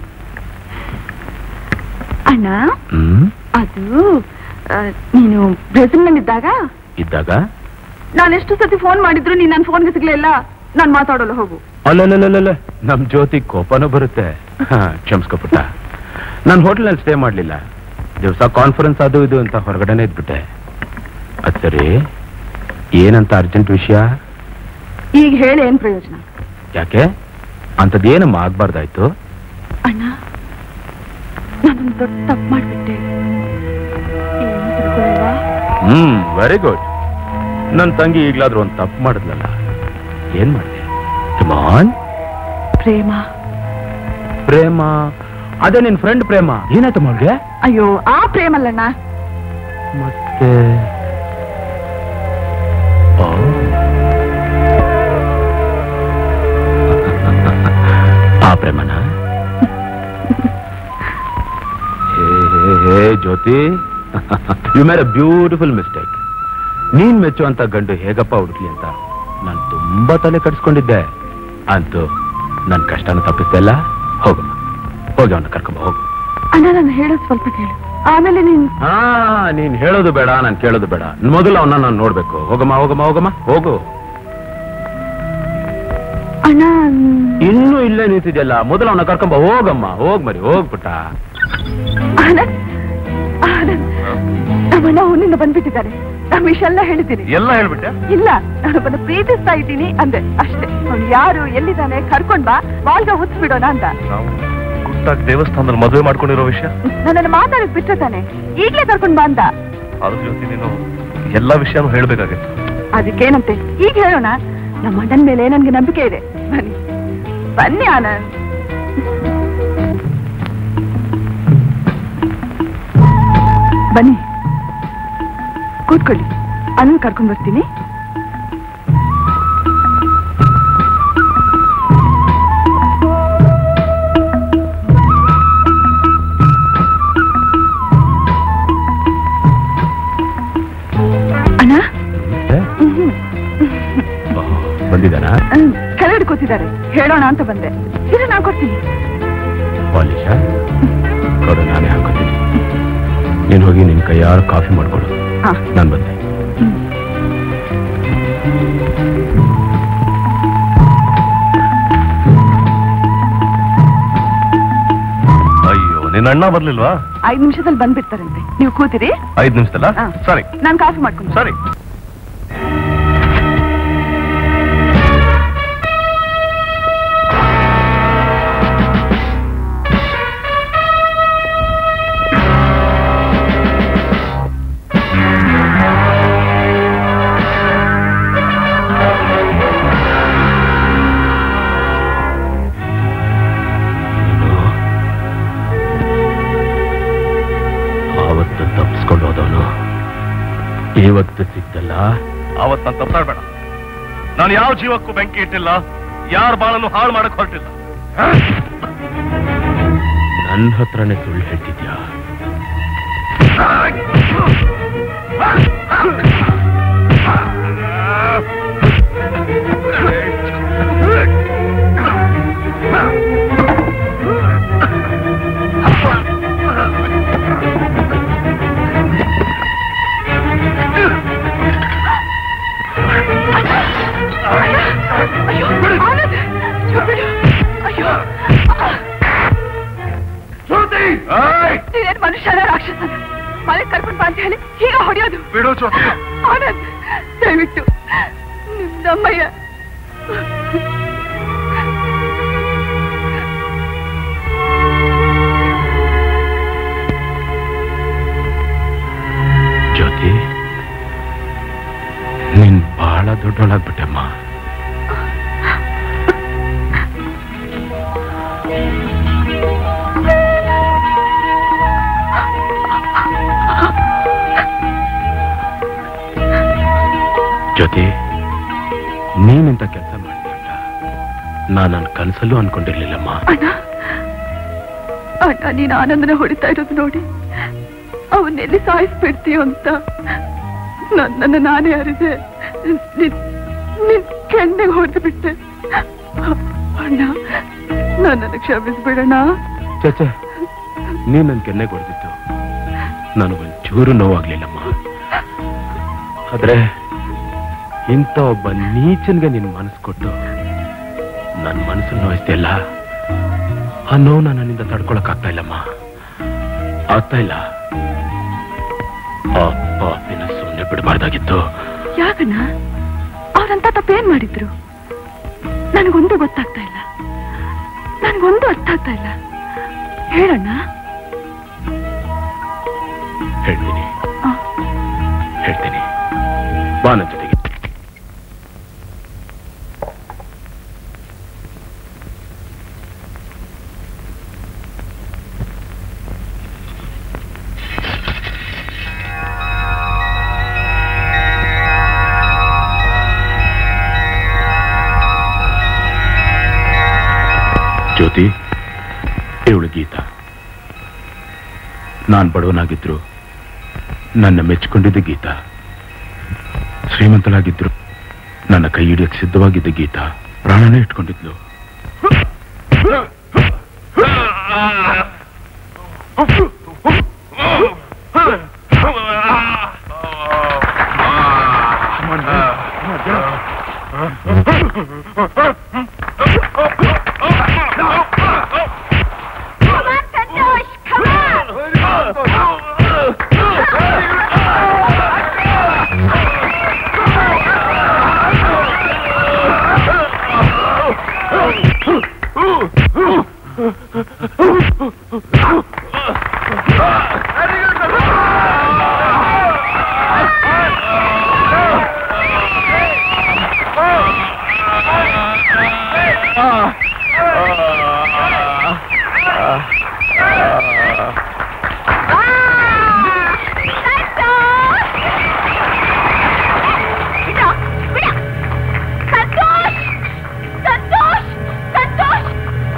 ಅಣ್ಣ ಹ್ಮ್ ಅದು ಆ, ನೀನು ಬ್ರೆಜಿಲ್ನಲ್ಲಿದ್ದಾಗ ಇದ್ದಾಗ ನಾನು ಎಷ್ಟು ಸತಿ ಫೋನ್ ಮಾಡಿದ್ರು ನೀನ್ ನನ್ನ ಫೋನ್ಗೆ ಸಿಗ್ಲಿಲ್ಲ ನಾನು ಮಾತಾಡೋಲ್ಲ ಹೋಗು ಅಲ್ಲಲ್ಲಲ್ಲಲ್ಲ ನಮ್ ಜ್ಯೋತಿ ಕೋಪನೂ ಬರುತ್ತೆ ಹಾ, ಕ್ಷಮಿಸ್ಕೊ ಪುಟ್ಟ ನಾನು ಹೋಟೆಲ್ನಲ್ಲಿ ಸ್ಟೇ ಮಾಡ್ಲಿಲ್ಲ ದಿವಸ ಕಾನ್ಫರೆನ್ಸ್ ಅದು ಇದು ಅಂತ ಹೊರಗಡೆನೆ ಇದ್ಬಿಟ್ಟೆ ಅದ್ ಸರಿ ಏನಂತ ಅರ್ಜೆಂಟ್ ವಿಷಯ ಈಗ ಹೇಳಿ ಏನ್ ಪ್ರಯೋಜನ ಯಾಕೆ ಅಂಥದ್ದೇನಮ್ಮ ಆಗ್ಬಾರ್ದಾಯ್ತು ಅಣ್ಣ ನಾನೊಂದು ದೊಡ್ಡ ತಪ್ಪು ಮಾಡ್ಬಿಟ್ಟೆ ಏನು ತಿಳ್ಕೊಳಲ್ವಾ ಹ್ಮ್ ವೆರಿ ಗುಡ್ ನನ್ ತಂಗಿ ಈಗ್ಲಾದ್ರೂ ಒಂದು ತಪ್ಪು ಮಾಡಿದ್ಲಲ್ಲ ಏನ್ ಮಾಡಿದೆ ಕಮಾನ್ ಪ್ರೇಮ ಪ್ರೇಮ ಅದೇ ನಿನ್ ಫ್ರೆಂಡ್ ಪ್ರೇಮ ಏನಾಯ್ತು ಮಲ್ಗೆ ಅಯ್ಯೋ ಆ ಪ್ರೇಮ ಅಲ್ಲಣ್ಣ ಮತ್ತೆ ಓ. ಆ ಪ್ರೇಮನ ಹೇ, ಹೇ, ಹೇ, ಜ್ಯೋತಿ ಯು ಮೇರ್ ಅ ಬ್ಯೂಟಿಫುಲ್ ಮಿಸ್ಟೇಕ್ ನೀನ್ ಮೆಚ್ಚುವಂತ ಗಂಡು ಹೇಗಪ್ಪ ಹುಡುಕ್ಲಿ ಅಂತ ನಾನು ತುಂಬಾ ತಲೆ ಕಟ್ಸ್ಕೊಂಡಿದ್ದೆ ಅಂತೂ ನನ್ ಕಷ್ಟನ ತಪ್ಪಿಸ್ತಲ್ಲ ಹೋಗಮ್ಮ ಹೋಗಿ ಅವನ್ನ ಕರ್ಕೊಂಬ ಹೋಗು ಅಣ್ಣ ನಾನು ಹೇಳೋದು ಸ್ವಲ್ಪ ಕೇಳು ಆಮೇಲೆ ನೀನ್ ಹಾ ನೀನ್ ಹೇಳೋದು ಬೇಡ ನಾನು ಕೇಳೋದು ಬೇಡ ಮೊದಲು ಅವನ್ನ ನಾನು ನೋಡ್ಬೇಕು ಹೋಗಮ್ಮ ಹೋಗಮ್ಮ ಹೋಗಮ್ಮ ಹೋಗು ಅಣ್ಣ ಇನ್ನೂ ಇಲ್ಲೇ ನಿಂತಿದ್ಯಲ್ಲ ಮೊದಲು ಅವನ ಕರ್ಕೊಂಬ ಹೋಗಮ್ಮ ಹೋಗ್ ಮರಿ ಹೋಗ್ಬಿಟ್ಟ ಆನಂದ್ ಆನಂದ್ ನಮ್ಮಣ್ಣ ಊರಿನಿಂದ ಬಂದ್ಬಿಟ್ಟಿದ್ದಾರೆ ನಮ್ಮ ವಿಷಯ ಹೇಳಿದ್ದೀನಿ ಎಲ್ಲ ಹೇಳ್ಬಿಟ್ಟೆ ಇಲ್ಲ ನಾನೊಬ್ಬನ ಪ್ರೀತಿಸ್ತಾ ಇದ್ದೀನಿ ಅಂದೆ ಅಷ್ಟೇ ಅವ್ನು ಯಾರು ಎಲ್ಲಿದ್ದಾನೆ ಕರ್ಕೊಂಡ್ ಬಾ ವಾಲ್ಗ ಬಿಡೋಣ ಅಂತ ನಾವು ಗುಟ್ಟಾಗಿ ದೇವಸ್ಥಾನದಲ್ಲಿ ಮದುವೆ ಮಾಡ್ಕೊಂಡಿರೋ ವಿಷಯ ನನ್ನನ್ನು ಮಾತಾಡಕ್ ಬಿಟ್ರೆ ತಾನೆ ಈಗ್ಲೇ ಕರ್ಕೊಂಡ್ ಬಾ ಅಂತ ಅದ್ರ ಜೊತೆ ನೀನು ಎಲ್ಲಾ ವಿಷಯನೂ ಹೇಳ್ಬೇಕಾಗಿತ್ತು ಅದಕ್ಕೇನಂತೆ ಈಗ ಹೇಳೋಣ ನಮ್ಮ ಅಣ್ಣನ ಮೇಲೆ ನನ್ಗೆ ನಂಬಿಕೆ ಇದೆ ಬನ್ನಿ ಬನ್ನಿ ಆನಂದ್ ಬನ್ನಿ ಕೂತ್ಕೊಳ್ಳಿ ಅಣ್ಣನ್ ಕರ್ಕೊಂಡ್ ಬರ್ತೀನಿ ಅಣ್ಣ ಹ್ಮ್ ಬಂದಿದ್ದಾನ ಹ್ಮ್, ಕೆಳಗಡೆ ಕೂತಿದ್ದಾರೆ ಹೇಳೋಣ ಅಂತ ಬಂದೆ ಇದು ನಾನು ಕೊಡ್ತೀನಿ ಪಾಲಿಶ ಕೊಡು ನಾನೇ ಹಾಕೋತೀನಿ ನೀನ್ ಹೋಗಿ ನಿನ್ ಕೈಯಾರ ಕಾಫಿ ಮಾಡ್ಕೊಡು ಹಾ ನಾನ್ ಬಂದೆ ಅಯ್ಯೋ ನಿನ್ನ ಅಣ್ಣ ಬರ್ಲಿಲ್ವಾ ಐದ್ ನಿಮಿಷದಲ್ಲಿ ಬಂದ್ಬಿಡ್ತಾರಂತೆ ನೀವು ಕೂತಿರಿ ಐದ್ ನಿಮಿಷದಲ್ಲ ಹಾ. ಸರಿ ನಾನು ಕಾಫಿ ಮಾಡ್ಕೊಂಡು ಸರಿ ಆವತ್ತು ತಪ್ಪಿಸ್ಕೊಂಡು ಹೋದವನು ಇವತ್ತು ಸಿಕ್ತಲ್ಲ ಅವತ್ ನಾನು ತಪ್ಪಾಡ್ಬೇಡ ನಾನು ಯಾವ ಜೀವಕ್ಕೂ ಬೆಂಕಿ ಇಟ್ಟಿಲ್ಲ ಯಾರ ಬಾಳನ್ನು ಹಾಳು ಮಾಡಕ್ ಹೊರಟಿಲ್ಲ ನನ್ನ ಹತ್ರನೇ ಸುಳ್ಳು ಹೇಳ್ತಿದ್ಯಾ ನೀನೇನ್ ಮನುಷ್ಯನ ರಾಕ್ಷಸ ಮನೆ ಕರ್ಕೊಂಡು ಬಾ ಅಂತ ಹೇಳಿ ಈಗ ಹೊಡೆಯೋದು ಬಿಡು ಜ್ಯೋತಿ ಆನಂದ್ ದಯವಿಟ್ಟು ನಮ್ಮಯ್ಯ ಜ್ಯೋತಿ ನೀನ್ ಬಹಳ ದೊಡ್ಡವಳಾಗ್ಬಿಟ್ಟಮ್ಮ ಜ್ಯೋತಿ ನೀನಿಂತ ಕೆಲಸ ಮಾಡ್ತೀಯ ನಾನು ನನ್ನ ಕನಸಲ್ಲೂ ಅನ್ಕೊಂಡಿರ್ಲಿಲ್ಲಮ್ಮ ಅಣ್ಣ ಅಣ್ಣ ನೀನು ಆನಂದನ ಹೊಡಿತಾ ಇರೋದು ನೋಡಿ ಅವನ್ನೆಲ್ಲಿ ಸಾಯಿಸ್ಬಿಡ್ತೀಯೋ ಅಂತ ನನ್ನನ್ನು ನಾನೇ ಅರಿದೆ ನಿನ್ ನಿನ್ ಕೆನ್ನೆಗೆ ಹೊಡೆದು ಬಿಟ್ಟೆ ಅಣ್ಣ ನನ್ನನ್ನು ಕ್ಷಮಿಸ್ಬಿಡಣ ಚಚೆ ನೀನ್ ನನ್ ಕೆನ್ನೆ ಕೊಡ್ತಿತ್ತು ನನಗೊಂಚೂರು ನೋವಾಗ್ಲಿಲ್ಲಮ್ಮ ಆದ್ರೆ ಇಂಥ ಒಬ್ಬ ನೀಚನ್ಗೆ ನಿನ್ ಮನಸ್ಸು ಕೊಟ್ಟು ನನ್ ಮನಸ್ಸನ್ನು ನೋಯಿಸ್ತಿಲ್ಲ ಆ ನೋವು ನನ್ನಿಂದ ತಡ್ಕೊಳಕ್ ಆಗ್ತಾ ಇಲ್ಲಮ್ಮ ಆಗ್ತಾ ಇಲ್ಲ ಆ ಪಾಪಿನ ಸುಮ್ಮನೆ ಬಿಡಬಾರ್ದಾಗಿತ್ತು ಯಾಕಣ್ಣ ಅವ್ರಂತ ತಪ್ಪೇನ್ ಮಾಡಿದ್ರು ನನಗೊಂದು ಗೊತ್ತಾಗ್ತಾ ಇಲ್ಲ ನನಗೊಂದು ಅರ್ಥ ಆಗ್ತಾ ಇಲ್ಲ ಹೇಳಣ್ಣ ಹೇಳ್ತೀನಿ ಆ. ಹೇಳ್ತೀನಿ ಬಾ ನನ್ ಜೊತೆಗೆ ಜ್ಯೋತಿ ಇವಳು ಗೀತಾ ನಾನ್ ಬಡವನಾಗಿದ್ರು ನನ್ನ ಮೆಚ್ಚಿಕೊಂಡಿದ್ದ ಗೀತಾ ಶ್ರೀಮಂತಳಾಗಿದ್ರು ನನ್ನ ಕೈ ಹಿಡಿಯಕ್ಕೆ ಸಿದ್ಧವಾಗಿದ್ದ ಗೀತಾ ಪ್ರಾಣನೇ ಇಟ್ಕೊಂಡಿದ್ಲು ಸಂತೋಷ್ ಸಂತೋಷ್ ಸಂತೋಷ್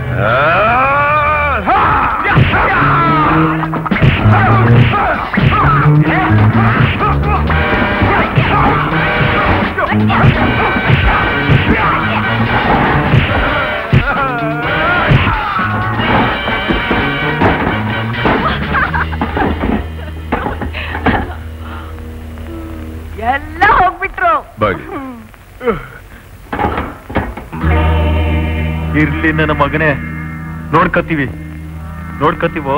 ಎಲ್ಲ ಹೋಗ್ಬಿಟ್ರು ಬಾಗಿ ಇರ್ಲಿ ನನ್ನ ಮಗನೇ ನೋಡ್ಕತ್ತೀವಿ ನೋಡ್ಕತ್ತೀವೋ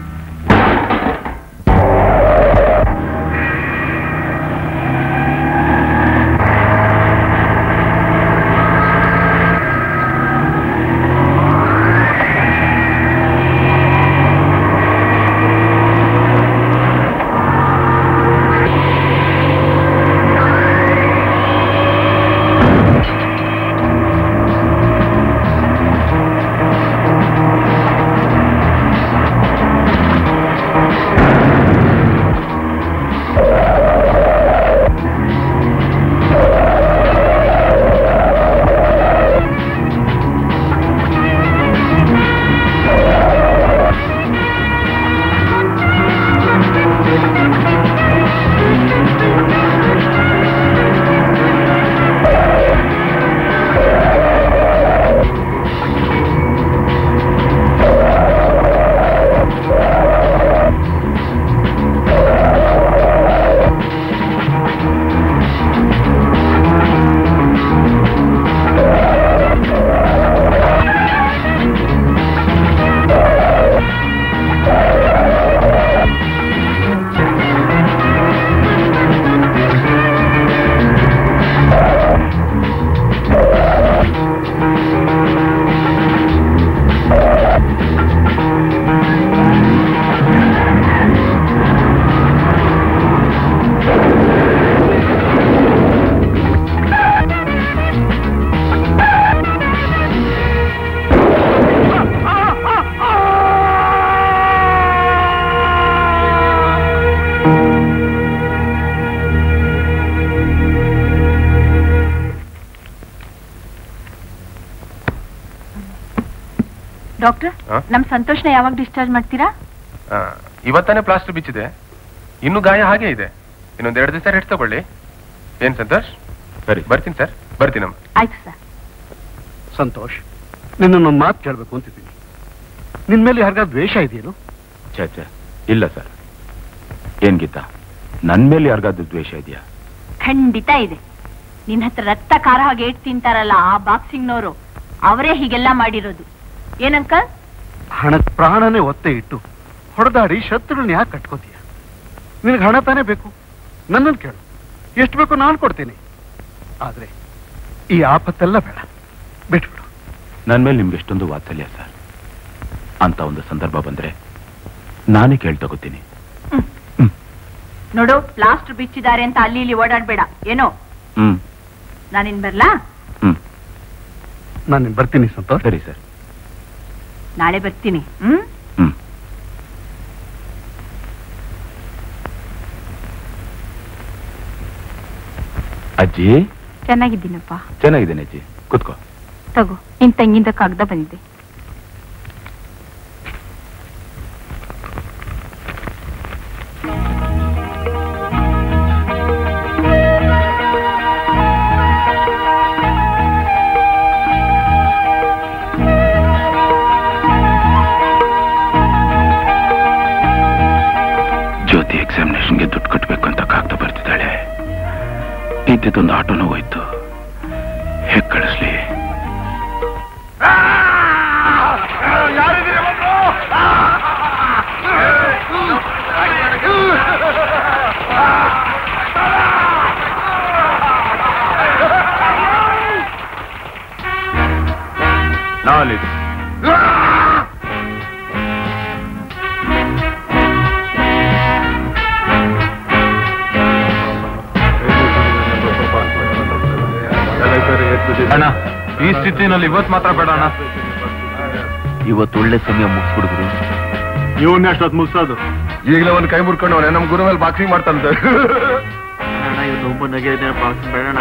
ಡಾಕ್ಟರ್ ಹಾ? ನಮ್ ಸಂತೋಷ್ನ ಯಾವಾಗ ಡಿಸ್ಚಾರ್ಜ್ ಮಾಡ್ತೀರಾ ಆ, ಇವತ್ತಾನೆ ಪ್ಲಾಸ್ಟರ್ ಬಿಚ್ಚಿದೆ ಇನ್ನು ಗಾಯ ಹಾಗೆ ಇದೆ ಇನ್ನೊಂದ್ ಎರಡು ದಿವಸ ರೆಸ್ಟ್ ತಗೊಳ್ಳಿ ಏನ್ ಸಂತೋಷ್ ಸರಿ ಬರ್ತೀನಿ ಸರ್ ಬರ್ತೀನಮ್ಮ ಆಯ್ತು ಸರ್ ಸಂತೋಷ್ ನಿನ್ನೊಂದು ಮಾತು ಕೇಳಬೇಕು ಅಂತಿದ್ದೀನಿ ನಿನ್ ಮೇಲೆ ಯಾರಿಗಾದ್ರು ದ್ವೇಷ ಇದೆಯೇನು ಛೇ ಛೇ ಇಲ್ಲ ಸರ್ ಏನ್ ಗೀತಾ ನನ್ ಮೇಲೆ ಯಾರಿಗಾದ್ರೂ ದ್ವೇಷ ಇದೆಯಾ ಖಂಡಿತ ಇದೆ ನಿನ್ ಹತ್ರ ರಕ್ತ ಖಾರ ಹಾಗೆ ಏಟ್ ತಿಂತಾರಲ್ಲ ಆ ಬಾಕ್ಸಿಂಗ್ನವರು ಅವರೇ ಹೀಗೆಲ್ಲ ಮಾಡಿರೋದು ಏನಂಕಲ್ ಹಣ ಪ್ರಾಣನೇ ಒತ್ತೆ ಇಟ್ಟು ಹೊಡೆದಾಡಿ ಶತ್ರುಗಳನ್ನ ಯಾಕೆ ಕಟ್ಕೋತೀಯ ನಿನಗೆ ಹಣ ತಾನೇ ಬೇಕು ನನ್ನನ್ನು ಕೇಳು ಎಷ್ಟು ಬೇಕೋ ನಾನು ಕೊಡ್ತೀನಿ ಆದ್ರೆ ಈ ಆಪತ್ತೆಲ್ಲ ಬೇಡ ಬಿಟ್ಬಿಡು ನನ್ ಮೇಲೆ ನಿಮ್ಗೆ ಎಷ್ಟೊಂದು ವಾತ್ಸಲ್ಯ ಸರ್ ಅಂತ ಒಂದು ಸಂದರ್ಭ ಬಂದ್ರೆ ನಾನೇ ಕೇಳಿ ತಗೋತೀನಿ ನೋಡು ಪ್ಲಾಸ್ಟರ್ ಬಿಚ್ಚಿದ್ದಾರೆ ಅಂತ ಅಲ್ಲಿ ಇಲ್ಲಿ ಓಡಾಡ್ಬೇಡ ಏನೋ ಹ್ಮ್ ನಾನಿನ್ ಬರ್ಲಾ ನಾನು ಬರ್ತೀನಿ ಸಂತೋಷ್ ಸರಿ ಸರ್ ನಾಳೆ ಬರ್ತೀನಿ ಹ್ಮ್ ಹ್ಮ್ ಅಜ್ಜಿ ಚೆನ್ನಾಗಿದ್ದೀನಪ್ಪ ಚೆನ್ನಾಗಿದ್ದೇನೆ ಅಜ್ಜಿ ಕುತ್ಕೋ ತಗೋ ನಿನ್ ತಂಗಿಂದ ಕಾಗ್ದ ಬಂದಿದೆ ಜ್ಯೋತಿ ಎಕ್ಸಾಮಿನೇಷನ್ಗೆ ದುಡ್ಡು ಕಟ್ಟಬೇಕು ಅಂತ ಕಾಗ್ದ ಬರ್ತಿದ್ದಾಳೆ ಇದ್ದಿದ್ದೊಂದು ಆಟೋನೂ ಹೋಯ್ತು ಹೇಗ್ ಕಳಿಸ್ಲಿ ನಾಲಿದು ಅಣ್ಣ ಈ ಸ್ಥಿತಿನಲ್ಲಿ ಇವತ್ತು ಮಾತ್ರ ಬೇಡ ಅಣ್ಣ ಇವತ್ತು ಒಳ್ಳೆ ಸಮಯ ಮುಗಿಸ್ಬಿಡುದ್ರು ಇವನ್ನ ಅಷ್ಟೊತ್ತು ಮುಗಿಸೋದು ಈಗಲೇ ಒಂದು ಕೈ ಮುರ್ಕೊಂಡವನೆ ನಮ್ಮ ಗುರು ಮೇಲೆ ಬಾಕ್ಸಿಂಗ್ ಮಾಡ್ತಾನಂತೆ ಅಣ್ಣ ಇವತ್ತು ಒಬ್ಬ ನಗೆ ಬೇಡಣ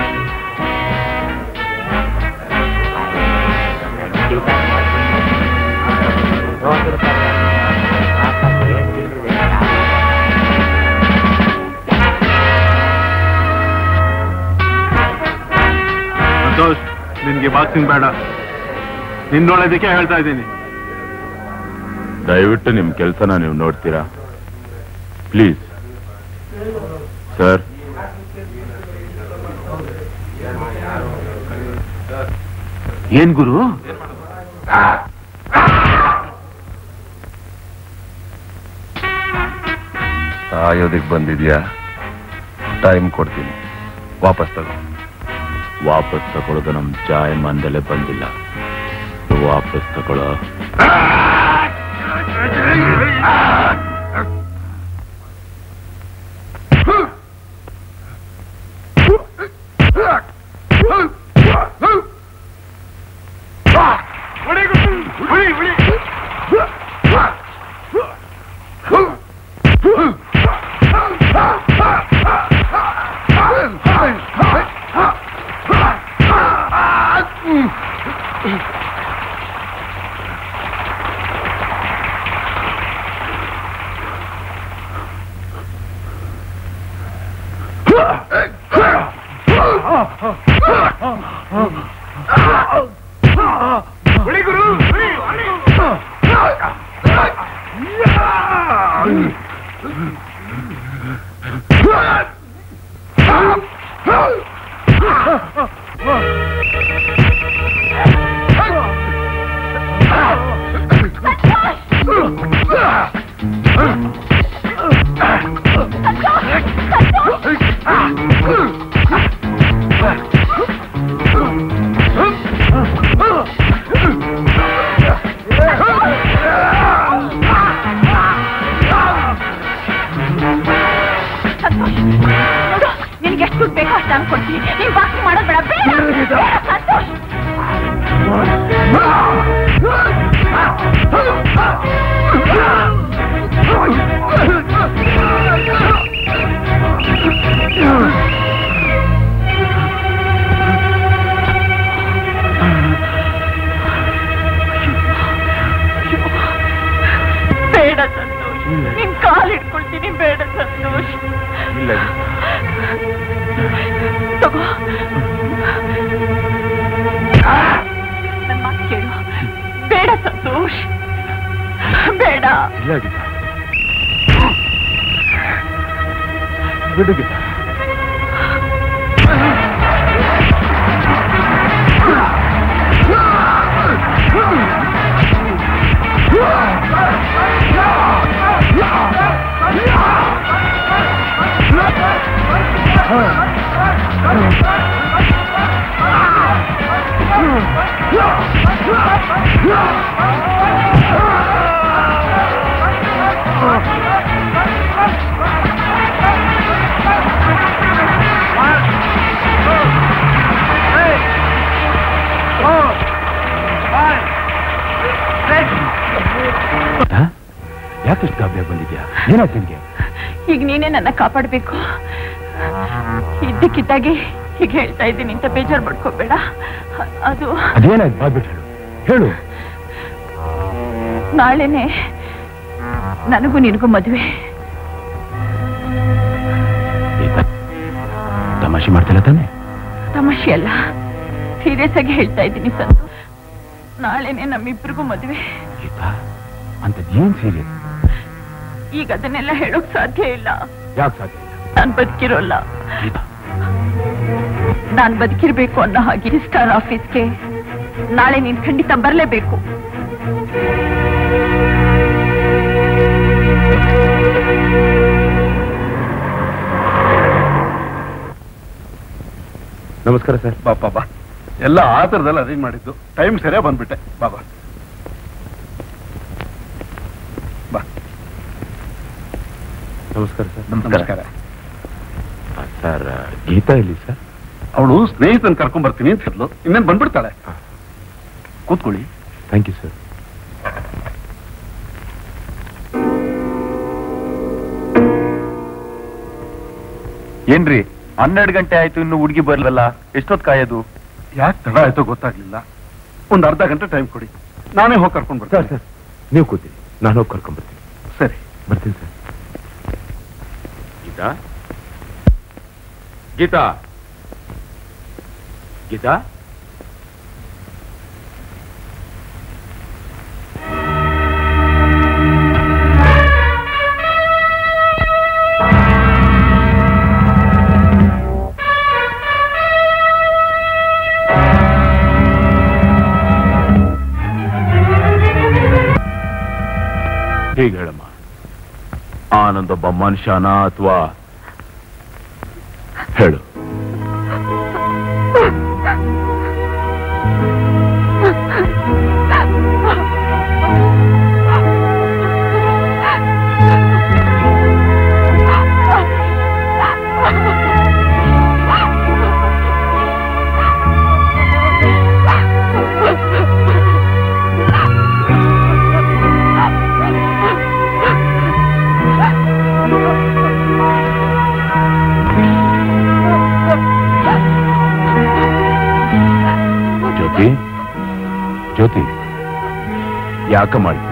ಸಂತೋಷ್ ನಿನ್ಗೆ ಬಾಕ್ಸಿಂಗ್ ಬೇಡ ನಿನ್ನೊಳದಕ್ಕೆ ಹೇಳ್ತಾ ಇದ್ದೀನಿ ದಯವಿಟ್ಟು ನಿಮ್ ಕೆಲಸನ ನೀವು ನೋಡ್ತೀರಾ ಪ್ಲೀಸ್ ಸರ್ ಏನ್ ಗುರು ಸಾಯೋದಕ್ಕೆ ಬಂದಿದ್ಯಾ ಟೈಮ್ ಕೊಡ್ತೀನಿ ವಾಪಸ್ ತಗೋ ವಾಪಸ್ ತಗೊಳ್ಳೋದು ನಮ್ ಜಾಯಮಾನದಲ್ಲೇ ಬಂದಿಲ್ಲ ವಾಪಸ್ ತಗೊಳ್ಳೋ ನೋಡು ನಿನಗೆ ಎಷ್ಟು ದುಡ್ಡು ಬೇಕೋ ಅಷ್ಟು ನಾನು ಕೊಡ್ತೀನಿ ನೀನ್ ಬಾಕಿ ಮಾಡೋದು ಬೇಡ ಬೇಡ ಬೇಡ, ಸಂತೋಷ್ ಬೇಡ ಸಂತೋಷ್ ನಿನ್ ಕಾಲ್ ಇಟ್ಕೊಳ್ತೀನಿ ಬೇಡ ಸಂತೋಷ್ ಇಲ್ಲ ತಗೋ ಇಲ್ಲ ಗೀತಾ ಬಿಡು ಗೀತಾ ಗೀತಾ, ಯಾಕಿಷ್ಟು ಗಾಬರಿಯಾಗಿ ಬಂದಿದ್ಯಾ ಏನಾಯ್ತು ನಿನಗೆ ಈಗ ನೀನೇ ನನ್ನ ಕಾಪಾಡ್ಬೇಕು ಇದ್ದಕ್ಕಿದ್ದಾಗೆ ಹೀಗೆ ಹೇಳ್ತಾ ಇದ್ದೀನಿ ಅಂತ ಬೇಜಾರು ಮಾಡ್ಕೋಬೇಡ ಅದು ಅದೇನಾಯ್ತು ಬಾದ್ಬಿಟ್ಟು ಹೇಳು ಹೇಳು ನಾಳೆನೆ ನನಗೂ ನಿನಗೂ ಮದುವೆ ಗೀತಾ, ತಮಾಷೆ ಮಾಡ್ತಿಲ್ಲ ತಾನೆ ತಮಾಷೆ ಅಲ್ಲ ಸೀರಿಯಸ್ ಆಗಿ ಹೇಳ್ತಾ ಇದ್ದೀನಿ ಸಂತು ನಾಳೆನೆ ನಮ್ಮಿಬ್ರಿಗೂ ಮದುವೆ ಗೀತಾ ಅಂತದ್ ಏನ್ ಸೀರಿಯಸ್ ಈಗ ಅದನ್ನೆಲ್ಲ ಹೇಳೋಕ್ ಸಾಧ್ಯ ಇಲ್ಲ ಯಾಕೆ ಸಾಧ್ಯ ಇಲ್ಲ ನಾನ್ ಬದುಕಿರೋಲ್ಲ ಗೀತಾ ನಾನ್ ಬದುಕಿರ್ಬೇಕು ಅನ್ನೋ ಹಾಗೆ ರಿಜಿಸ್ಟ್ರಾರ್ ಆಫೀಸ್ಗೆ ನಾಳೆ ನೀನ್ ಖಂಡಿತ ಬರ್ಲೇಬೇಕು ನಮಸ್ಕಾರ ಸರ್ ಬಾಪ ಬಾ ಎಲ್ಲ ಆ ಥರದಲ್ಲಿ ಅರೇಂಜ್ ಮಾಡಿದ್ದು ಟೈಮ್ ಸರಿಯಾಗಿ ಬಂದ್ಬಿಟ್ಟೆ ಬಾಬಾ ಬಾ ನಮಸ್ಕಾರ ಸರ್ ನಮಸ್ಕಾರ ಸರ್ ಗೀತಾ ಇಲ್ಲಿ ಸರ್ ಅವಳು ಸ್ನೇಹಿತನ ಕರ್ಕೊಂಡ್ ಬರ್ತೀನಿ ಅಂತ ಹೇಳಿದ್ಲು ಇನ್ನೇನು ಬಂದ್ಬಿಡ್ತಾಳೆ ಕೂತ್ಕೊಳ್ಳಿ ಥ್ಯಾಂಕ್ ಯು ಸರ್ ಏನ್ರಿ ಹನ್ನೆರಡು ಗಂಟೆ ಆಯ್ತು ಇನ್ನು ಹುಡುಗಿ ಬರ್ಲಲ್ಲ ಎಷ್ಟೊತ್ ಕಾಯೋದು ಯಾಕೆ ತಡ ಆಯ್ತೋ ಗೊತ್ತಾಗ್ಲಿಲ್ಲ ಒಂದ್ ಅರ್ಧ ಗಂಟೆ ಟೈಮ್ ಕೊಡಿ ನಾನೇ ಹೋಗಿ ಕರ್ಕೊಂಡ್ ಸರ್ ಬರ್ತೀನಿ ಸರ್ ನೀವು ಕೂತೀನಿ ನಾನು ಹೋಗಿ ಕರ್ಕೊಂಡ್ ಬರ್ತೀನಿ ಸರಿ ಬರ್ತೀನಿ ಸರ್ ಗೀತಾ ಗೀತಾ ಗೀತಾ ಹೀಗೆ ಹೇಳಮ್ಮ ಆನಂದೊಬ್ಬ ಮನುಷ್ಯನ ಅಥವಾ ಹೇಳು ಜ್ಯೋತಿ ಜ್ಯೋತಿ ಯಾಕ ಮಾಡ್ತಿದ್ಯಾ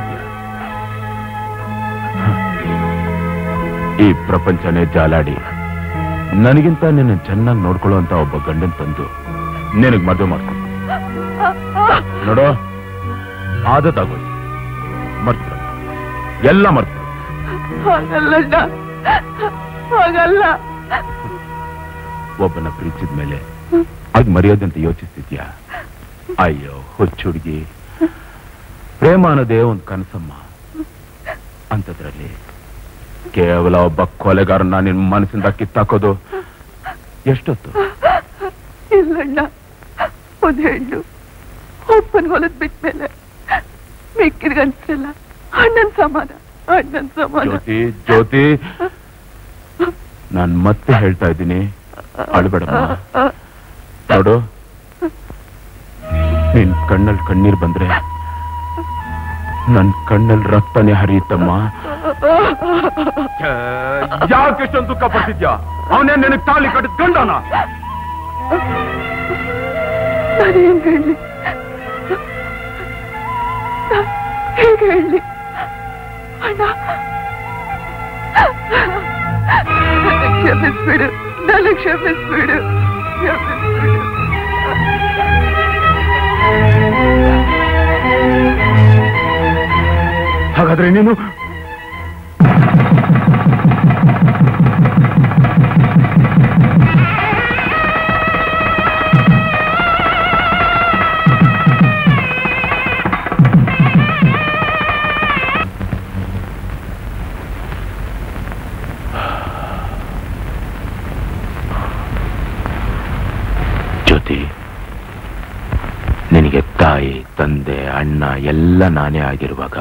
ಈ ಪ್ರಪಂಚನೇ ಜಾಲಾಡಿ ನನಗಿಂತ ನಿನ್ನ ಚೆನ್ನಾಗಿ ನೋಡ್ಕೊಳ್ಳುವಂತ ಒಬ್ಬ ಗಂಡನ್ ತಂದು ನಿನಗ್ ಮದುವೆ ಮಾಡ್ಕೊಂಡು ನೋಡೋ ಆದತ್ತಾಗೋಯ್ತು ಮರ್ತ ಎಲ್ಲ ಮರ್ತ ಹಾಗಲ್ಲ ಹಾಗಲ್ಲ ಒಬ್ಬನ ಪ್ರೀತಿಸಿದ ಮೇಲೆ ಅದ್ ಮರೆಯೋದಂತ ಯೋಚಿಸ್ತಿದ್ಯಾ ಅಯ್ಯೋ ಹುಚ್ಚು ಹುಡುಗಿ ಪ್ರೇಮ ಅನ್ನೋದೇ ಒಂದು ಕನಸಮ್ಮ ಅಂತದ್ರಲ್ಲಿ ಕೇವಲ ಒಬ್ಬ ಕೊಲೆಗಾರನ ನಿನ್ ಮನಸ್ಸಿಂದ ಕಿತ್ತಾಕೋದು ಎಷ್ಟೊತ್ತು ಇಲ್ಲಣ್ಣ ಒಂದು ಹೆಣ್ಣು ಒಪ್ಪನ್ ಹೊಲದ್ ಬಿಟ್ಮೇಲೆ ಮಿಕ್ಕಿರ್ಗನ್ಸಲ್ಲ ಅಣ್ಣನ್ ಸಮಾನ ಅಣ್ಣನ್ ಸಮಾನ ಜ್ಯೋತಿ ಜ್ಯೋತಿ ನಾನ್ ಮತ್ತೆ ಹೇಳ್ತಾ ಇದ್ದೀನಿ ಅಳ್ಬೇಡಮ್ಮ ನೋಡು ನಿನ್ ಕಣ್ಣಲ್ಲಿ ಕಣ್ಣೀರ್ ಬಂದ್ರೆ ನನ್ ಕಣ್ಣಲ್ಲಿ ರಕ್ತನೇ ಹರಿಯುತ್ತಮ್ಮ ಯಾಕೆ ಇಷ್ಟೊಂದು ದುಃಖ ಪಡ್ತಿದ್ಯಾ ಅವನೇ ನಿನಗ್ ತಾಳಿ ಕಟ್ಟಿದ್ ಗಂಡನ ನಾನೇನ್ ಹೇಳಿ ಹೇಗೆ ಹೇಳಿ ಅಣ್ಣ ನನಗ್ ಕ್ಷಮಿಸ್ಬಿಡು ನನಗ್ ಕ್ಷಮಿಸ್ಬಿಡು ಕ್ಷಮಿಸ್ಬಿಡು ಹಾಗಾದ್ರೆ ನೀನು ಅಣ್ಣ ಎಲ್ಲ ನಾನೇ ಆಗಿರುವಾಗ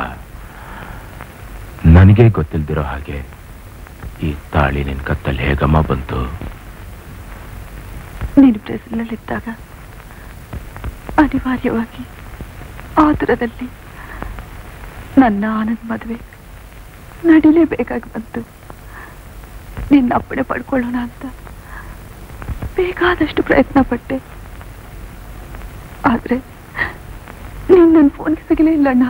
ನನಗೆ ಗೊತ್ತಿಲ್ದಿರೋ ಹಾಗೆ ಈ ತಾಳಿ ನಿನ್ ಕತ್ತಲ್ಲಿ ಹೇಗಮ್ಮ ಬಂತು ನೀನು ಬ್ರೆಜಿಲ್ನಲ್ಲಿದ್ದಾಗ ಅನಿವಾರ್ಯವಾಗಿ ಆತುರದಲ್ಲಿ ನನ್ನ ಆನಂದ್ ಮದುವೆ ನಡಿಲೇಬೇಕಾಗಿ ಬಂತು ನಿನ್ನ ಅಪ್ಪಣೆ ಪಡ್ಕೊಳ್ಳೋಣ ಅಂತ ಬೇಕಾದಷ್ಟು ಪ್ರಯತ್ನ ಪಟ್ಟೆ ಆದ್ರೆ ನೀನ್ ನನ್ನ ಫೋನ್ ಸಿಗಲೇ ಇಲ್ಲಣ್ಣ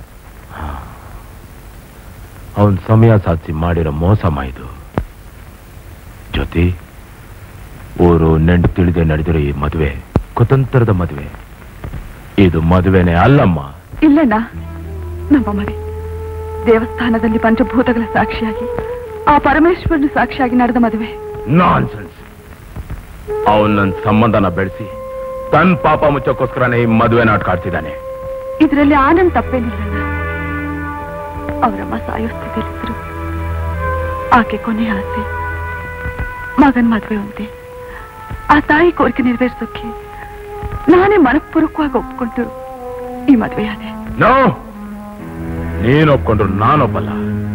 ಅವನ್ ಸಮಯ ಸಾಧಿಸಿ ಮಾಡಿರೋ ಮೋಸಮ ಇದು ಜೊತೆ ಊರು ನೆಂಟು ತಿಳಿದೆ ನಡೆದಿರೋ ಈ ಮದುವೆ ಕುತಂತ್ರದ ಮದುವೆ ಇದು ಮದುವೆನೇ ಅಲ್ಲಮ್ಮ ಇಲ್ಲಣ್ಣ ನಮ್ಮ ಮನೆ ದೇವಸ್ಥಾನದಲ್ಲಿ ಪಂಚಭೂತಗಳ ಸಾಕ್ಷಿಯಾಗಿ ಆ ಪರಮೇಶ್ವರನ ಸಾಕ್ಷಿಯಾಗಿ ನಡೆದ ಮದುವೆ ನಾನ್ಸೆನ್ಸ್ ಅವನ್ ನನ್ನ ಸಂಬಂಧನ ಬೆಳೆಸಿ ತನ್ನ ಪಾಪ ಮುಚ್ಚಕ್ಕೋಸ್ಕರನೇ ಈ ಮದುವೆ ನಾಟಕ ಆಡ್ತಿದ್ದಾನೆ ಇದರಲ್ಲಿ ಆನಂದ್ ತಪ್ಪೇನಿಲ್ಲಣ್ಣ ಅವರಮ್ಮ ಸಾಯೋ ಸ್ಥಿತಿಯಲ್ಲಿದ್ರು ಆಕೆ ಕೊನೆ ಆಸೆ ಮಗನ್ ಮದ್ವೆ ಒಂದೇ ಆ ತಾಯಿ ಕೋರಿಕೆ ನೆರವೇರಿಸೋಕೆ ನಾನೇ ಮನಪೂರ್ವಕವಾಗಿ ಒಪ್ಕೊಂಡು ಈ ಮದ್ವೆಯಾದೆ ನೋ ನೀನ್ ಒಪ್ಕೊಂಡ್ರು ನಾನೊಪ್ಪಲ್ಲ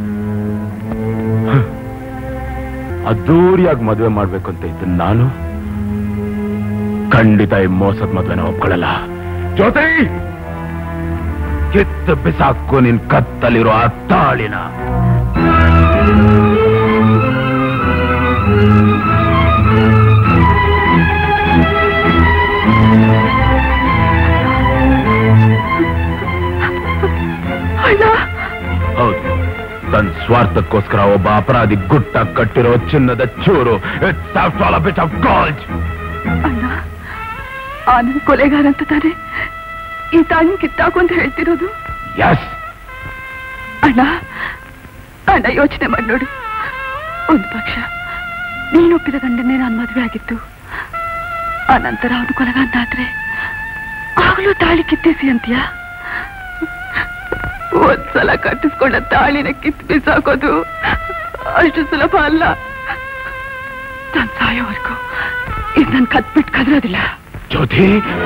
ಹ. ಅದ್ದೂರಿಯಾಗಿ ಮದುವೆ ಮಾಡ್ಬೇಕು ಅಂತ ಇದ್ದ ನಾನು ಖಂಡಿತ ಈ ಮೋಸದ ಮದುವೆನ ಒಪ್ಕೊಳ್ಳಲ್ಲ ಜೊತೆ ಕಿತ್ತು ಬಿಸಾಕು ನಿನ್ ಕತ್ತಲಿರೋ ಆ ತಾಳಿನ ಹೌದು ತನ್ನ ಸ್ವಾರ್ಥಕ್ಕೋಸ್ಕರ ಒಬ್ಬ ಅಪರಾಧಿ ಗುಟ್ಟ ಕಟ್ಟಿರೋ ಚಿನ್ನದ ಚೂರು it's after all bit of ಗಾಲ್ಜ್ ಅಣ್ಣ ಆನಂದ್ ಕೊಲೆಗಾರ ಅಂತ ತಾನೆ ಈ ತಾಳಿ ಕಿತ್ತಾಕು ಅಂತ ಹೇಳ್ತಿರೋದು ಎಸ್ ಅಣ್ಣ ಅಣ್ಣ ಯೋಚನೆ ಮಾಡಿ ನೋಡು ಒಂದು ಪಕ್ಷ ನೀನು ಒಪ್ಪಿದ ಗಂಡನ್ನೇ ನಾನು ಮದುವೆ ಆಗಿತ್ತು ಆ ನಂತರ ಅವನು ಕೊಲಗಾಂತಾದ್ರೆ ಆಗಲೂ ತಾಳಿ ಕಿತ್ತಿಸಿ ಅಂತೀಯ ಒಂದ್ಸಲ ಕಟ್ಟಿಸ್ಕೊಂಡ ತಾಳಿನ ಕಿತ್ತು ಬಿಸಾಕೋದು ಅಷ್ಟು ಸುಲಭ ಅಲ್ಲ ನಾನು ಸಾಯೋವರೆಗೂ ಇದು ನನ್ ಕತ್ಬಿಟ್ಟು ಕದರೋದಿಲ್ಲ ಜ್ಯೋತಿ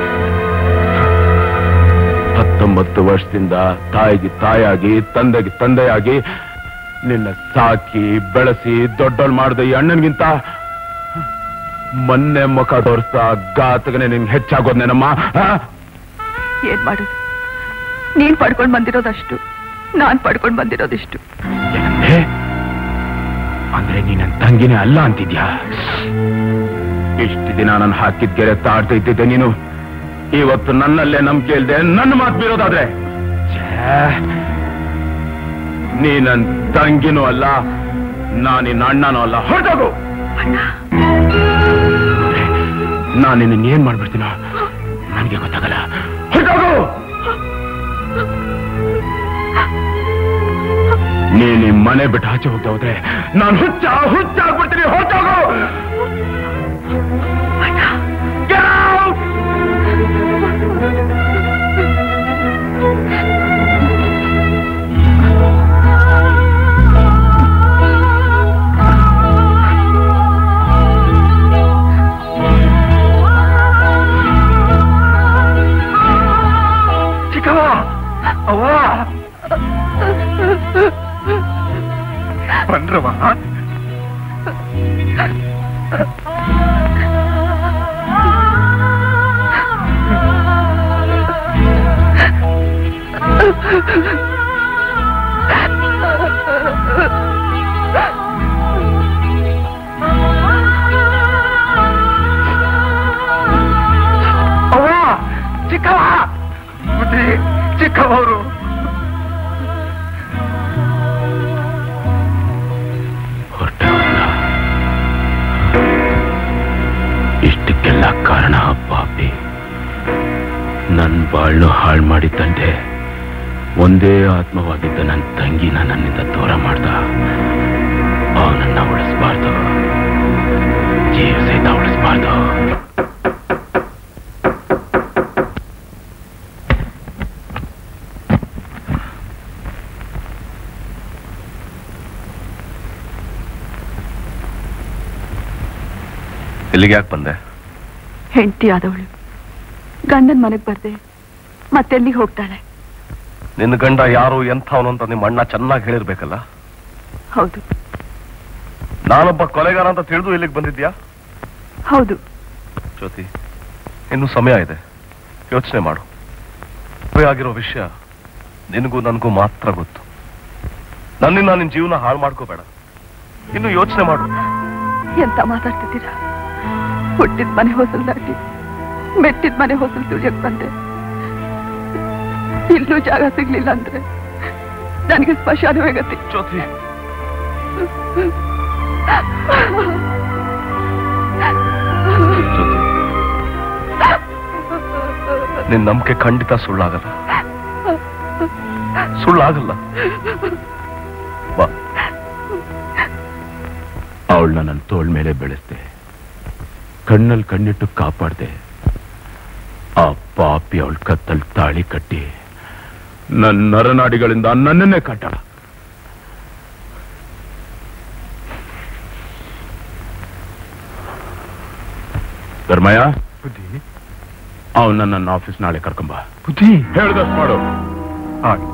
ಹತ್ತೊಂಬತ್ತು ವರ್ಷದಿಂದ ತಾಯಿಗೆ ತಾಯಾಗಿ ತಂದೆಗೆ ತಂದೆಯಾಗಿ ನಿನ್ನ ಸಾಕಿ ಬೆಳೆಸಿ ದೊಡ್ಡೋಳ್ ಮಾಡಿದ ಈ ಅಣ್ಣನ್ಗಿಂತ ಮೊನ್ನೆ ಮುಖ ತೋರಿಸ್ತಾ ಗಾತಗನೆ ನಿನ್ ಹೆಚ್ಚಾಗೋದ್ನೇನಮ್ಮ ಆ? ಏನ್ ಮಾಡುದು ನೀನ್ ಪಡ್ಕೊಂಡ್ ಬಂದಿರೋದಷ್ಟು ನಾನ್ ಪಡ್ಕೊಂಡ್ ಬಂದಿರೋದಿಷ್ಟು ಏನಂದೆ ಅಂದ್ರೆ ನೀನ್ ನನ್ ತಂಗಿನೇ ಅಲ್ಲ ಅಂತಿದ್ಯಾ ಇಷ್ಟು ದಿನ ನಾನು ಹಾಕಿದ ಗೆರೆ ತಾಡ್ತಾ ಇದ್ದಿದ್ದೆ ನೀನು ಇವತ್ತು ನನ್ನಲ್ಲೇ ನಂಬಿಕೆ ಇಲ್ದೆ ನನ್ನ ಮಾತು ಬೀರೋದಾದ್ರೆ ಛೇ, ನೀ ನನ್ ತಂಗಿನೂ ಅಲ್ಲ ನಾನು ನಿನ್ನ ಅಣ್ಣನೂ ಅಲ್ಲ ಹೊರಟೋಗು ನಾನು ನಿನ್ನ ಏನ್ ಮಾಡ್ಬಿಡ್ತೀನೋ ನನಗೆ ಗೊತ್ತಾಗಲ್ಲ ಹೊರಟೋಗು ನೀನ್ ಈ ಮನೆ ಬಿಟ್ಟು ಆಚೆ ಹೋಗ್ತಾ ಹೋದ್ರೆ ನಾನು ಹುಚ್ಚ ಹುಚ್ಚ ಆಗ್ಬಿಡ್ತೀನಿ ಹೊರಟೋಗು Get out! ಚಿಕ್ಕವ ಅವ್ವ ಬಂದ್ರವ ಅವ್ವ ಚಿಕ್ಕವ ಬುದ್ಧಿ ಚಿಕ್ಕವರು ಇಷ್ಟಕ್ಕೆಲ್ಲ ಕಾರಣ ಪಾಪಿ ನನ್ ಬಾಳ್ನು ಹಾಳು ಮಾಡಿದ್ದಂತೆ ಒಂದೇ ಆತ್ಮವಾಗಿದ್ದ ನನ್ನ ತಂಗಿನ ನನ್ನಿಂದ ದೂರ ಮಾಡ್ದ ಅವನನ್ನ ಉಳಿಸ್ಬಾರ್ದು ಜೀವ ಸಹಿತ ಉಳಿಸ್ಬಾರ್ದು ಇಲ್ಲಿಗೆ ಯಾಕೆ ಬಂದೆ ಹೆಂಡತಿ ಆದವಳು ಗಂಡನ್ ಮನೆಗ್ ಬರ್ದೆ ಮತ್ತೆಲ್ಲಿಗೆ ಹೋಗ್ತಾಳೆ ನಿನ್ನ ಗಂಡ ಯಾರು ಎಂಥವನು ಅಂತ ನಿಮ್ಮ ಅಣ್ಣ ಚೆನ್ನಾಗಿ ಹೇಳಿರ್ಬೇಕಲ್ಲ ಹೌದು ನಾನೊಬ್ಬ ಕೊಲೆಗಾರ ಅಂತ ತಿಳಿದು ಇಲ್ಲಿಗೆ ಬಂದಿದ್ಯಾ ಹೌದು ಜ್ಯೋತಿ ಇನ್ನು ಸಮಯ ಇದೆ ಯೋಚನೆ ಮಾಡು ಮದುವೆ ಆಗಿರೋ ವಿಷಯ ನಿನಗೂ ನನಗೂ ಮಾತ್ರ ಗೊತ್ತು ನನ್ನಿಂದ ನಿನ್ನ ಜೀವನ ಹಾಳು ಮಾಡ್ಕೋಬೇಡ ಇನ್ನು ಯೋಚನೆ ಮಾಡು ಎಂತ ಮಾತಾಡ್ತಿದ್ದೀರಾ ಹುಟ್ಟಿದ ಮನೆ ಹೊಸಲು ದಾಟಿ ಮೆಟ್ಟಿದ ಮನೆ ಹೊಸಲು ತುಳಿಯಕ್ ಬಂದೆ ಇಲ್ಲೂ ಜಾಗ ಸಿಗ್ಲಿಲ್ಲ ಅಂದ್ರೆ ನನಗೆ ಸ್ಮಶಾನವೇ ಗತಿ ಜ್ಯೋತಿ ನಿನ್ ನಂಬಿಕೆ ಖಂಡಿತ ಸುಳ್ಳಾಗಲ್ಲ ಸುಳ್ಳಾಗಲ್ಲ ಬಾ ಅವಳನ್ನ ನನ್ನ ತೋಳ್ ಮೇಲೆ ಬೆಳೆಸ್ದೆ ಕಣ್ಣಲ್ಲಿ ಕಣ್ಣಿಟ್ಟು ಕಾಪಾಡ್ದೆ ಆ ಪಾಪಿ ಅವಳ ಕತ್ತಲ್ ತಾಳಿ ಕಟ್ಟಿ ನನ್ನ ನರನಾಡಿಗಳಿಂದ ನನ್ನನ್ನೇ ಕಟ್ಟಾಳ ಧರ್ಮಯ್ಯ ಬುದ್ಧಿ ಅವನ್ನ ನನ್ನ ಆಫೀಸ್ ನಾಳೆ ಕರ್ಕೊಂಬ ಬುದ್ಧಿ ಹೇಳ್ದಷ್ಟು ಮಾಡು ಹಾಗೆ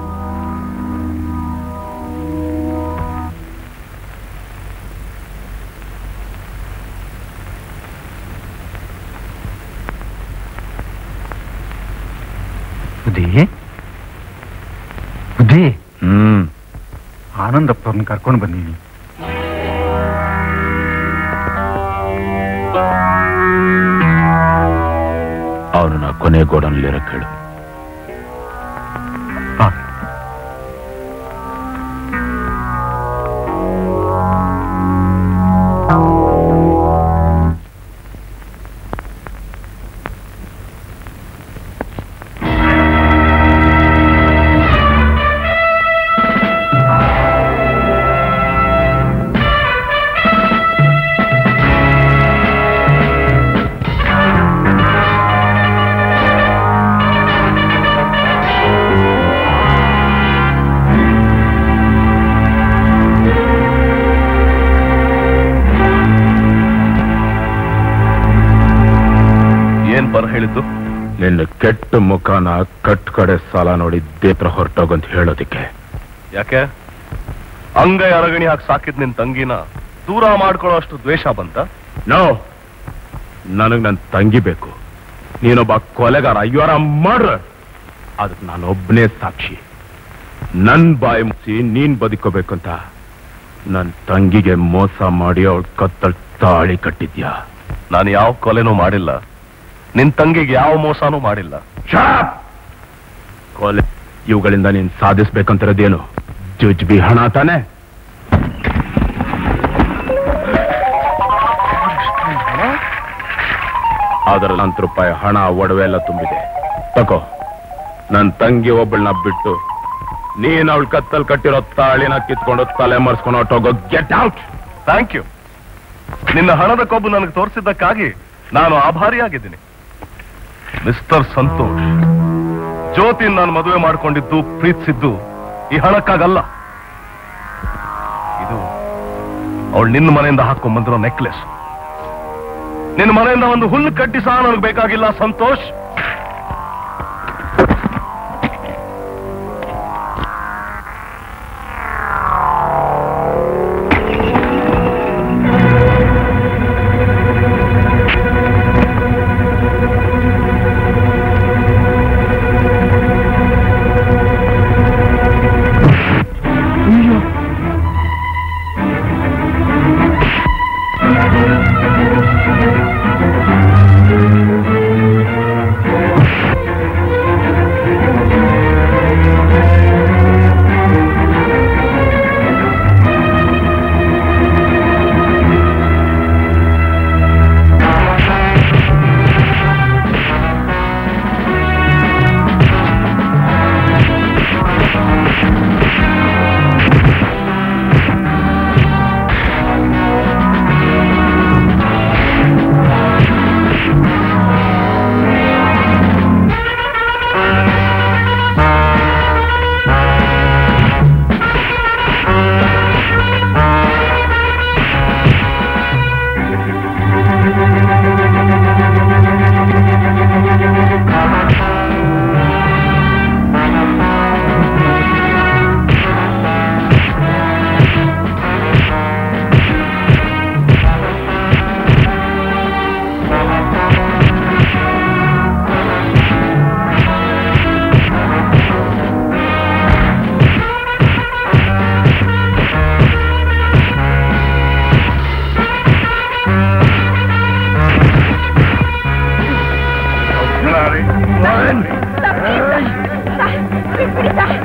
ಬುದ್ಧಿ ಬುದ್ಧಿ ಹ್ಮ್ ಆನಂದಪ್ಪವ್ರನ್ನ ಕರ್ಕೊಂಡು ಬಂದೀನಿ ಅವನನ್ನ ಕೊನೆ ಗೋಡನ್ಲಿರಕ್ ಹೇಳು ಏನ್ ಬರ ಹೇಳಿದ್ದು ನಿನ್ನ ಕೆಟ್ಟ ಮುಖನ ಕಟ್ ಕಡೆ ಸಾಲ ನೋಡಿ ದೇತ್ರ ಹೊರಟೋಗಂತ ಹೇಳೋದಿಕ್ಕೆ ಯಾಕೆ ಅಂಗೈ ಅರಗಣಿ ಹಾಕಿ ಸಾಕಿದ್ ನಿನ್ ತಂಗಿನ ದೂರ ಮಾಡ್ಕೊಳ್ಳೋ ಅಷ್ಟು ದ್ವೇಷ ಬಂತ ನೋ ನನಗ್ ನನ್ ತಂಗಿ ಬೇಕು ನೀನೊಬ್ಬ ಕೊಲೆಗಾರ ಅಯ್ಯೋರ ಮಾಡ್ರ ಅದಕ್ಕೆ ನಾನೊಬ್ಬನೇ ಸಾಕ್ಷಿ ನನ್ ಬಾಯಿ ಮುಚ್ಚಿ ನೀನ್ ಬದುಕೋಬೇಕಂತ ನನ್ ತಂಗಿಗೆ ಮೋಸ ಮಾಡಿ ಅವಳ ಕತ್ತಲ್ ತಾಳಿ ಕಟ್ಟಿದ್ಯಾ ನಾನು ಯಾವ ಕೊಲೆನೂ ಮಾಡಿಲ್ಲ ನಿನ್ ತಂಗಿಗೆ ಯಾವ ಮೋಸನೂ ಮಾಡಿಲ್ಲ ಕೊಲೆ ಇವುಗಳಿಂದ ನೀನ್ ಸಾಧಿಸ್ಬೇಕಂತಿರೋದೇನು ಜುಜ್ಬಿ ಹಣ ತಾನೆ ಅದರಲ್ಲಿ ಹತ್ತು ರೂಪಾಯಿ ಹಣ ಒಡವೆ ಎಲ್ಲ ತುಂಬಿದೆ ತಕೋ ನನ್ ತಂಗಿ ಒಬ್ಬಳನ್ನ ಬಿಟ್ಟು ನೀನ್ ಅವಳ ಕತ್ತಲ್ ಕಟ್ಟಿರೋ ತಾಳಿನ ಕಿತ್ಕೊಂಡು ತಲೆ ಮರ್ಸ್ಕೊಂಡು ಹೊಟ್ಟೋಗೋ ಗೆಟ್ ಔಟ್ ಥ್ಯಾಂಕ್ ಯು ನಿನ್ನ ಹಣದ ಕೊಬ್ಬು ನನಗೆ ತೋರಿಸಿದ್ದಕ್ಕಾಗಿ ನಾನು ಆಭಾರಿಯಾಗಿದ್ದೀನಿ ಮಿಸ್ಟರ್ ಸಂತೋಷ್ ಜ್ಯೋತಿ ನಾನು ಮದುವೆ ಮಾಡ್ಕೊಂಡಿದ್ದು ಪ್ರೀತಿಸಿದ್ದು ಈ ಹಣಕ್ಕಾಗಲ್ಲ ಇದು ಅವಳು ನಿನ್ನ ಮನೆಯಿಂದ ಹಾಕೊಂಡ್ ಬಂದಿರೋ ನೆಕ್ಲೆಸ್ ನಿನ್ನ ಮನೆಯಿಂದ ಒಂದು ಹುಲ್ಲು ಕಟ್ಟಿ ಸಹ ನನಗೆ ಬೇಕಾಗಿಲ್ಲ ಸಂತೋಷ್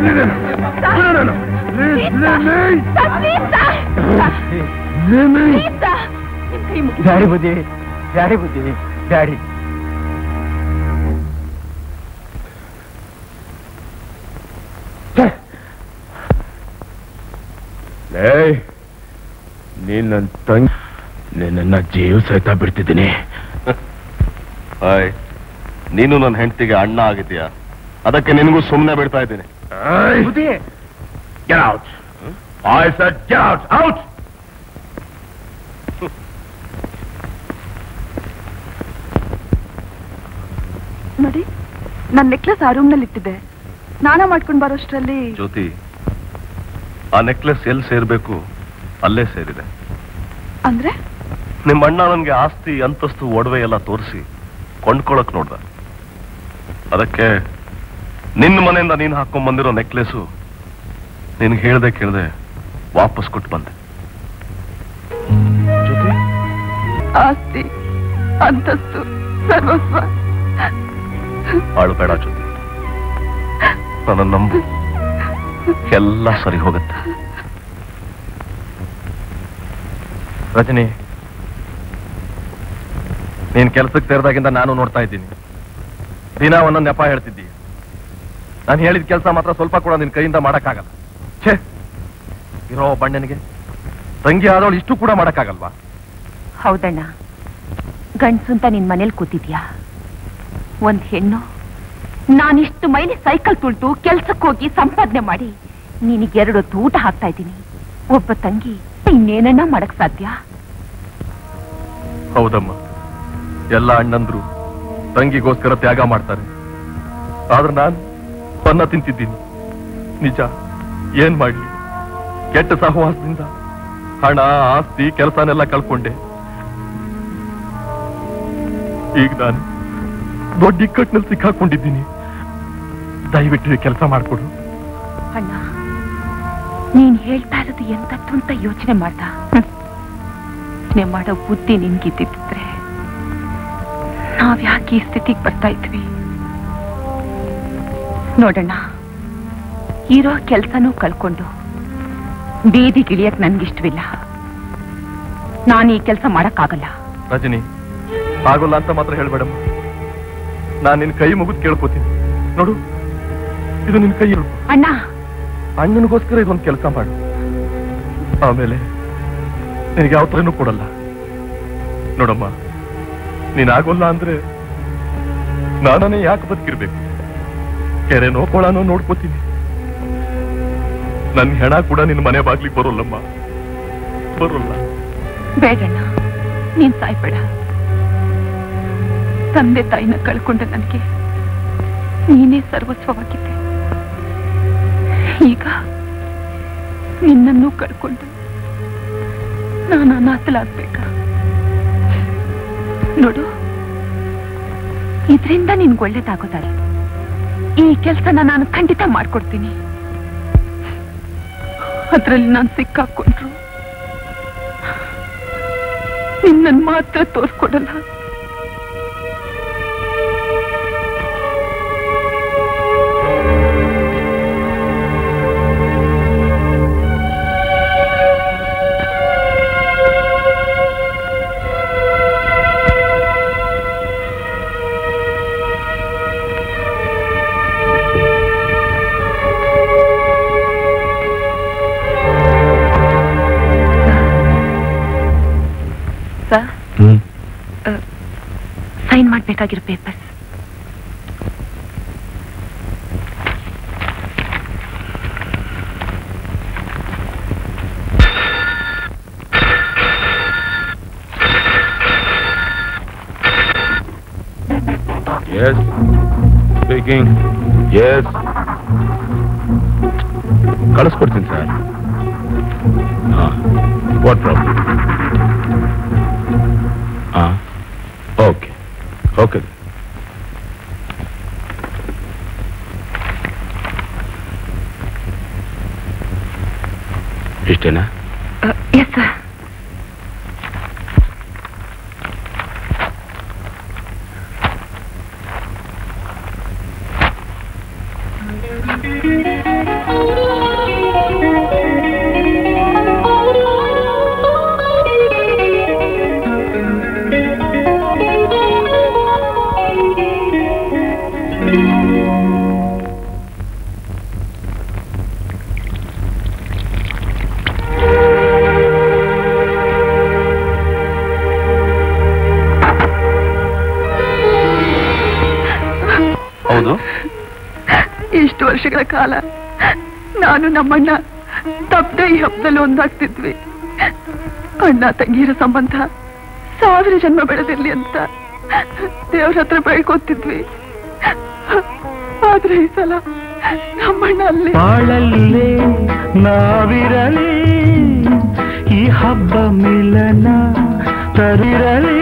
ಡ್ಯಾಡಿ ಬುದ್ಧಿ ಡ್ಯಾಡಿ ಬುದ್ಧಿ ಡ್ಯಾಡಿ ಏಯ್ ನೀನ್ ನನ್ನ ತಂಗಿ ನಿನ್ನ ಜೀವ ಸಹಿತ ಬಿಡ್ತಿದ್ದೀನಿ ಹಾಯ್ ನೀನು ನನ್ನ ಹೆಂಡತಿಗೆ ಅಣ್ಣ ಆಗಿದೆಯಾ ಅದಕ್ಕೆ ನಿನಗೂ ಸುಮ್ಮನೆ ಬಿಡ್ತಾ ಇದ್ದೀನಿ ಬುದ್ಧಿ Get out! I said get out! Out! ನೋಡಿ ನನ್ನ ನೆಕ್ಲೆಸ್ ಆ ರೂಮ್ನಲ್ಲಿ ಇಟ್ಟಿದ್ದೆ ಸ್ನಾನ ಮಾಡ್ಕೊಂಡು ಬರೋಷ್ಟರಲ್ಲಿ ಜ್ಯೋತಿ ಆ ನೆಕ್ಲೆಸ್ ಎಲ್ಲಿ ಸೇರ್ಬೇಕು ಅಲ್ಲೇ ಸೇರಿದೆ ಅಂದ್ರೆ ನಿಮ್ಮ ಅಣ್ಣ ನನಗೆ ಆಸ್ತಿ ಅಂತಸ್ತು ಒಡವೆ ಎಲ್ಲ ತೋರಿಸಿ ಕೊಂಡ್ಕೊಳಕ್ ನೋಡ್ದ ಅದಕ್ಕೆ ನಿನ್ನ ಮನೆಯಿಂದ ನೀನು ಹಾಕೊಂಡ್ ಬಂದಿರೋ ನೆಕ್ಲೆಸು ನಿನ್ಗೆ ಹೇಳ್ದೆ ಕೇಳ್ದೆ ವಾಪಸ್ ಕೊಟ್ಟು ಬಂದೆ ಜ್ಯೋತಿ ಆಸ್ತಿ ಅಂತಸ್ತು ಸರ್ವಸ್ವ ಆಳ್ಬೇಡ ಜ್ಯೋತಿ ನನ್ನ ನಂಬು ಎಲ್ಲ ಸರಿ ಹೋಗುತ್ತೆ ರಜನಿ ನೀನ್ ಕೆಲ್ಸಕ್ಕೆ ಸೇರಿದಾಗಿಂದ ನಾನು ನೋಡ್ತಾ ಇದ್ದೀನಿ ದಿನ ಒಂದೊಂದು ನೆಪ ಹೇಳ್ತಿದ್ದಿ ನಾನು ಹೇಳಿದ ಕೆಲಸ ಮಾತ್ರ ಸ್ವಲ್ಪ ಕೂಡ ನಿನ್ ಕೈಯಿಂದ ಮಾಡಕ್ಕಾಗಲ್ಲ ಛೇ ಇರೋ ಬಣ್ಣನಿಗೆ ತಂಗಿ ಆದವಳು ಇಷ್ಟು ಕೂಡ ಮಾಡಕ್ಕಾಗಲ್ವಾ ಹೌದಣ್ಣ ಗಂಡ್ಸು ಅಂತ ನಿನ್ ಮನೇಲಿ ಕೂತಿದ್ಯಾ ಒಂದ್ ಹೆಣ್ಣು ನಾನಿಷ್ಟು ಮೈಲಿ ಸೈಕಲ್ ತುಳ್ದು ಕೆಲ್ಸಕ್ಕೆ ಹೋಗಿ ಸಂಪಾದನೆ ಮಾಡಿ ನಿನಗೆ ಎರಡು ಹೊತ್ತು ಊಟ ಹಾಕ್ತಾ ಇದ್ದೀನಿ ಒಬ್ಬ ತಂಗಿ ಇನ್ನೇನನ್ನ ಮಾಡಕ್ ಸಾಧ್ಯ ಹೌದಮ್ಮ ಎಲ್ಲ ಅಣ್ಣಂದ್ರು ತಂಗಿಗೋಸ್ಕರ ತ್ಯಾಗ ಮಾಡ್ತಾರೆ ಆದ್ರೆ ನಾನು ಅನ್ನ ತಿಂತಿದ್ದೀನಿ ನಿಜ ಏನ್ ಮಾಡ್ಲಿ ಕೆಟ್ಟ ಸಹವಾಸದಿಂದ ಹಣ ಆಸ್ತಿ ಕೆಲಸನೆಲ್ಲ ಕಳ್ಕೊಂಡೆ ಈಗ ನಾನು ದೊಡ್ಡ ಇಕ್ಕಟ್ಟಿನಲ್ಲಿ ಸಿಕ್ಕಾಕೊಂಡಿದ್ದೀನಿ ದಯವಿಟ್ಟು ಕೆಲಸ ಮಾಡ್ಕೊಡು ಅಣ್ಣ ನೀನ್ ಹೇಳ್ತಾ ಇರೋದು ಎಂತದ್ದು ಅಂತ ಯೋಚನೆ ಮಾಡ್ದ ಯೋಚನೆ ಮಾಡೋ ಬುದ್ಧಿ ನಿನ್ಗಿದ್ದಿದ್ರೆ ನಾವ್ ಯಾಕೆ ಈ ಸ್ಥಿತಿಗೆ ಬರ್ತಾ ಇದ್ವಿ ನೋಡಣ್ಣ ಇರೋ ಕೆಲ್ಸನೂ ಕಳ್ಕೊಂಡು ಬೀದಿಗಿಳಿಯಕ್ ನನ್ಗಿಷ್ಟವಿಲ್ಲ ನಾನು ಈ ಕೆಲಸ ಮಾಡಕ್ಕಾಗಲ್ಲ ರಜನಿ ಆಗೋಲ್ಲ ಅಂತ ಮಾತ್ರ ಹೇಳ್ಬೇಡಮ್ಮ ನಾನ್ ನಿನ್ ಕೈ ಮುಗಿದು ಕೇಳ್ಕೊತೀನಿ ನೋಡು ಇದು ನಿನ್ ಕೈ ಇರು. ಅಣ್ಣ ಅಣ್ಣನಿಗೋಸ್ಕರ ಇದೊಂದು ಕೆಲಸ ಮಾಡು ಆಮೇಲೆ ನಿನಗೆ ಯಾವ ಥರನೂ ಕೊಡಲ್ಲ ನೋಡಮ್ಮ ನೀನ್ ಆಗೋಲ್ಲ ಅಂದ್ರೆ ನಾನೇ ಯಾಕೆ ಬದುಕಿರ್ಬೇಕು ಕೆರೆನೋ ಕೊಳನೋ ನೋಡ್ಕೋತೀನಿ ನನ್ ಹೆಣ ಕೂಡ ನಿನ್ ಮನೆ ಬಾಗ್ಲಿಗೆ ಬರೋಲ್ಲಮ್ಮ ಬರೋಲ್ಲ ಬೇಡಣ್ಣ ನೀನ್ ಸಾಯ್ಬೇಡ ತಂದೆ ತಾಯಿನ ಕಳ್ಕೊಂಡ ನನಗೆ ನೀನೇ ಸರ್ವಸ್ವವಾಗಿದ್ದೆ ಈಗ ನಿನ್ನನ್ನು ಕಳ್ಕೊಂಡು ನಾನು ಅನಾಥಲಾಗ್ಬೇಕ ನೋಡು ಇದರಿಂದ ನಿನ್ಗೆ ಒಳ್ಳೇದಾಗೋದಲ್ಲ ಈ ಕೆಲಸನ ನಾನು ಖಂಡಿತ ಮಾಡ್ಕೊಡ್ತೀನಿ ಅದ್ರಲ್ಲಿ ನಾನು ಸಿಕ್ಕಾಕೊಂಡ್ರು ನಿನ್ನನ್ ಮಾತ್ರ ತೋರ್ಕೊಡಲ್ಲ ಸರ್ ಹ್ಮ್ ಸೈನ್ ಮಾಡ್ಬೇಕಾಗಿರೋ ಪೇಪರ್ಸ್ Yes. Speaking. Yes. ಕಳಿಸ್ಕೊಡ್ತೀನಿ ಸರ್ ಹಾಂ ವಾಟ್ ಪ್ರಾಬ್ಲಮ್ ಹಾಂ ಓಕೆ ಓಕೆ ಇಷ್ಟೇನಾ ಎಸ್ ಸರ್ Thank you. ವರ್ಷಗಳ ಕಾಲ ನಾನು ನಮ್ಮಣ್ಣ ತಪ್ಪದೆ ಈ ಹಬ್ಬದಲ್ಲಿ ಒಂದಾಗ್ತಿದ್ವಿ ಅಣ್ಣ ತಂಗಿಯರ ಸಂಬಂಧ ಸಾವಿರ ಜನ್ಮ ಬೆಳೆದಿರ್ಲಿ ಅಂತ ದೇವ್ರ ಹತ್ರ ಬೆಳ್ಕೊತಿದ್ವಿ ಆದ್ರೆ ಈ ಸಲ ನಮ್ಮಣ್ಣ ಅಲ್ಲಿ ಬಾಳಲ್ಲೇ ನಾವಿರಲಿ ಈ ಹಬ್ಬ ಮಿಲನ ತರಿರಲಿ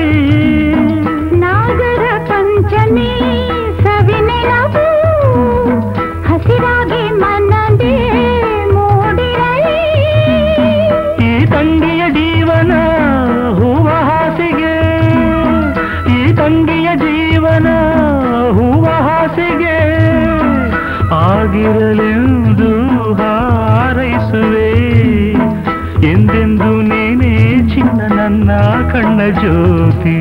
ನಾಗರ ಪಂಚಮಿ ಸವಿನೆನವು ಹಸಿರಾಗಿ ಮನದೇ ಮೂಡಿರಲಿ ಈ ತಂಗಿಯ ಜೀವನ ಹೂವ ಹಾಸಿಗೆ ಈ ತಂಗಿಯ ಜೀವನ ಹೂವ ಹಾಸಿಗೆ ಆಗಿರಲೆಂದು ಹಾರೈಸುವೆ ಎಂದೆಂದು ನೀನೇ ಚಿನ್ನ ನನ್ನ ಕಣ್ಣ ಜ್ಯೋತಿ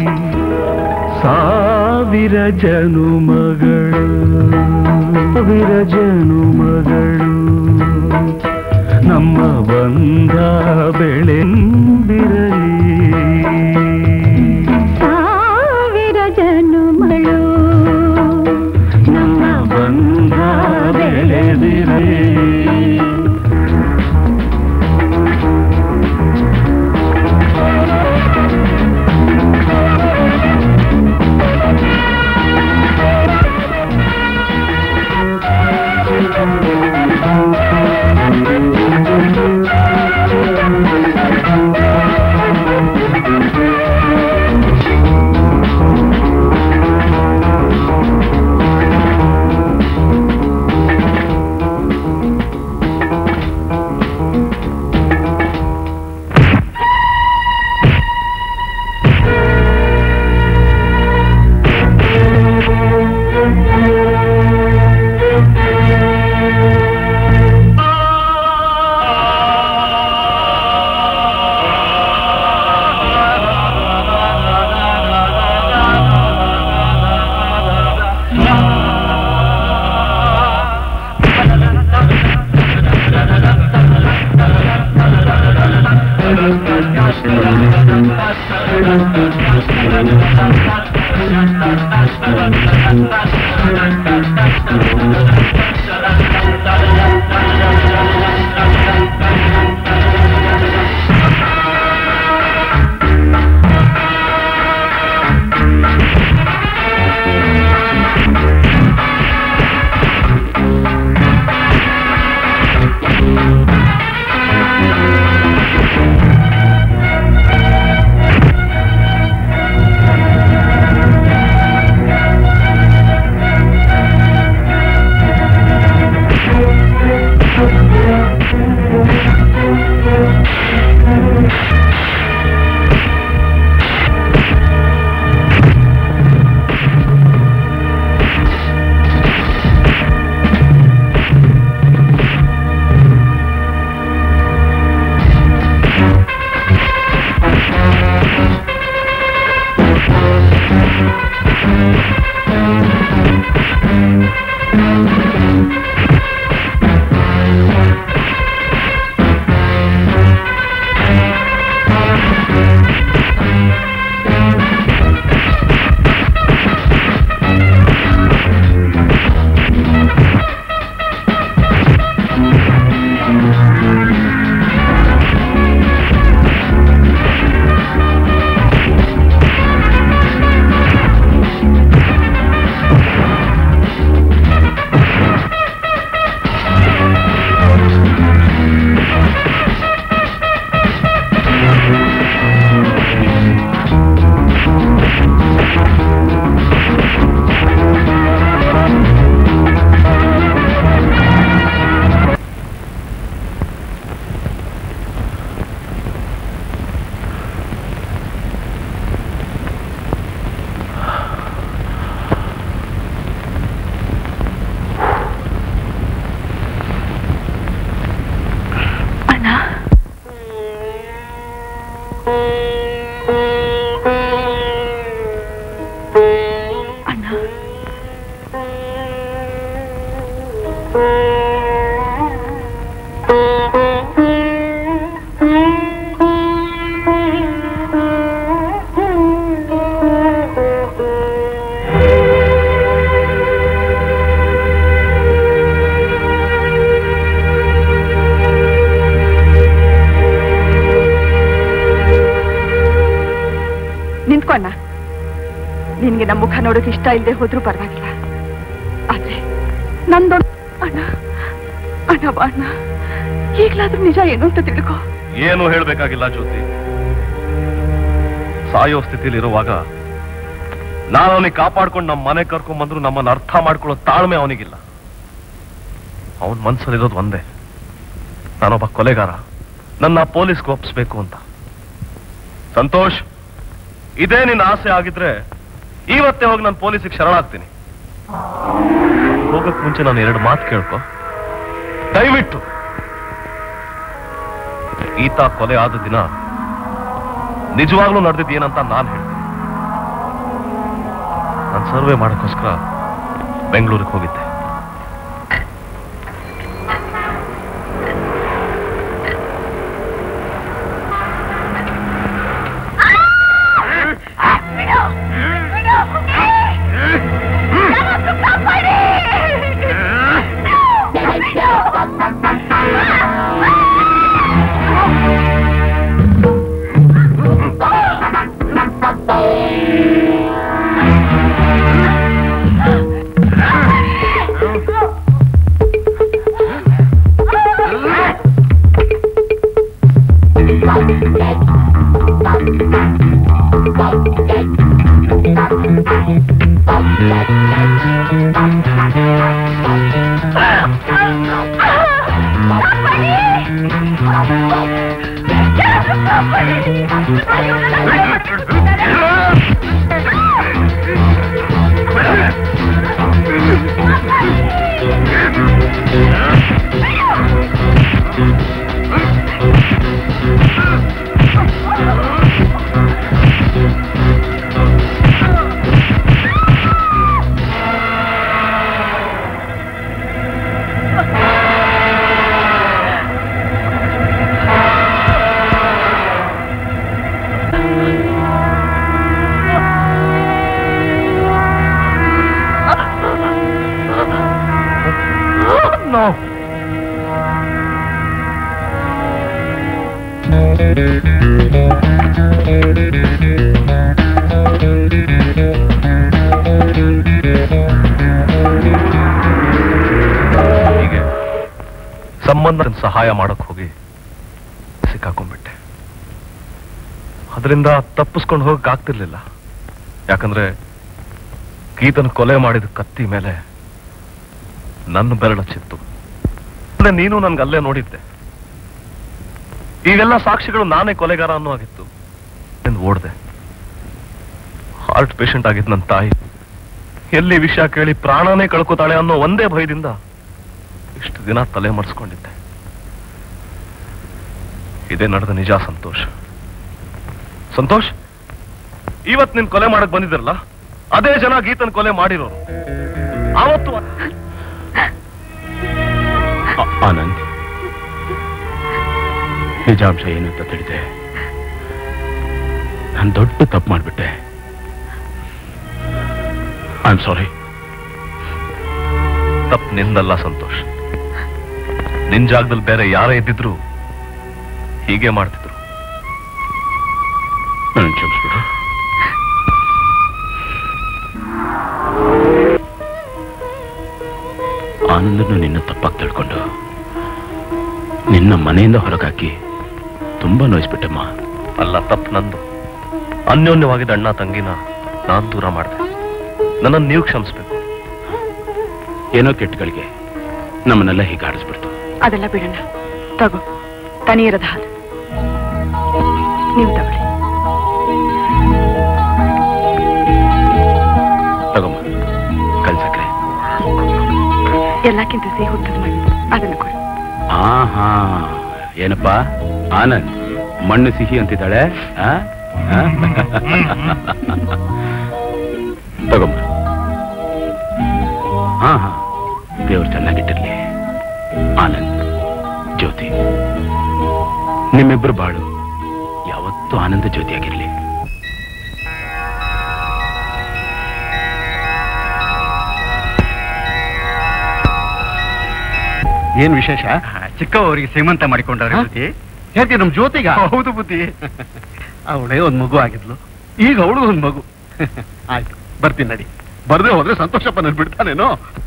ಸಾವಿರ ಜನುಮಗಳು ಸಾವಿರ ಜನುಮಗಳು ನಮ್ಮ ಬಂಧ ಬೆಳೆಂದಿರಲಿ ಸಾವಿರ ಜನುಮಳು ನಮ್ಮ ಬಂಧ ಬೆಳೆದಿರಲಿ ನಿನ್ಗೆ ನಮ್ಮ ಮುಖ ನೋಡೋಕೆ ಇಷ್ಟ ಇಲ್ಲದೆ ಹೋದ್ರೂ ಪರವಾಗಿಲ್ಲ ಆದ್ರೆ ನಂದೊಂದು ಅಣ್ಣ ಅಣ್ಣ ಬಾ ಅಣ್ಣ ಈಗ್ಲಾದ್ರೂ ನಿಜ ಏನು ಅಂತ ತಿಳ್ಕೊ ಏನು ಹೇಳ್ಬೇಕಾಗಿಲ್ಲ ಜ್ಯೋತಿ ಸಾಯೋ ಸ್ಥಿತಿಲಿ ಇರುವಾಗ ನಾನು ಅವನಿಗೆ ಕಾಪಾಡ್ಕೊಂಡು ನಮ್ಮ ಮನೆ ಕರ್ಕೊಂಡ್ ಬಂದ್ರು ನಮ್ಮನ್ನ ಅರ್ಥ ಮಾಡ್ಕೊಳ್ಳೋ ತಾಳ್ಮೆ ಅವನಿಗಿಲ್ಲ ಅವನ ಮನ್ಸಲ್ಲಿರೋದು ಒಂದೇ ನಾನೊಬ್ಬ ಕೊಲೆಗಾರ ನನ್ನ ಪೊಲೀಸ್ಗೆ ಒಪ್ಪಿಸ್ಬೇಕು ಅಂತ ಸಂತೋಷ್ ಇದೇ ನಿನ್ನ ಆಸೆ ಆಗಿದ್ರೆ ಇವತ್ತೇ ಹೋಗಿ ನಾನು ಪೊಲೀಸಿಗೆ ಶರಣಾಗ್ತೀನಿ ಹೋಗಕ್ ಮುಂಚೆ ನಾನು ಎರಡು ಮಾತು ಕೇಳ್ಕೊ ದಯವಿಟ್ಟು ಈತ ಕೊಲೆ ಆದ ದಿನ ನಿಜವಾಗ್ಲೂ ನಡೆದಿದ್ದು ಏನಂತ ನಾನು ಹೇಳ್ತೀನಿ ನಾನು ಸರ್ವೆ ಮಾಡಕ್ಕೋಸ್ಕರ ಬೆಂಗಳೂರಿಗೆ ಹೋಗಿದ್ದೆ No. ಹೀಗೆ ಸಂಬಂಧ ಸಹಾಯ ಮಾಡಕ್ ಹೋಗಿ ಸಿಕ್ಕಾಕೊಂಡ್ಬಿಟ್ಟೆ ಅದರಿಂದ ತಪ್ಪಿಸ್ಕೊಂಡು ಹೋಗಕ್ ಆಗ್ತಿರ್ಲಿಲ್ಲ ಯಾಕಂದ್ರೆ ಗೀತನ ಕೊಲೆ ಮಾಡಿದ ಕತ್ತಿ ಮೇಲೆ ನನ್ನ ಬೆರಳಚ್ಚಿತ್ತು ಅಂದ್ರೆ ನೀನು ನನ್ಗೆ ಅಲ್ಲೇ ನೋಡಿದ್ದೆ ಇವೆಲ್ಲ ಸಾಕ್ಷಿಗಳು ನಾನೇ ಕೊಲೆಗಾರ ಅನ್ನೋ ಆಗಿತ್ತು ಎಂದು ಓಡ್ದೆ ಹಾರ್ಟ್ ಪೇಷಂಟ್ ಆಗಿದ್ ನನ್ನ ತಾಯಿ ಎಲ್ಲಿ ವಿಷಯ ಕೇಳಿ ಪ್ರಾಣನೇ ಕಳ್ಕೊತಾಳೆ ಅನ್ನೋ ಒಂದೇ ಭಯದಿಂದ ಇಷ್ಟು ದಿನ ತಲೆ ಮರೆಸ್ಕೊಂಡಿದ್ದೆ ಇದೇ ನಡೆದ ನಿಜ ಸಂತೋಷ್ ಸಂತೋಷ್ ಇವತ್ ನಿನ್ ಕೊಲೆ ಮಾಡಕ್ ಬಂದಿದ್ರಲ್ಲ ಅದೇ ಜನ ಗೀತನ್ ಕೊಲೆ ಮಾಡಿರೋರು ಆವತ್ತು ಆ- ಆನಂದ್ ನಿಜಾಂಶ ಏನು ಅಂತ ತಿಳಿದೆ ನಾನು ದೊಡ್ಡ ತಪ್ಪು ಮಾಡಿಬಿಟ್ಟೆ ಐ ಆಮ್ ಸಾರಿ ತಪ್ಪು ನಿಂದಲ್ಲ ಸಂತೋಷ್ ನಿನ್ ಜಾಗದಲ್ಲಿ ಬೇರೆ ಯಾರೇ ಇದ್ದಿದ್ರು ಹೀಗೆ ಮಾಡ್ತಿದ್ರು ನನ್ನ ಕ್ಷಮಿಸ್ಬಿಡು ಆನಂದನು ನಿನ್ನ ತಪ್ಪಾಗಿ ತಿಳ್ಕೊಂಡು ನಿನ್ನ ಮನೆಯಿಂದ ಹೊರಗಾಕಿ ತುಂಬಾ ನೋಯಿಸ್ಬಿಟ್ಟಮ್ಮ ಅಲ್ಲ ತಪ್ಪು ನಂದು ಅನ್ಯೋನ್ಯವಾಗಿದ್ದ ಅಣ್ಣ ತಂಗಿನ ನಾನ್ ದೂರ ಮಾಡಿದೆ ನನ್ನನ್ನು ನೀವು ಕ್ಷಮಿಸ್ಬೇಕು ಏನೋ ಕೆಟ್ಟಗಳಿಗೆ ನಮ್ಮನ್ನೆಲ್ಲ ಹೀಗೆ ಆಡಿಸ್ಬಿಡ್ತು ಅದೆಲ್ಲ ಬಿಡೋಣ ತಗೋ ತನೀರದ ಹಾಲು ನೀವು ತಗೊಳ್ಳಿ ತಗೊಮ್ಮ ಕಲ್ಸಕ್ರೆ ಎಲ್ಲಕ್ಕಿಂತ ಸಿಹಿ ಹುಟ್ಟದ ಮಣ್ಣು ಅದನ್ನು ಕೊಡು ಹಾ ಹಾ ಏನಪ್ಪ ಆನಂದ್ ಮಣ್ಣು ಸಿಹಿ ಅಂತಿದ್ದಾಳೆ ಆ? ಆ? ತಗೊಮ್ಮ ಹಾ ಹಾ ದೇವ್ರು ಚೆನ್ನಾಗಿಟ್ಟಿರ್ಲಿ ಆನಂದ್ ಜ್ಯೋತಿ ನಿಮ್ಮಿಬ್ರು ಬಾಳು ಯಾವತ್ತೂ ಆನಂದ ಜ್ಯೋತಿಯಾಗಿರ್ಲಿ ಏನ್ ವಿಶೇಷ ಚಿಕ್ಕವರಿಗೆ ಶ್ರೀಮಂತ ಮಾಡಿಕೊಂಡವ್ರೆ ಬುದ್ಧಿ ಹೇಗೆ ನಮ್ ಜ್ಯೋತಿಗ ಹೌದು ಬುದ್ಧಿ ಅವಳೇ ಒಂದ್ ಮಗು ಆಗಿದ್ಲು ಈಗ ಅವಳು ಒಂದ್ ಮಗು ಆಯ್ತು ಬರ್ತೀನಿ ನಡಿ ಬರ್ದೇ ಹೋದ್ರೆ ಸಂತೋಷಪ್ಪ ನನ್ ಬಿಡ್ತಾನೇನೋ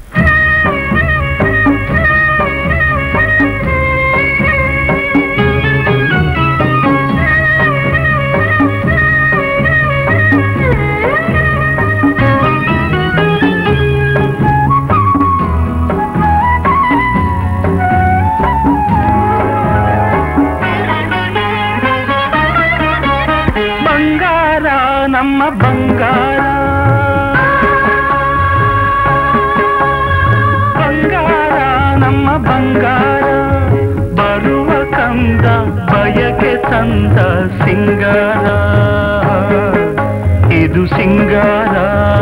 ಬಂಗಾರ ನಮ್ಮ ಬಂಗಾರ ಬಂಗಾರ ನಮ್ಮ ಬಂಗಾರ ಬರುವ ಕಂದ ಬಯಕೆ ತಂದ ಸಿಂಗಾರ ಇದು ಸಿಂಗಾರ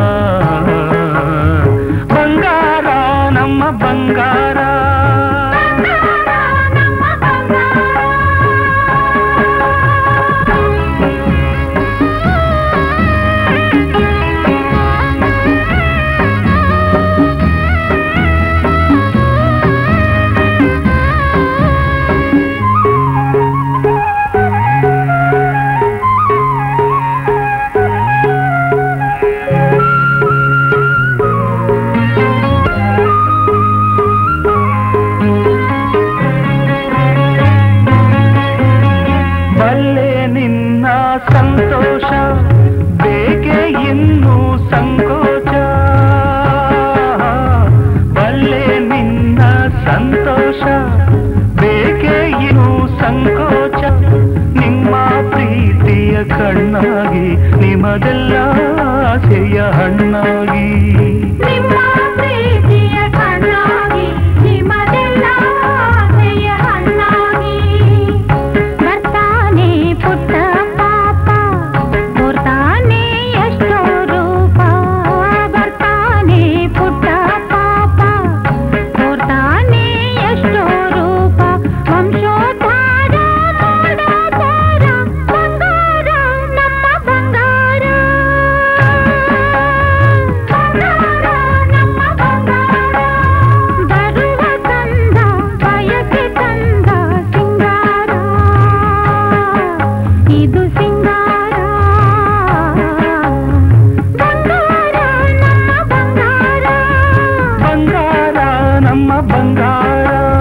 ಬಂಗಾರ ನಮ್ಮ ಬಂಗಾರ ಬಲ್ಲೆ ನಿನ್ನ ಸಂತೋಷ ಬೇಕೆ ಇನ್ನು ಸಂಕೋಚ ಬಲ್ಲೆ ನಿನ್ನ ಸಂತೋಷ ಬೇಕೆ ಇನ್ನು ಸಂಕೋಚ ನಿಮ್ಮ ಪ್ರೀತಿಯ ಕಣ್ಣಾಗಿ ನಿಮ್ಮದೆಲ್ಲ ಆಸೆಯ ಹಣ್ಣಾಗಿ ನಿಮ್ಮ ಪ್ರೀತಿಯ ಕಣ್ಣಾಗಿ ನಿಮ್ಮದೆಲ್ಲ ಆಸೆಯ ಹಣ್ಣಾಗಿ ಬರ್ತಾನೆ ಪುಟ್ಟ ಪಾಪ ತೋರ್ತಾನೆ ಎಷ್ಟೋ ರೂಪ ಬರ್ತಾನೆ ಪುಟ್ಟ ಪಾಪ ತೋರ್ತಾನೆ ಎಷ್ಟೋ ರೂಪ ವಂಶೋದ್ಧಾರ ಮಾಡೋದಾರ ಬಂಗಾರ ನಮ್ಮ ಬಂಗಾರ ಬರುವ ಕಂದ ಬಯಕೆ ತಂದ ಸಿಂಗಾರ ಇದು ಸಿಂಗಾರ ಬಂಗಾರ ನಮ್ಮ ಬಂಗಾರ ಬಂಗಾರ ನಮ್ಮ ಬಂಗಾರ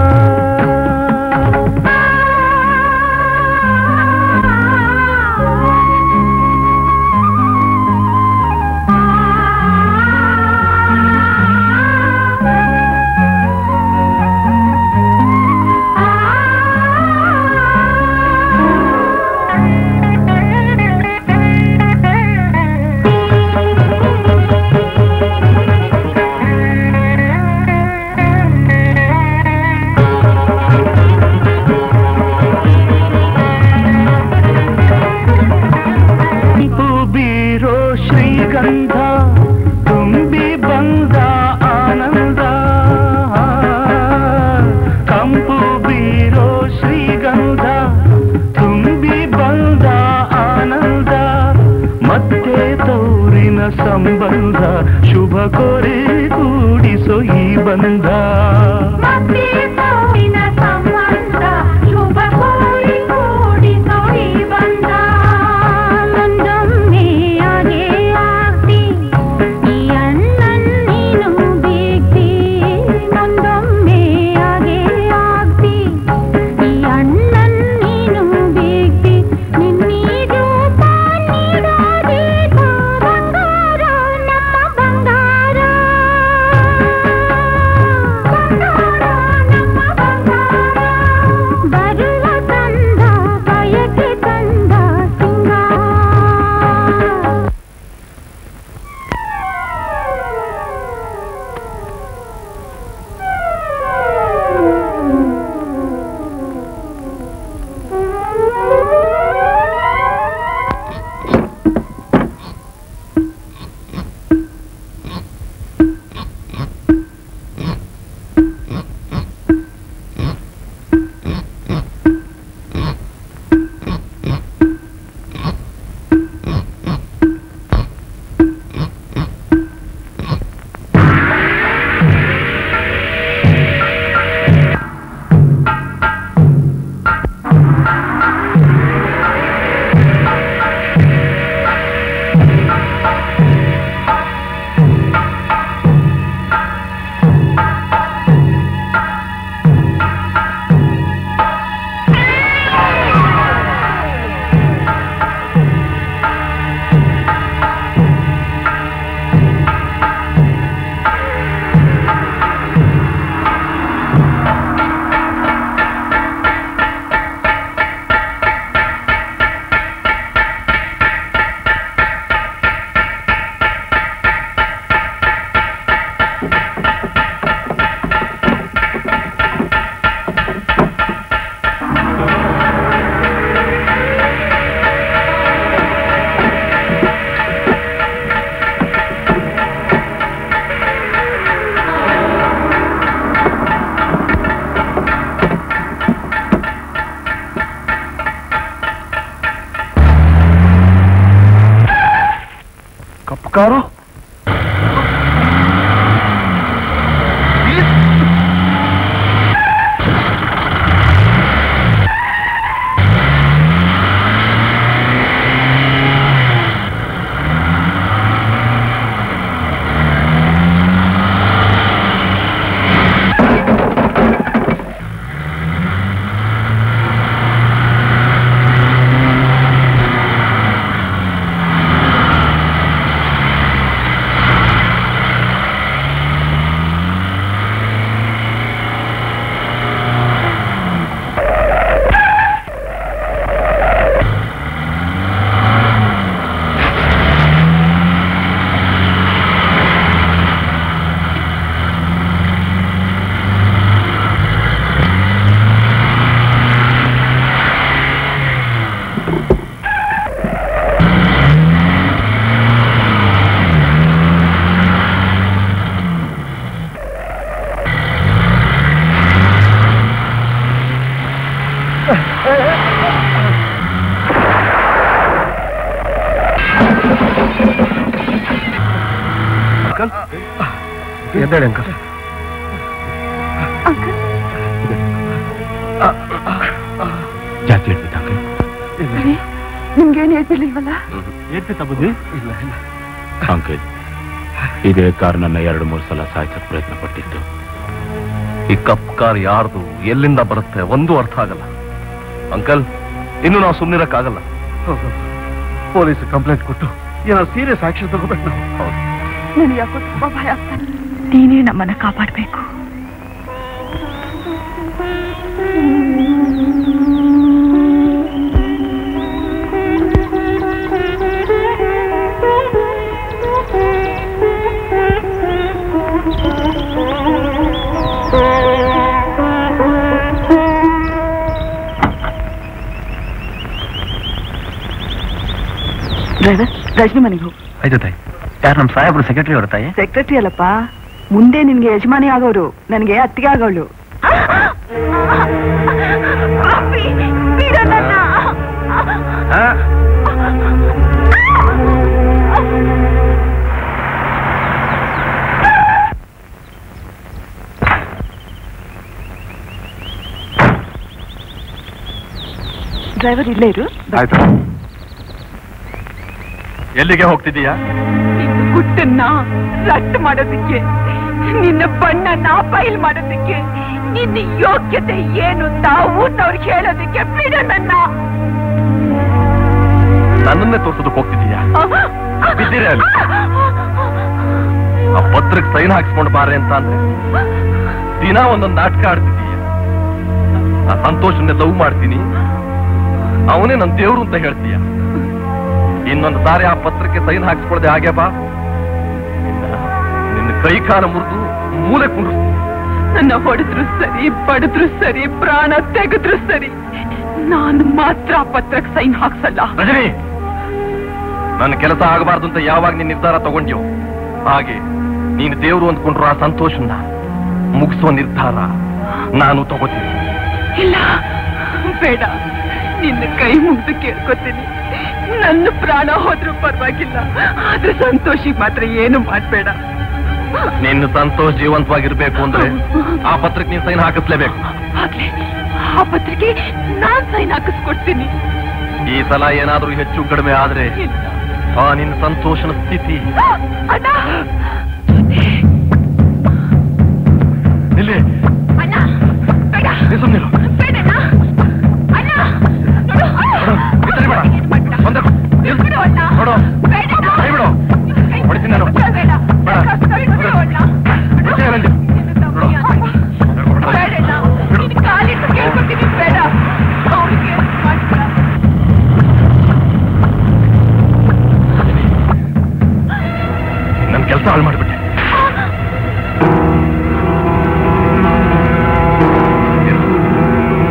ಕೆಂಪು ಬೀರೋ ಶ್ರೀಗಂಧ ತುಂಬಿ ಬಂದ ಆನಂದ ಕಂಪು ಬೀರೋ ಶ್ರೀಗಂಧ ತುಂಬಿ ಬಂದ ಆನಂದ ಮತ್ತೆ ತೌರಿನ ಸಂಬಂಧ ಶುಭ ಕೋರಿ ಕೂಡಿಸೋ ಈ ಬಂಧ ಮತ್ತೆ ಸಾವಿನ ಸಂಬಂಧ ಶುಭ ಕೋರಿ ಕೂಡಿಸೋ ಈ ಬಂಧ ಮುಂದೊಮ್ಮೆ ಹಾಗೆ ಆಗ್ತಿ ಈ ಅಣ್ಣನ್ ನೀನು ಬೇಕ್ತಿ ಮುಂದೊಮ್ಮೆ ಹಾಗೆ ಆಗ್ತಿ ಈ ಅಣ್ಣನ್ ನೀನು ಬೇಕ್ತಿ ನಿನ್ನೀ ರೂಪ ನೀಡೋದೇ ಬಂಗಾರ ನಮ್ಮ ಬಂಗಾರ ಕಾರು ಅಂಕಲ್ ಎದ್ದೇಳಿ ಅಂಕಲ್ ಜಾಸ್ತಿ ಹೇಳ್ಬಿಟ್ಟ ಅಂಕಲ್ ನಿಮ್ಗೇನು ಹೇಳ್ತಿರ್ಲಿಲ್ವಲ್ಲ ಹೇಳ್ಬಿಟ್ಟ ಬುದ್ಧಿ ಇಲ್ಲ ಇಲ್ಲ ಅಂಕಲ್ ಇದೇ ಕಾರ್ ನನ್ನ ಎರಡು ಮೂರು ಸಲ ಸಾಯಿಸಕ್ ಪ್ರಯತ್ನ ಪಟ್ಟಿತ್ತು ಈ ಕಪ್ ಕಾರ್ ಯಾರ್ದು ಎಲ್ಲಿಂದ ಬರುತ್ತೆ ಒಂದು ಅರ್ಥ ಆಗಲ್ಲ ಅಂಕಲ್ ಇನ್ನು ನಾವು ಸುಮ್ಮನಿರಕ್ಕಾಗಲ್ಲ ಪೊಲೀಸ್ ಕಂಪ್ಲೇಂಟ್ ಕೊಟ್ಟು ಏನೋ ಸೀರಿಯಸ್ ಆಕ್ಷನ್ ತಗೋಬೇಕು ನಾವು ನನಗೆ ಯಾಕೋ ತುಂಬಾ ಭಯ ಆಗ್ತಾನೆ ನೀನೇ ನಮ್ಮನ್ನ ಕಾಪಾಡ್ಬೇಕು ಡ್ರೈವರ್ ರಜನಿ ಮನೆಗೆ ಹೋಗು ಆಯ್ತು ತಾಯಿ ಯಾರು ನಮ್ಮ ಸಾಹೇಬ್ರು ಸೆಕ್ರೆಟರಿ ಅವ್ರ ತಾಯಿ ಸೆಕ್ರೆಟರಿ ಅಲ್ಲಪ್ಪ ಮುಂದೆ ನಿನ್ಗೆ ಯಜಮಾನಿ ಆಗೋರು ನನಗೆ ಅತ್ತಿಗೆ ಆಗೋಳು ಡ್ರೈವರ್ ಇಲ್ಲೇ ಇರು ಆಯ್ತು ಎಲ್ಲಿಗೆ ಹೋಗ್ತಿದೀಯಾ ನಿನ್ನ ಗುಟ್ಟನ್ನ ರಟ್ಟು ಮಾಡೋದಕ್ಕೆ ನಿನ್ನ ಬಣ್ಣನ ಫೈಲ್ ಮಾಡೋದಕ್ಕೆ ನಿನ್ನ ಯೋಗ್ಯತೆ ಏನು ಅಂತ ಊಟವ್ರಿಗೆ ಹೇಳೋದಕ್ಕೆ ಬಿಡ ನನ್ನ ನನ್ನನ್ನೇ ತೋರ್ಸೋದಕ್ಕೆ ಹೋಗ್ತಿದೀಯಾ ಬಿದ್ದೀರಿ ಅಲ್ಲಿ ಆ ಪತ್ರಕ್ಕೆ ಸೈನ್ ಹಾಕ್ಸ್ಕೊಂಡು ಬಾರೆ ಅಂತ ಅಂದ್ರೆ ದಿನ ಒಂದೊಂದು ನಾಟಕ ಆಡ್ತಿದೀಯ ಆ ಸಂತೋಷನ್ನೇ ಲವ್ ಮಾಡ್ತೀನಿ ಅವನೇ ನನ್ನ ದೇವ್ರು ಅಂತ ಹೇಳ್ತೀಯ ಇನ್ನೊಂದು ಸಾರಿ ಆ ಪತ್ರಕ್ಕೆ ಸೈನ್ ಹಾಕ್ಸ್ಕೊಳ್ದೆ ಹಾಗೆ ಬಾ ಇನ್ನ ನಿನ್ನ ಕೈ ಕಾಲ ಮುರಿದು ಮೂಲೆ ಕುಂಡ್ರಿಸ್ತೀನಿ ನನ್ನ ಹೊಡೆದ್ರು ಸರಿ ಬಡಿದ್ರು ಸರಿ ಪ್ರಾಣ ತೆಗೆದ್ರು ಸರಿ ನಾನು ಮಾತ್ರ ಆ ಪತ್ರಕ್ಕೆ ಸೈನ್ ಹಾಕ್ಸಲ್ಲ ರಜನಿ ನನ್ನ ಕೆಲಸ ಆಗಬಾರ್ದು ಅಂತ ಯಾವಾಗ ನೀನ್ ನಿರ್ಧಾರ ತಗೊಂಡ್ಯೋ ಹಾಗೆ ನೀನು ದೇವ್ರು ಅಂದ್ಕೊಂಡ್ರು ಆ ಸಂತೋಷನ ಮುಗಿಸುವ ನಿರ್ಧಾರ ನಾನು ತಗೋತೀನಿ ಇಲ್ಲ ಬೇಡ ನಿನ್ನ ಕೈ ಮುಗ್ದು ಕೇಳ್ಕೊತೀನಿ ನನ್ನ ಪ್ರಾಣ ಹೋದ್ರೂ ಪರವಾಗಿಲ್ಲ ಆದ್ರೆ ಸಂತೋಷಿಗೆ ಮಾತ್ರ ಏನು ಮಾಡ್ಬೇಡ ನಿನ್ನ ಸಂತೋಷ್ ಜೀವಂತವಾಗಿರ್ಬೇಕು ಅಂದ್ರೆ ಆ ಪತ್ರಕ್ಕೆ ನೀನ್ ಸೈನ್ ಹಾಕಿಸ್ಲೇಬೇಕು ಆಗ್ಲಿ ಆ ಪತ್ರಿಕೆ ನಾನ್ ಸೈನ್ ಹಾಕಿಸ್ಕೊಡ್ತೀನಿ ಈ ಸಲ ಏನಾದ್ರೂ ಹೆಚ್ಚು ಕಡಿಮೆ ಆದ್ರೆ ಆ ನಿನ್ನ ಸಂತೋಷನ ಸ್ಥಿತಿ ಅಣ್ಣ ಇಲ್ಲಿ ಅಣ್ಣ ಬೇಡ ನೀ ಸುಮ್ನಿರು. ಬೇಡಣ್ಣ ಅಣ್ಣ ನೋಡು ಈ ಸರಿ ಬೇಡ. ಬಂದೆ. ಬಿಡು ಅಣ್ಣ ನೋಡು. ಬೇಡಣ್ಣ ಕೈ ಬಿಡು. ಹೊಡಿತೀನಿ ನಾನು. ಬೇಡ ಬೇಡ. ಕೈ ಬಿಡು ಅಣ್ಣ ಬಿಟ್ಟೆ ಅಲ್ಲಿ. ನೋಡು. ಬೇಡಣ್ಣ ನಿನ್ ಕಾಲಿಟ್ಟು ಕೇಳ್ಕೊತೀನಿ ಬೇಡ ಅವ್ರಿಗೆ ಮಾಡ್ಬೇಡ ನನ್ ಕೆಲಸ ಹಾಳು ಮಾಡ್ಬಿಟ್ಟೆ ಇರು.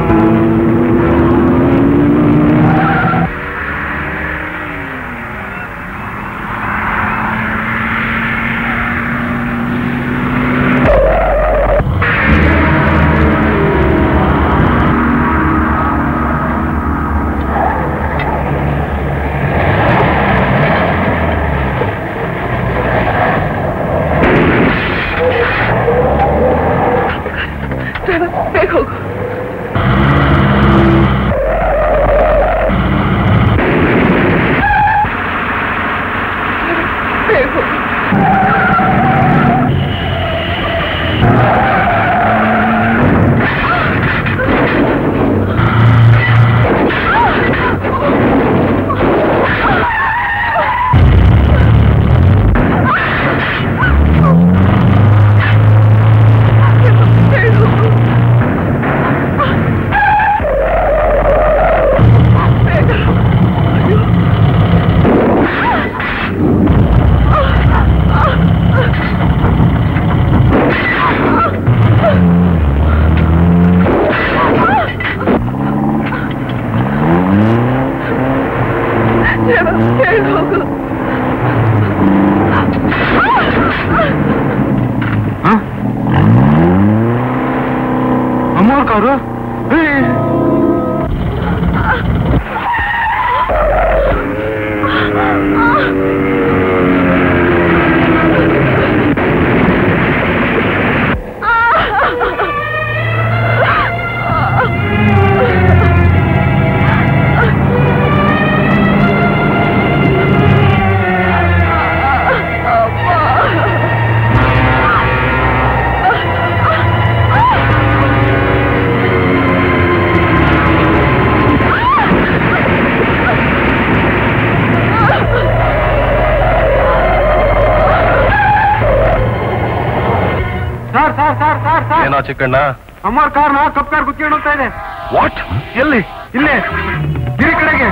Sir sir sir sir sir ಏನೋ ಚಿಕ್ಕಣ್ಣ ಅಮ್ಮವ್ರ ಕಾರ್ನ ಕಪ್ ಕಾರ್ ಕುತ್ಕೊಂಡು ಹೋಗ್ತಾ ಇದೆ ವಾಟ್ ಎಲ್ಲಿ ಇಲ್ಲೇ ಗಿರಿ ಕಡೆಗೆ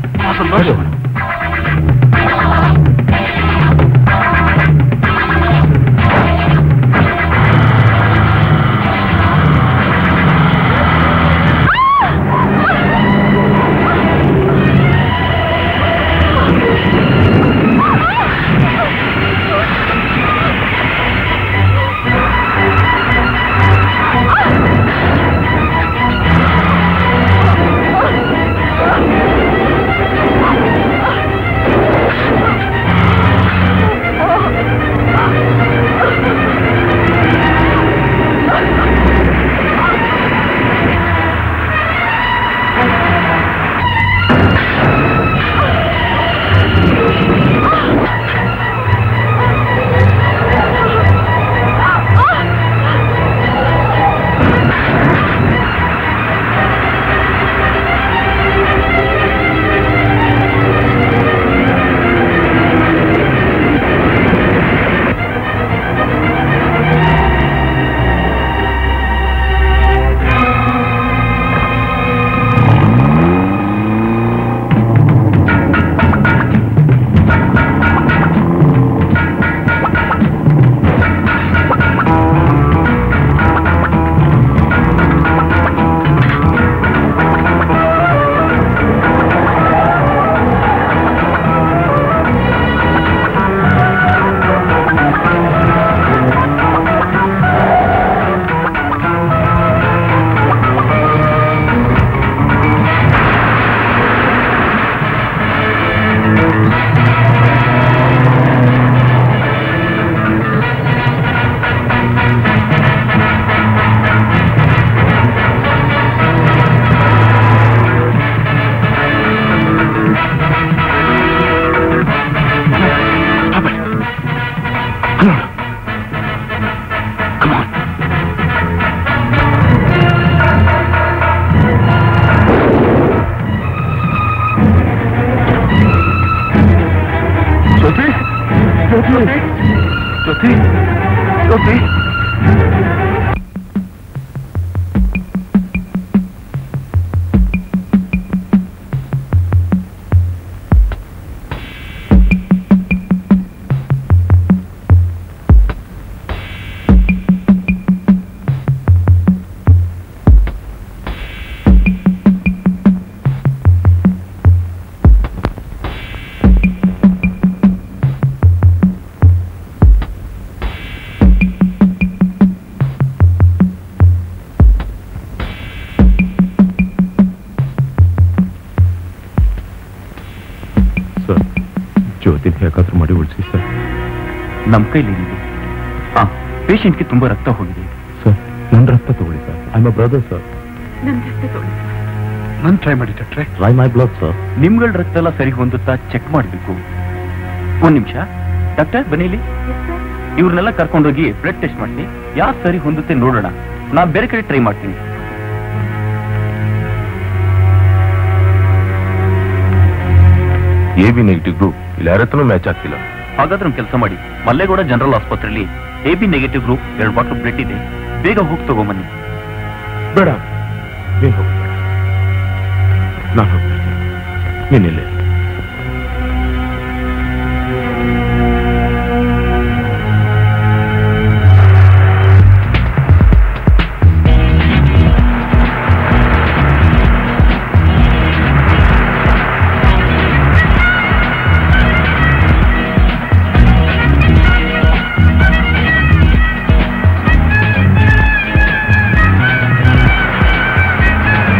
ಜ್ಯೋತಿ ಜ್ಯೋತಿ ಜ್ಯೋತಿ ಜ್ಯೋತಿ ಸರ್ ಜ್ಯೋತಿನ ಹೇಗಾದ್ರೂ ಮಾಡಿ ಉಳಿಸಿ ಸರ್ ನಮ್ಮ ಕೈಲಿದೆ ಹಾ ಪೇಷಂಟ್ಗೆ ತುಂಬಾ ರಕ್ತ ಹೋಗಿದೆ ಸರ್ ನನ್ನ ರಕ್ತ ತಗೊಳ್ಳಿ sir I my brother sir ನನ್ ರಕ್ತ ತೊಳಿ ನನ್ ಟ್ರೈ ಮಾಡಿ ಡಾಕ್ಟ್ರೆ ಟ್ರೈ ಮೈ ಬ್ಲಡ್ ಸರ್ ನಿಮ್ಗಳ ರಕ್ತ ಎಲ್ಲ ಸರಿ ಹೊಂದುತ್ತಾ ಚೆಕ್ ಮಾಡಬೇಕು ಒಂದ್ ನಿಮಿಷ ಡಾಕ್ಟರ್ ಬನ್ನಿಲಿ ಇವ್ರನ್ನೆಲ್ಲ ಕರ್ಕೊಂಡೋಗಿ ಬ್ಲಡ್ ಟೆಸ್ಟ್ ಮಾಡಿ ಯಾರು ಸರಿ ಹೊಂದುತ್ತೆ ನೋಡೋಣ ನಾ ಬೇರೆ ಕಡೆ ಟ್ರೈ ಮಾಡ್ತೀನಿ ಎ ಬಿ ನೆಗೆಟಿವ್ ಗ್ರೂಪ್ ಇಲ್ಲಿ ಯಾರ ಹತ್ರನೂ ಮ್ಯಾಚ್ ಆಗ್ತಿಲ್ಲ ಹಾಗಾದ್ರೆ ಒಂದು ಕೆಲಸ ಮಾಡಿ ಮಲ್ಲೇಗೌಡ ಜನರಲ್ ಆಸ್ಪತ್ರೆಯಲ್ಲಿ ಎ ಬಿ ನೆಗೆಟಿವ್ ಗ್ರೂಪ್ ಎರಡು ಬಾಟ್ಲು ಬ್ಲಡ್ ಇದೆ ಬೇಗ ಹೋಗಿ ತಗೊಂಬನ್ನಿ ಬೇಡ ನೀನು ಹೋಗ್ಬೇಡ ನಾನು ಹೋಗ್ತೀನಿ ನೀನಿಲ್ಲೇ ಇರು. ಆ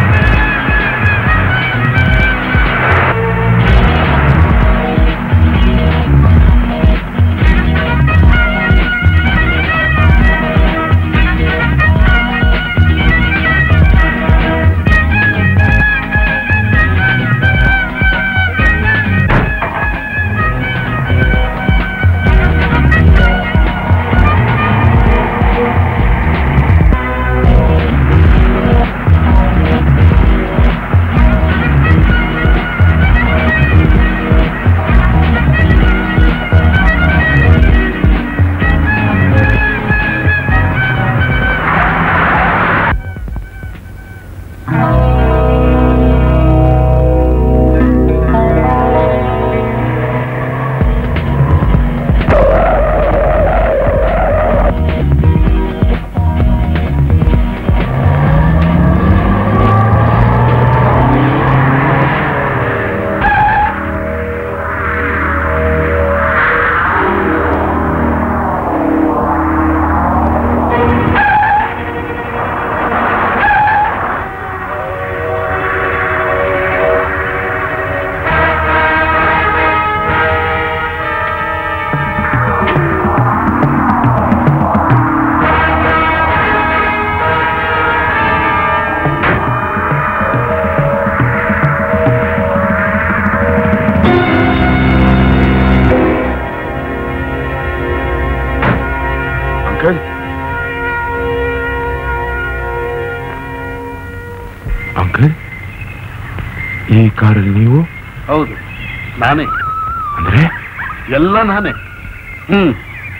ಅಂಕಲ್ ಈ ಕಾರಲ್ಲಿ ನೀವು ಹೌದು ನಾನೇ ಅಂದ್ರೆ ಎಲ್ಲ ನಾನೇ ಹ್ಮ್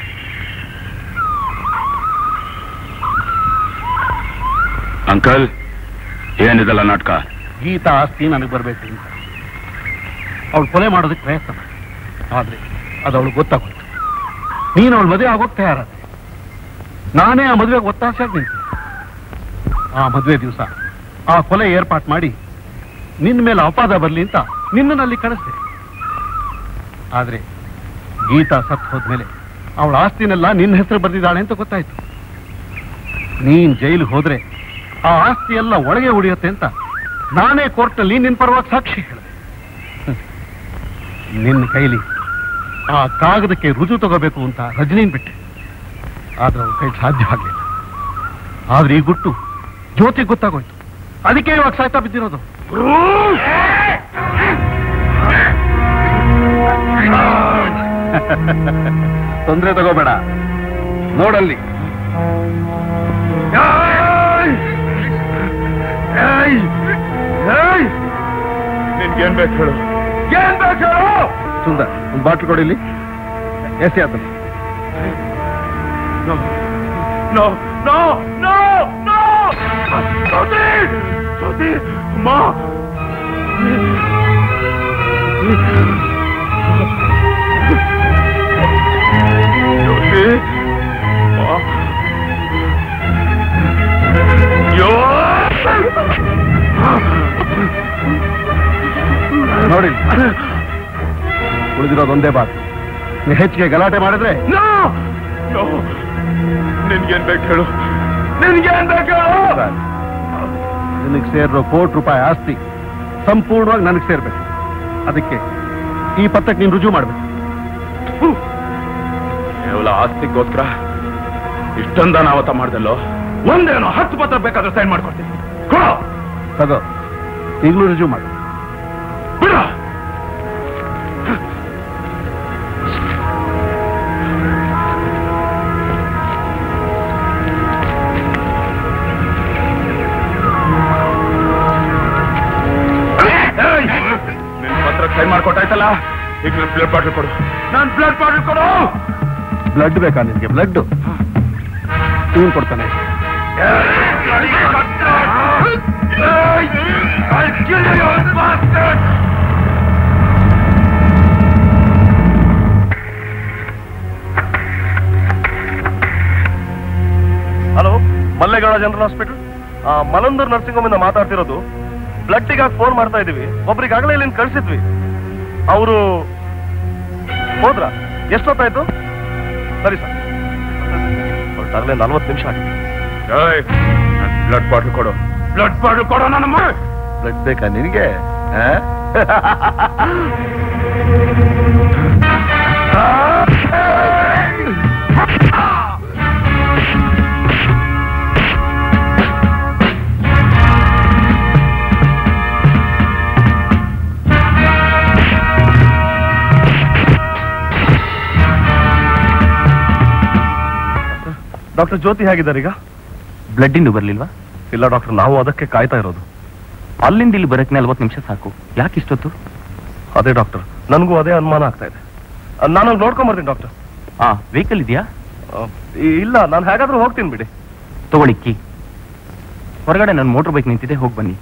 ಅಂಕಲ್ ಏನಿದಲ್ಲ ನಾಟಕ ಗೀತಾ ಆಸ್ತಿ ನನಗೆ ಬರ್ಬೇಕು ಅಂತ ಅವಳು ಕೊಲೆ ಮಾಡೋದಕ್ಕೆ ಪ್ರಯತ್ನ ಮಾಡಿದೆ. ಆದ್ರೆ ಅದು ಅವಳು ಗೊತ್ತಾಗೋಯ್ತು ನೀನು ಅವಳು ಮದುವೆ ಆಗೋಕ್ ತಯಾರಾದೆ ನಾನೇ ಆ ಮದುವೆಗೆ ಒತ್ತಾಸೆಯಾಗಿ ನಿಂತೆ ಆ ಮದುವೆ ದಿವಸ ಆ ಕೊಲೆ ಏರ್ಪಾಟ್ ಮಾಡಿ ನಿನ್ನ ಮೇಲೆ ಅಪವಾದ ಬರಲಿ ಅಂತ ನಿನ್ನಲ್ಲಿ ಕಳಿಸ್ದೆ ಆದ್ರೆ ಗೀತಾ ಸತ್ ಹೋದ್ಮೇಲೆ ಅವಳ ಆಸ್ತಿನೆಲ್ಲ ನಿನ್ನ ಹೆಸರು ಬರೆದಿದ್ದಾಳೆ ಅಂತ ಗೊತ್ತಾಯ್ತು ನೀನ್ ಜೈಲಿಗೆ ಹೋದ್ರೆ ಆ ಆಸ್ತಿ ಎಲ್ಲ ಒಳಗೆ ಉಳಿಯುತ್ತೆ ಅಂತ ನಾನೇ ಕೋರ್ಟ್ನಲ್ಲಿ ನಿನ್ನ ಪರವಾಗಿ ಸಾಕ್ಷಿ ಹೇಳಿದೆ ಹ್ಮ್. ನಿನ್ನ ಕೈಲಿ ಆ ಕಾಗದಕ್ಕೆ ರುಜು ತಗೋಬೇಕು ಅಂತ ರಜನೀನ್ ಬಿಟ್ಟೆ ಆದ್ರೆ ಅವ್ರ ಕೈ ಸಾಧ್ಯವಾಗಲಿಲ್ಲ ಆದ್ರೆ ಈ ಗುಟ್ಟು ಜ್ಯೋತಿ ಗೊತ್ತಾಗೋಯ್ತು ಅದಕ್ಕೆ ಇವಾಗ ಸಾಯ್ತಾ ಬಿದ್ದಿರೋದು ತೊಂದರೆ ತಗೋಬೇಡ ನೋಡಲ್ಲಿ ನಿನ್ಗೇನ್ ಬೇಕು ಹೇಳು ಏನ್ ಬೇಕು ಹೇಳು ಸುಂದರ್ ಒಂದು ಬಾಟ್ಲ್ ಕೊಡಿಲಿ ಎಸಿ ಆತಲ್ಲಿ no no no no no Jyothi Jyothi ಅಮ್ಮ ಜ್ಯೋತಿ ಅಮ್ಮ. ಅಯ್ಯೋ ನೋಡಿ ಉಳಿದಿರೋದು ಒಂದೇ ಬಾತ್ ನೀ ಹೆಚ್ಚಿಗೆ ಗಲಾಟೆ ಮಾಡಿದ್ರೆ ನೋ ನೋ ನಿನ್ಗೇನ್ ಬೇಕು ಹೇಳು ನಿನ್ಗೇನ್ ಬೇಕು ಹೇಳು ನಿನಗೆ ಸೇರಿರೋ ಕೋಟಿ ರೂಪಾಯಿ ಆಸ್ತಿ ಸಂಪೂರ್ಣವಾಗಿ ನನಗೆ ಸೇರ್ಬೇಕು ಅದಕ್ಕೆ ಈ ಪತ್ರಕ್ಕೆ ನೀನು ರುಜು ಮಾಡ್ಬೇಕು ಕೇವಲ ಆಸ್ತಿಗೋಸ್ಕರ ಇಷ್ಟೊಂದ ನಾವತ್ತ ಮಾಡ್ದಲ್ಲೋ ಒಂದೇನೋ ಹತ್ತು ಪತ್ರ ಬೇಕಾದ್ರೆ ಸೈನ್ ಮಾಡ್ಕೊಡ್ತೀನಿ ಕೊಡೋ ತಗೋ ಈಗಲೂ ರುಜು ಮಾಡು ಬಿಡ ನಿನ್ ಪತ್ರ ಸೈನ್ ಮಾಡ್ಕೊಟ್ಟಾಯ್ತಲ್ಲ ಈಗ ನನ್ ಬ್ಲಡ್ ಬಾಟಲ್ ಕೊಡು ನನ್ ಬ್ಲಡ್ ಬಾಟಲ್ ಕೊಡು ಬ್ಲಡ್ ಬೇಕಾ ನಿನಗೆ ಬ್ಲಡ್ ಇವನು ಕೊಡ್ತಾನೆ hello Mallegowda general hospital Malandur nursing home ಇಂದ ಮಾತಾಡ್ತಿರೋದು ಬ್ಲಡ್ಡಿಗಾಗಿ ಫೋನ್ ಮಾಡ್ತಾ ಇದೀವಿ ಒಬ್ರಿಗೆ ಆಗಲೇ ಇಲ್ಲಿಂದ ಕಳ್ಸಿದ್ವಿ ಅವರು ಹೋದ್ರ ಎಷ್ಟೊತ್ತಾಯ್ತು ಸರಿ ಸರ್ ಹೊರಟಾಗಲೇ ನಲ್ವತ್ತು ನಿಮಿಷ ಆಗಿದೆ ಬ್ಲಡ್ ಬಾಟ್ಲ್ ಕೊಡು ಬ್ಲಡ್ ಬಾಟಲ್ ಕೊಡೋ ನನ್ನ ಬ್ಲಡ್ ಬೇಕಾ ನಿನಗೆ ಡಾಕ್ಟರ್ ಜ್ಯೋತಿ ಹೇಗಿದ್ದಾರೆ ಈಗ ಬ್ಲಡ್ ಇಂದು ಬರ್ಲಿಲ್ವಾ ಇಲ್ಲ ಡಾಕ್ಟರ್ ನಾವು ಅದಕ್ಕೆ ಕಾಯ್ತಾ ಇರೋದು ಅಲ್ಲಿಂದ ಇಲ್ಲಿ ಬರಕ್ಕೆ ನಲ್ವತ್ತು ನಿಮಿಷ ಸಾಕು ಯಾಕೆ ಇಷ್ಟೊತ್ತು ಅದೇ ಡಾಕ್ಟರ್ ನನಗೂ ಅದೇ ಅನುಮಾನ ಆಗ್ತಾ ಇದೆ ನಾನು ನೋಡ್ಕೊಂಡ್ ಬರ್ತೀನಿ ಡಾಕ್ಟರ್ ಆ ವೆಹಿಕಲ್ ಇದೆಯಾ ಇಲ್ಲ ನಾನು ಹೇಗಾದ್ರೂ ಹೋಗ್ತೀನಿ ಬಿಡಿ ತಗೊಳ್ಳಿ ಕೀ ಹೊರಗಡೆ ನನ್ನ ಮೋಟರ್ ಬೈಕ್ ನಿಂತಿದೆ ಹೋಗಿ ಬನ್ನಿ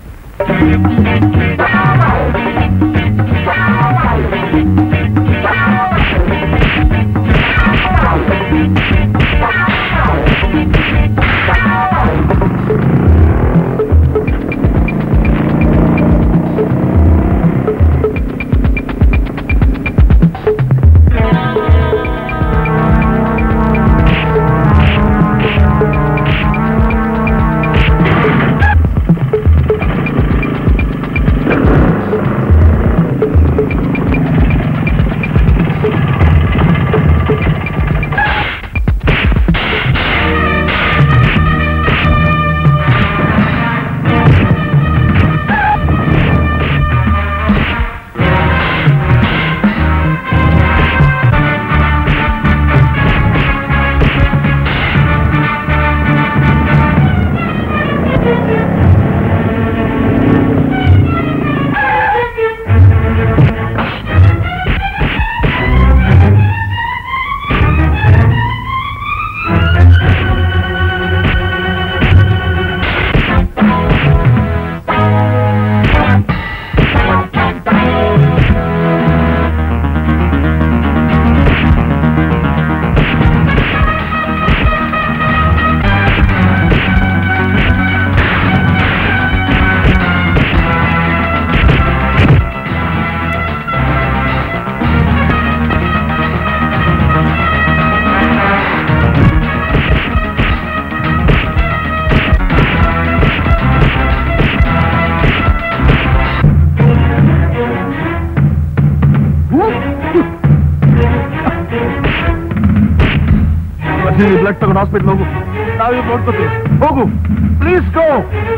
ನೀನು ಬ್ಲಡ್ ತಗೊಂಡು ಹಾಸ್ಪಿಟ್ಲ್ ಹೋಗು ನಾವಿವ್ ನೋಡ್ಕೋತೀವಿ ಹೋಗು ಪ್ಲೀಸ್ ಗೋ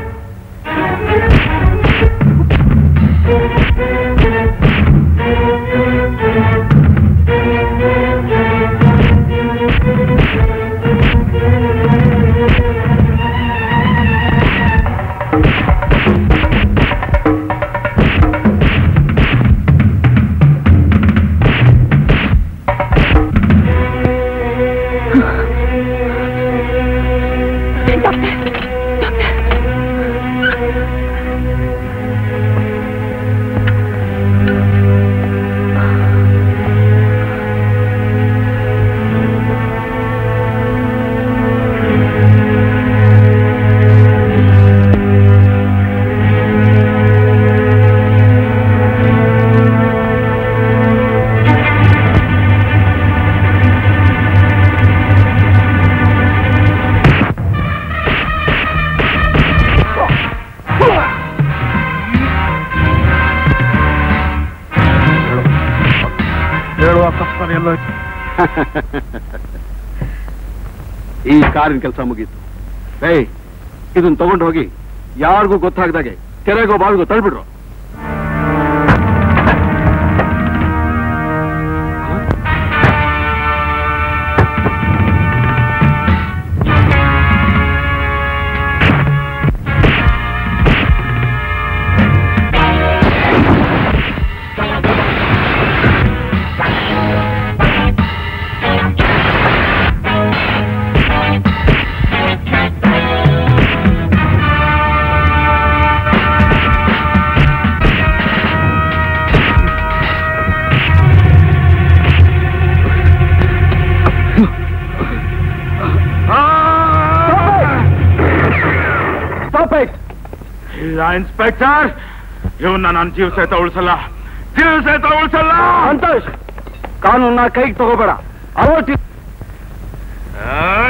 ಹೇಳುವ ಕಪ್ಪನ ಎಲ್ಲೋ ಈ ಕಾರಿನ ಕೆಲಸ ಮುಗೀತು ಏಯ್ ಇದನ್ನ ತಗೊಂಡು ಹೋಗಿ ಯಾರಿಗೂ ಗೊತ್ತಾಗ್ದಾಗೆ ಕೆರೆಗೋ ಬಾವಿಗೋ ತಳ್ಬಿಡ್ರು ಇಲ್ಲ ಇನ್ಸ್ಪೆಕ್ಟರ್ ಇವನ್ನ ನಾನು ಜೀವ ಸಹಿತ ಉಳಿಸಲ್ಲ ಜೀವ ಸಹಿತ ಉಳಿಸಲ್ಲ ಸಂತೋಷ್ ಕಾನೂನ್ನ ಕೈಗೆ ತಗೋಬೇಡ ಅವತ್ತು ಆ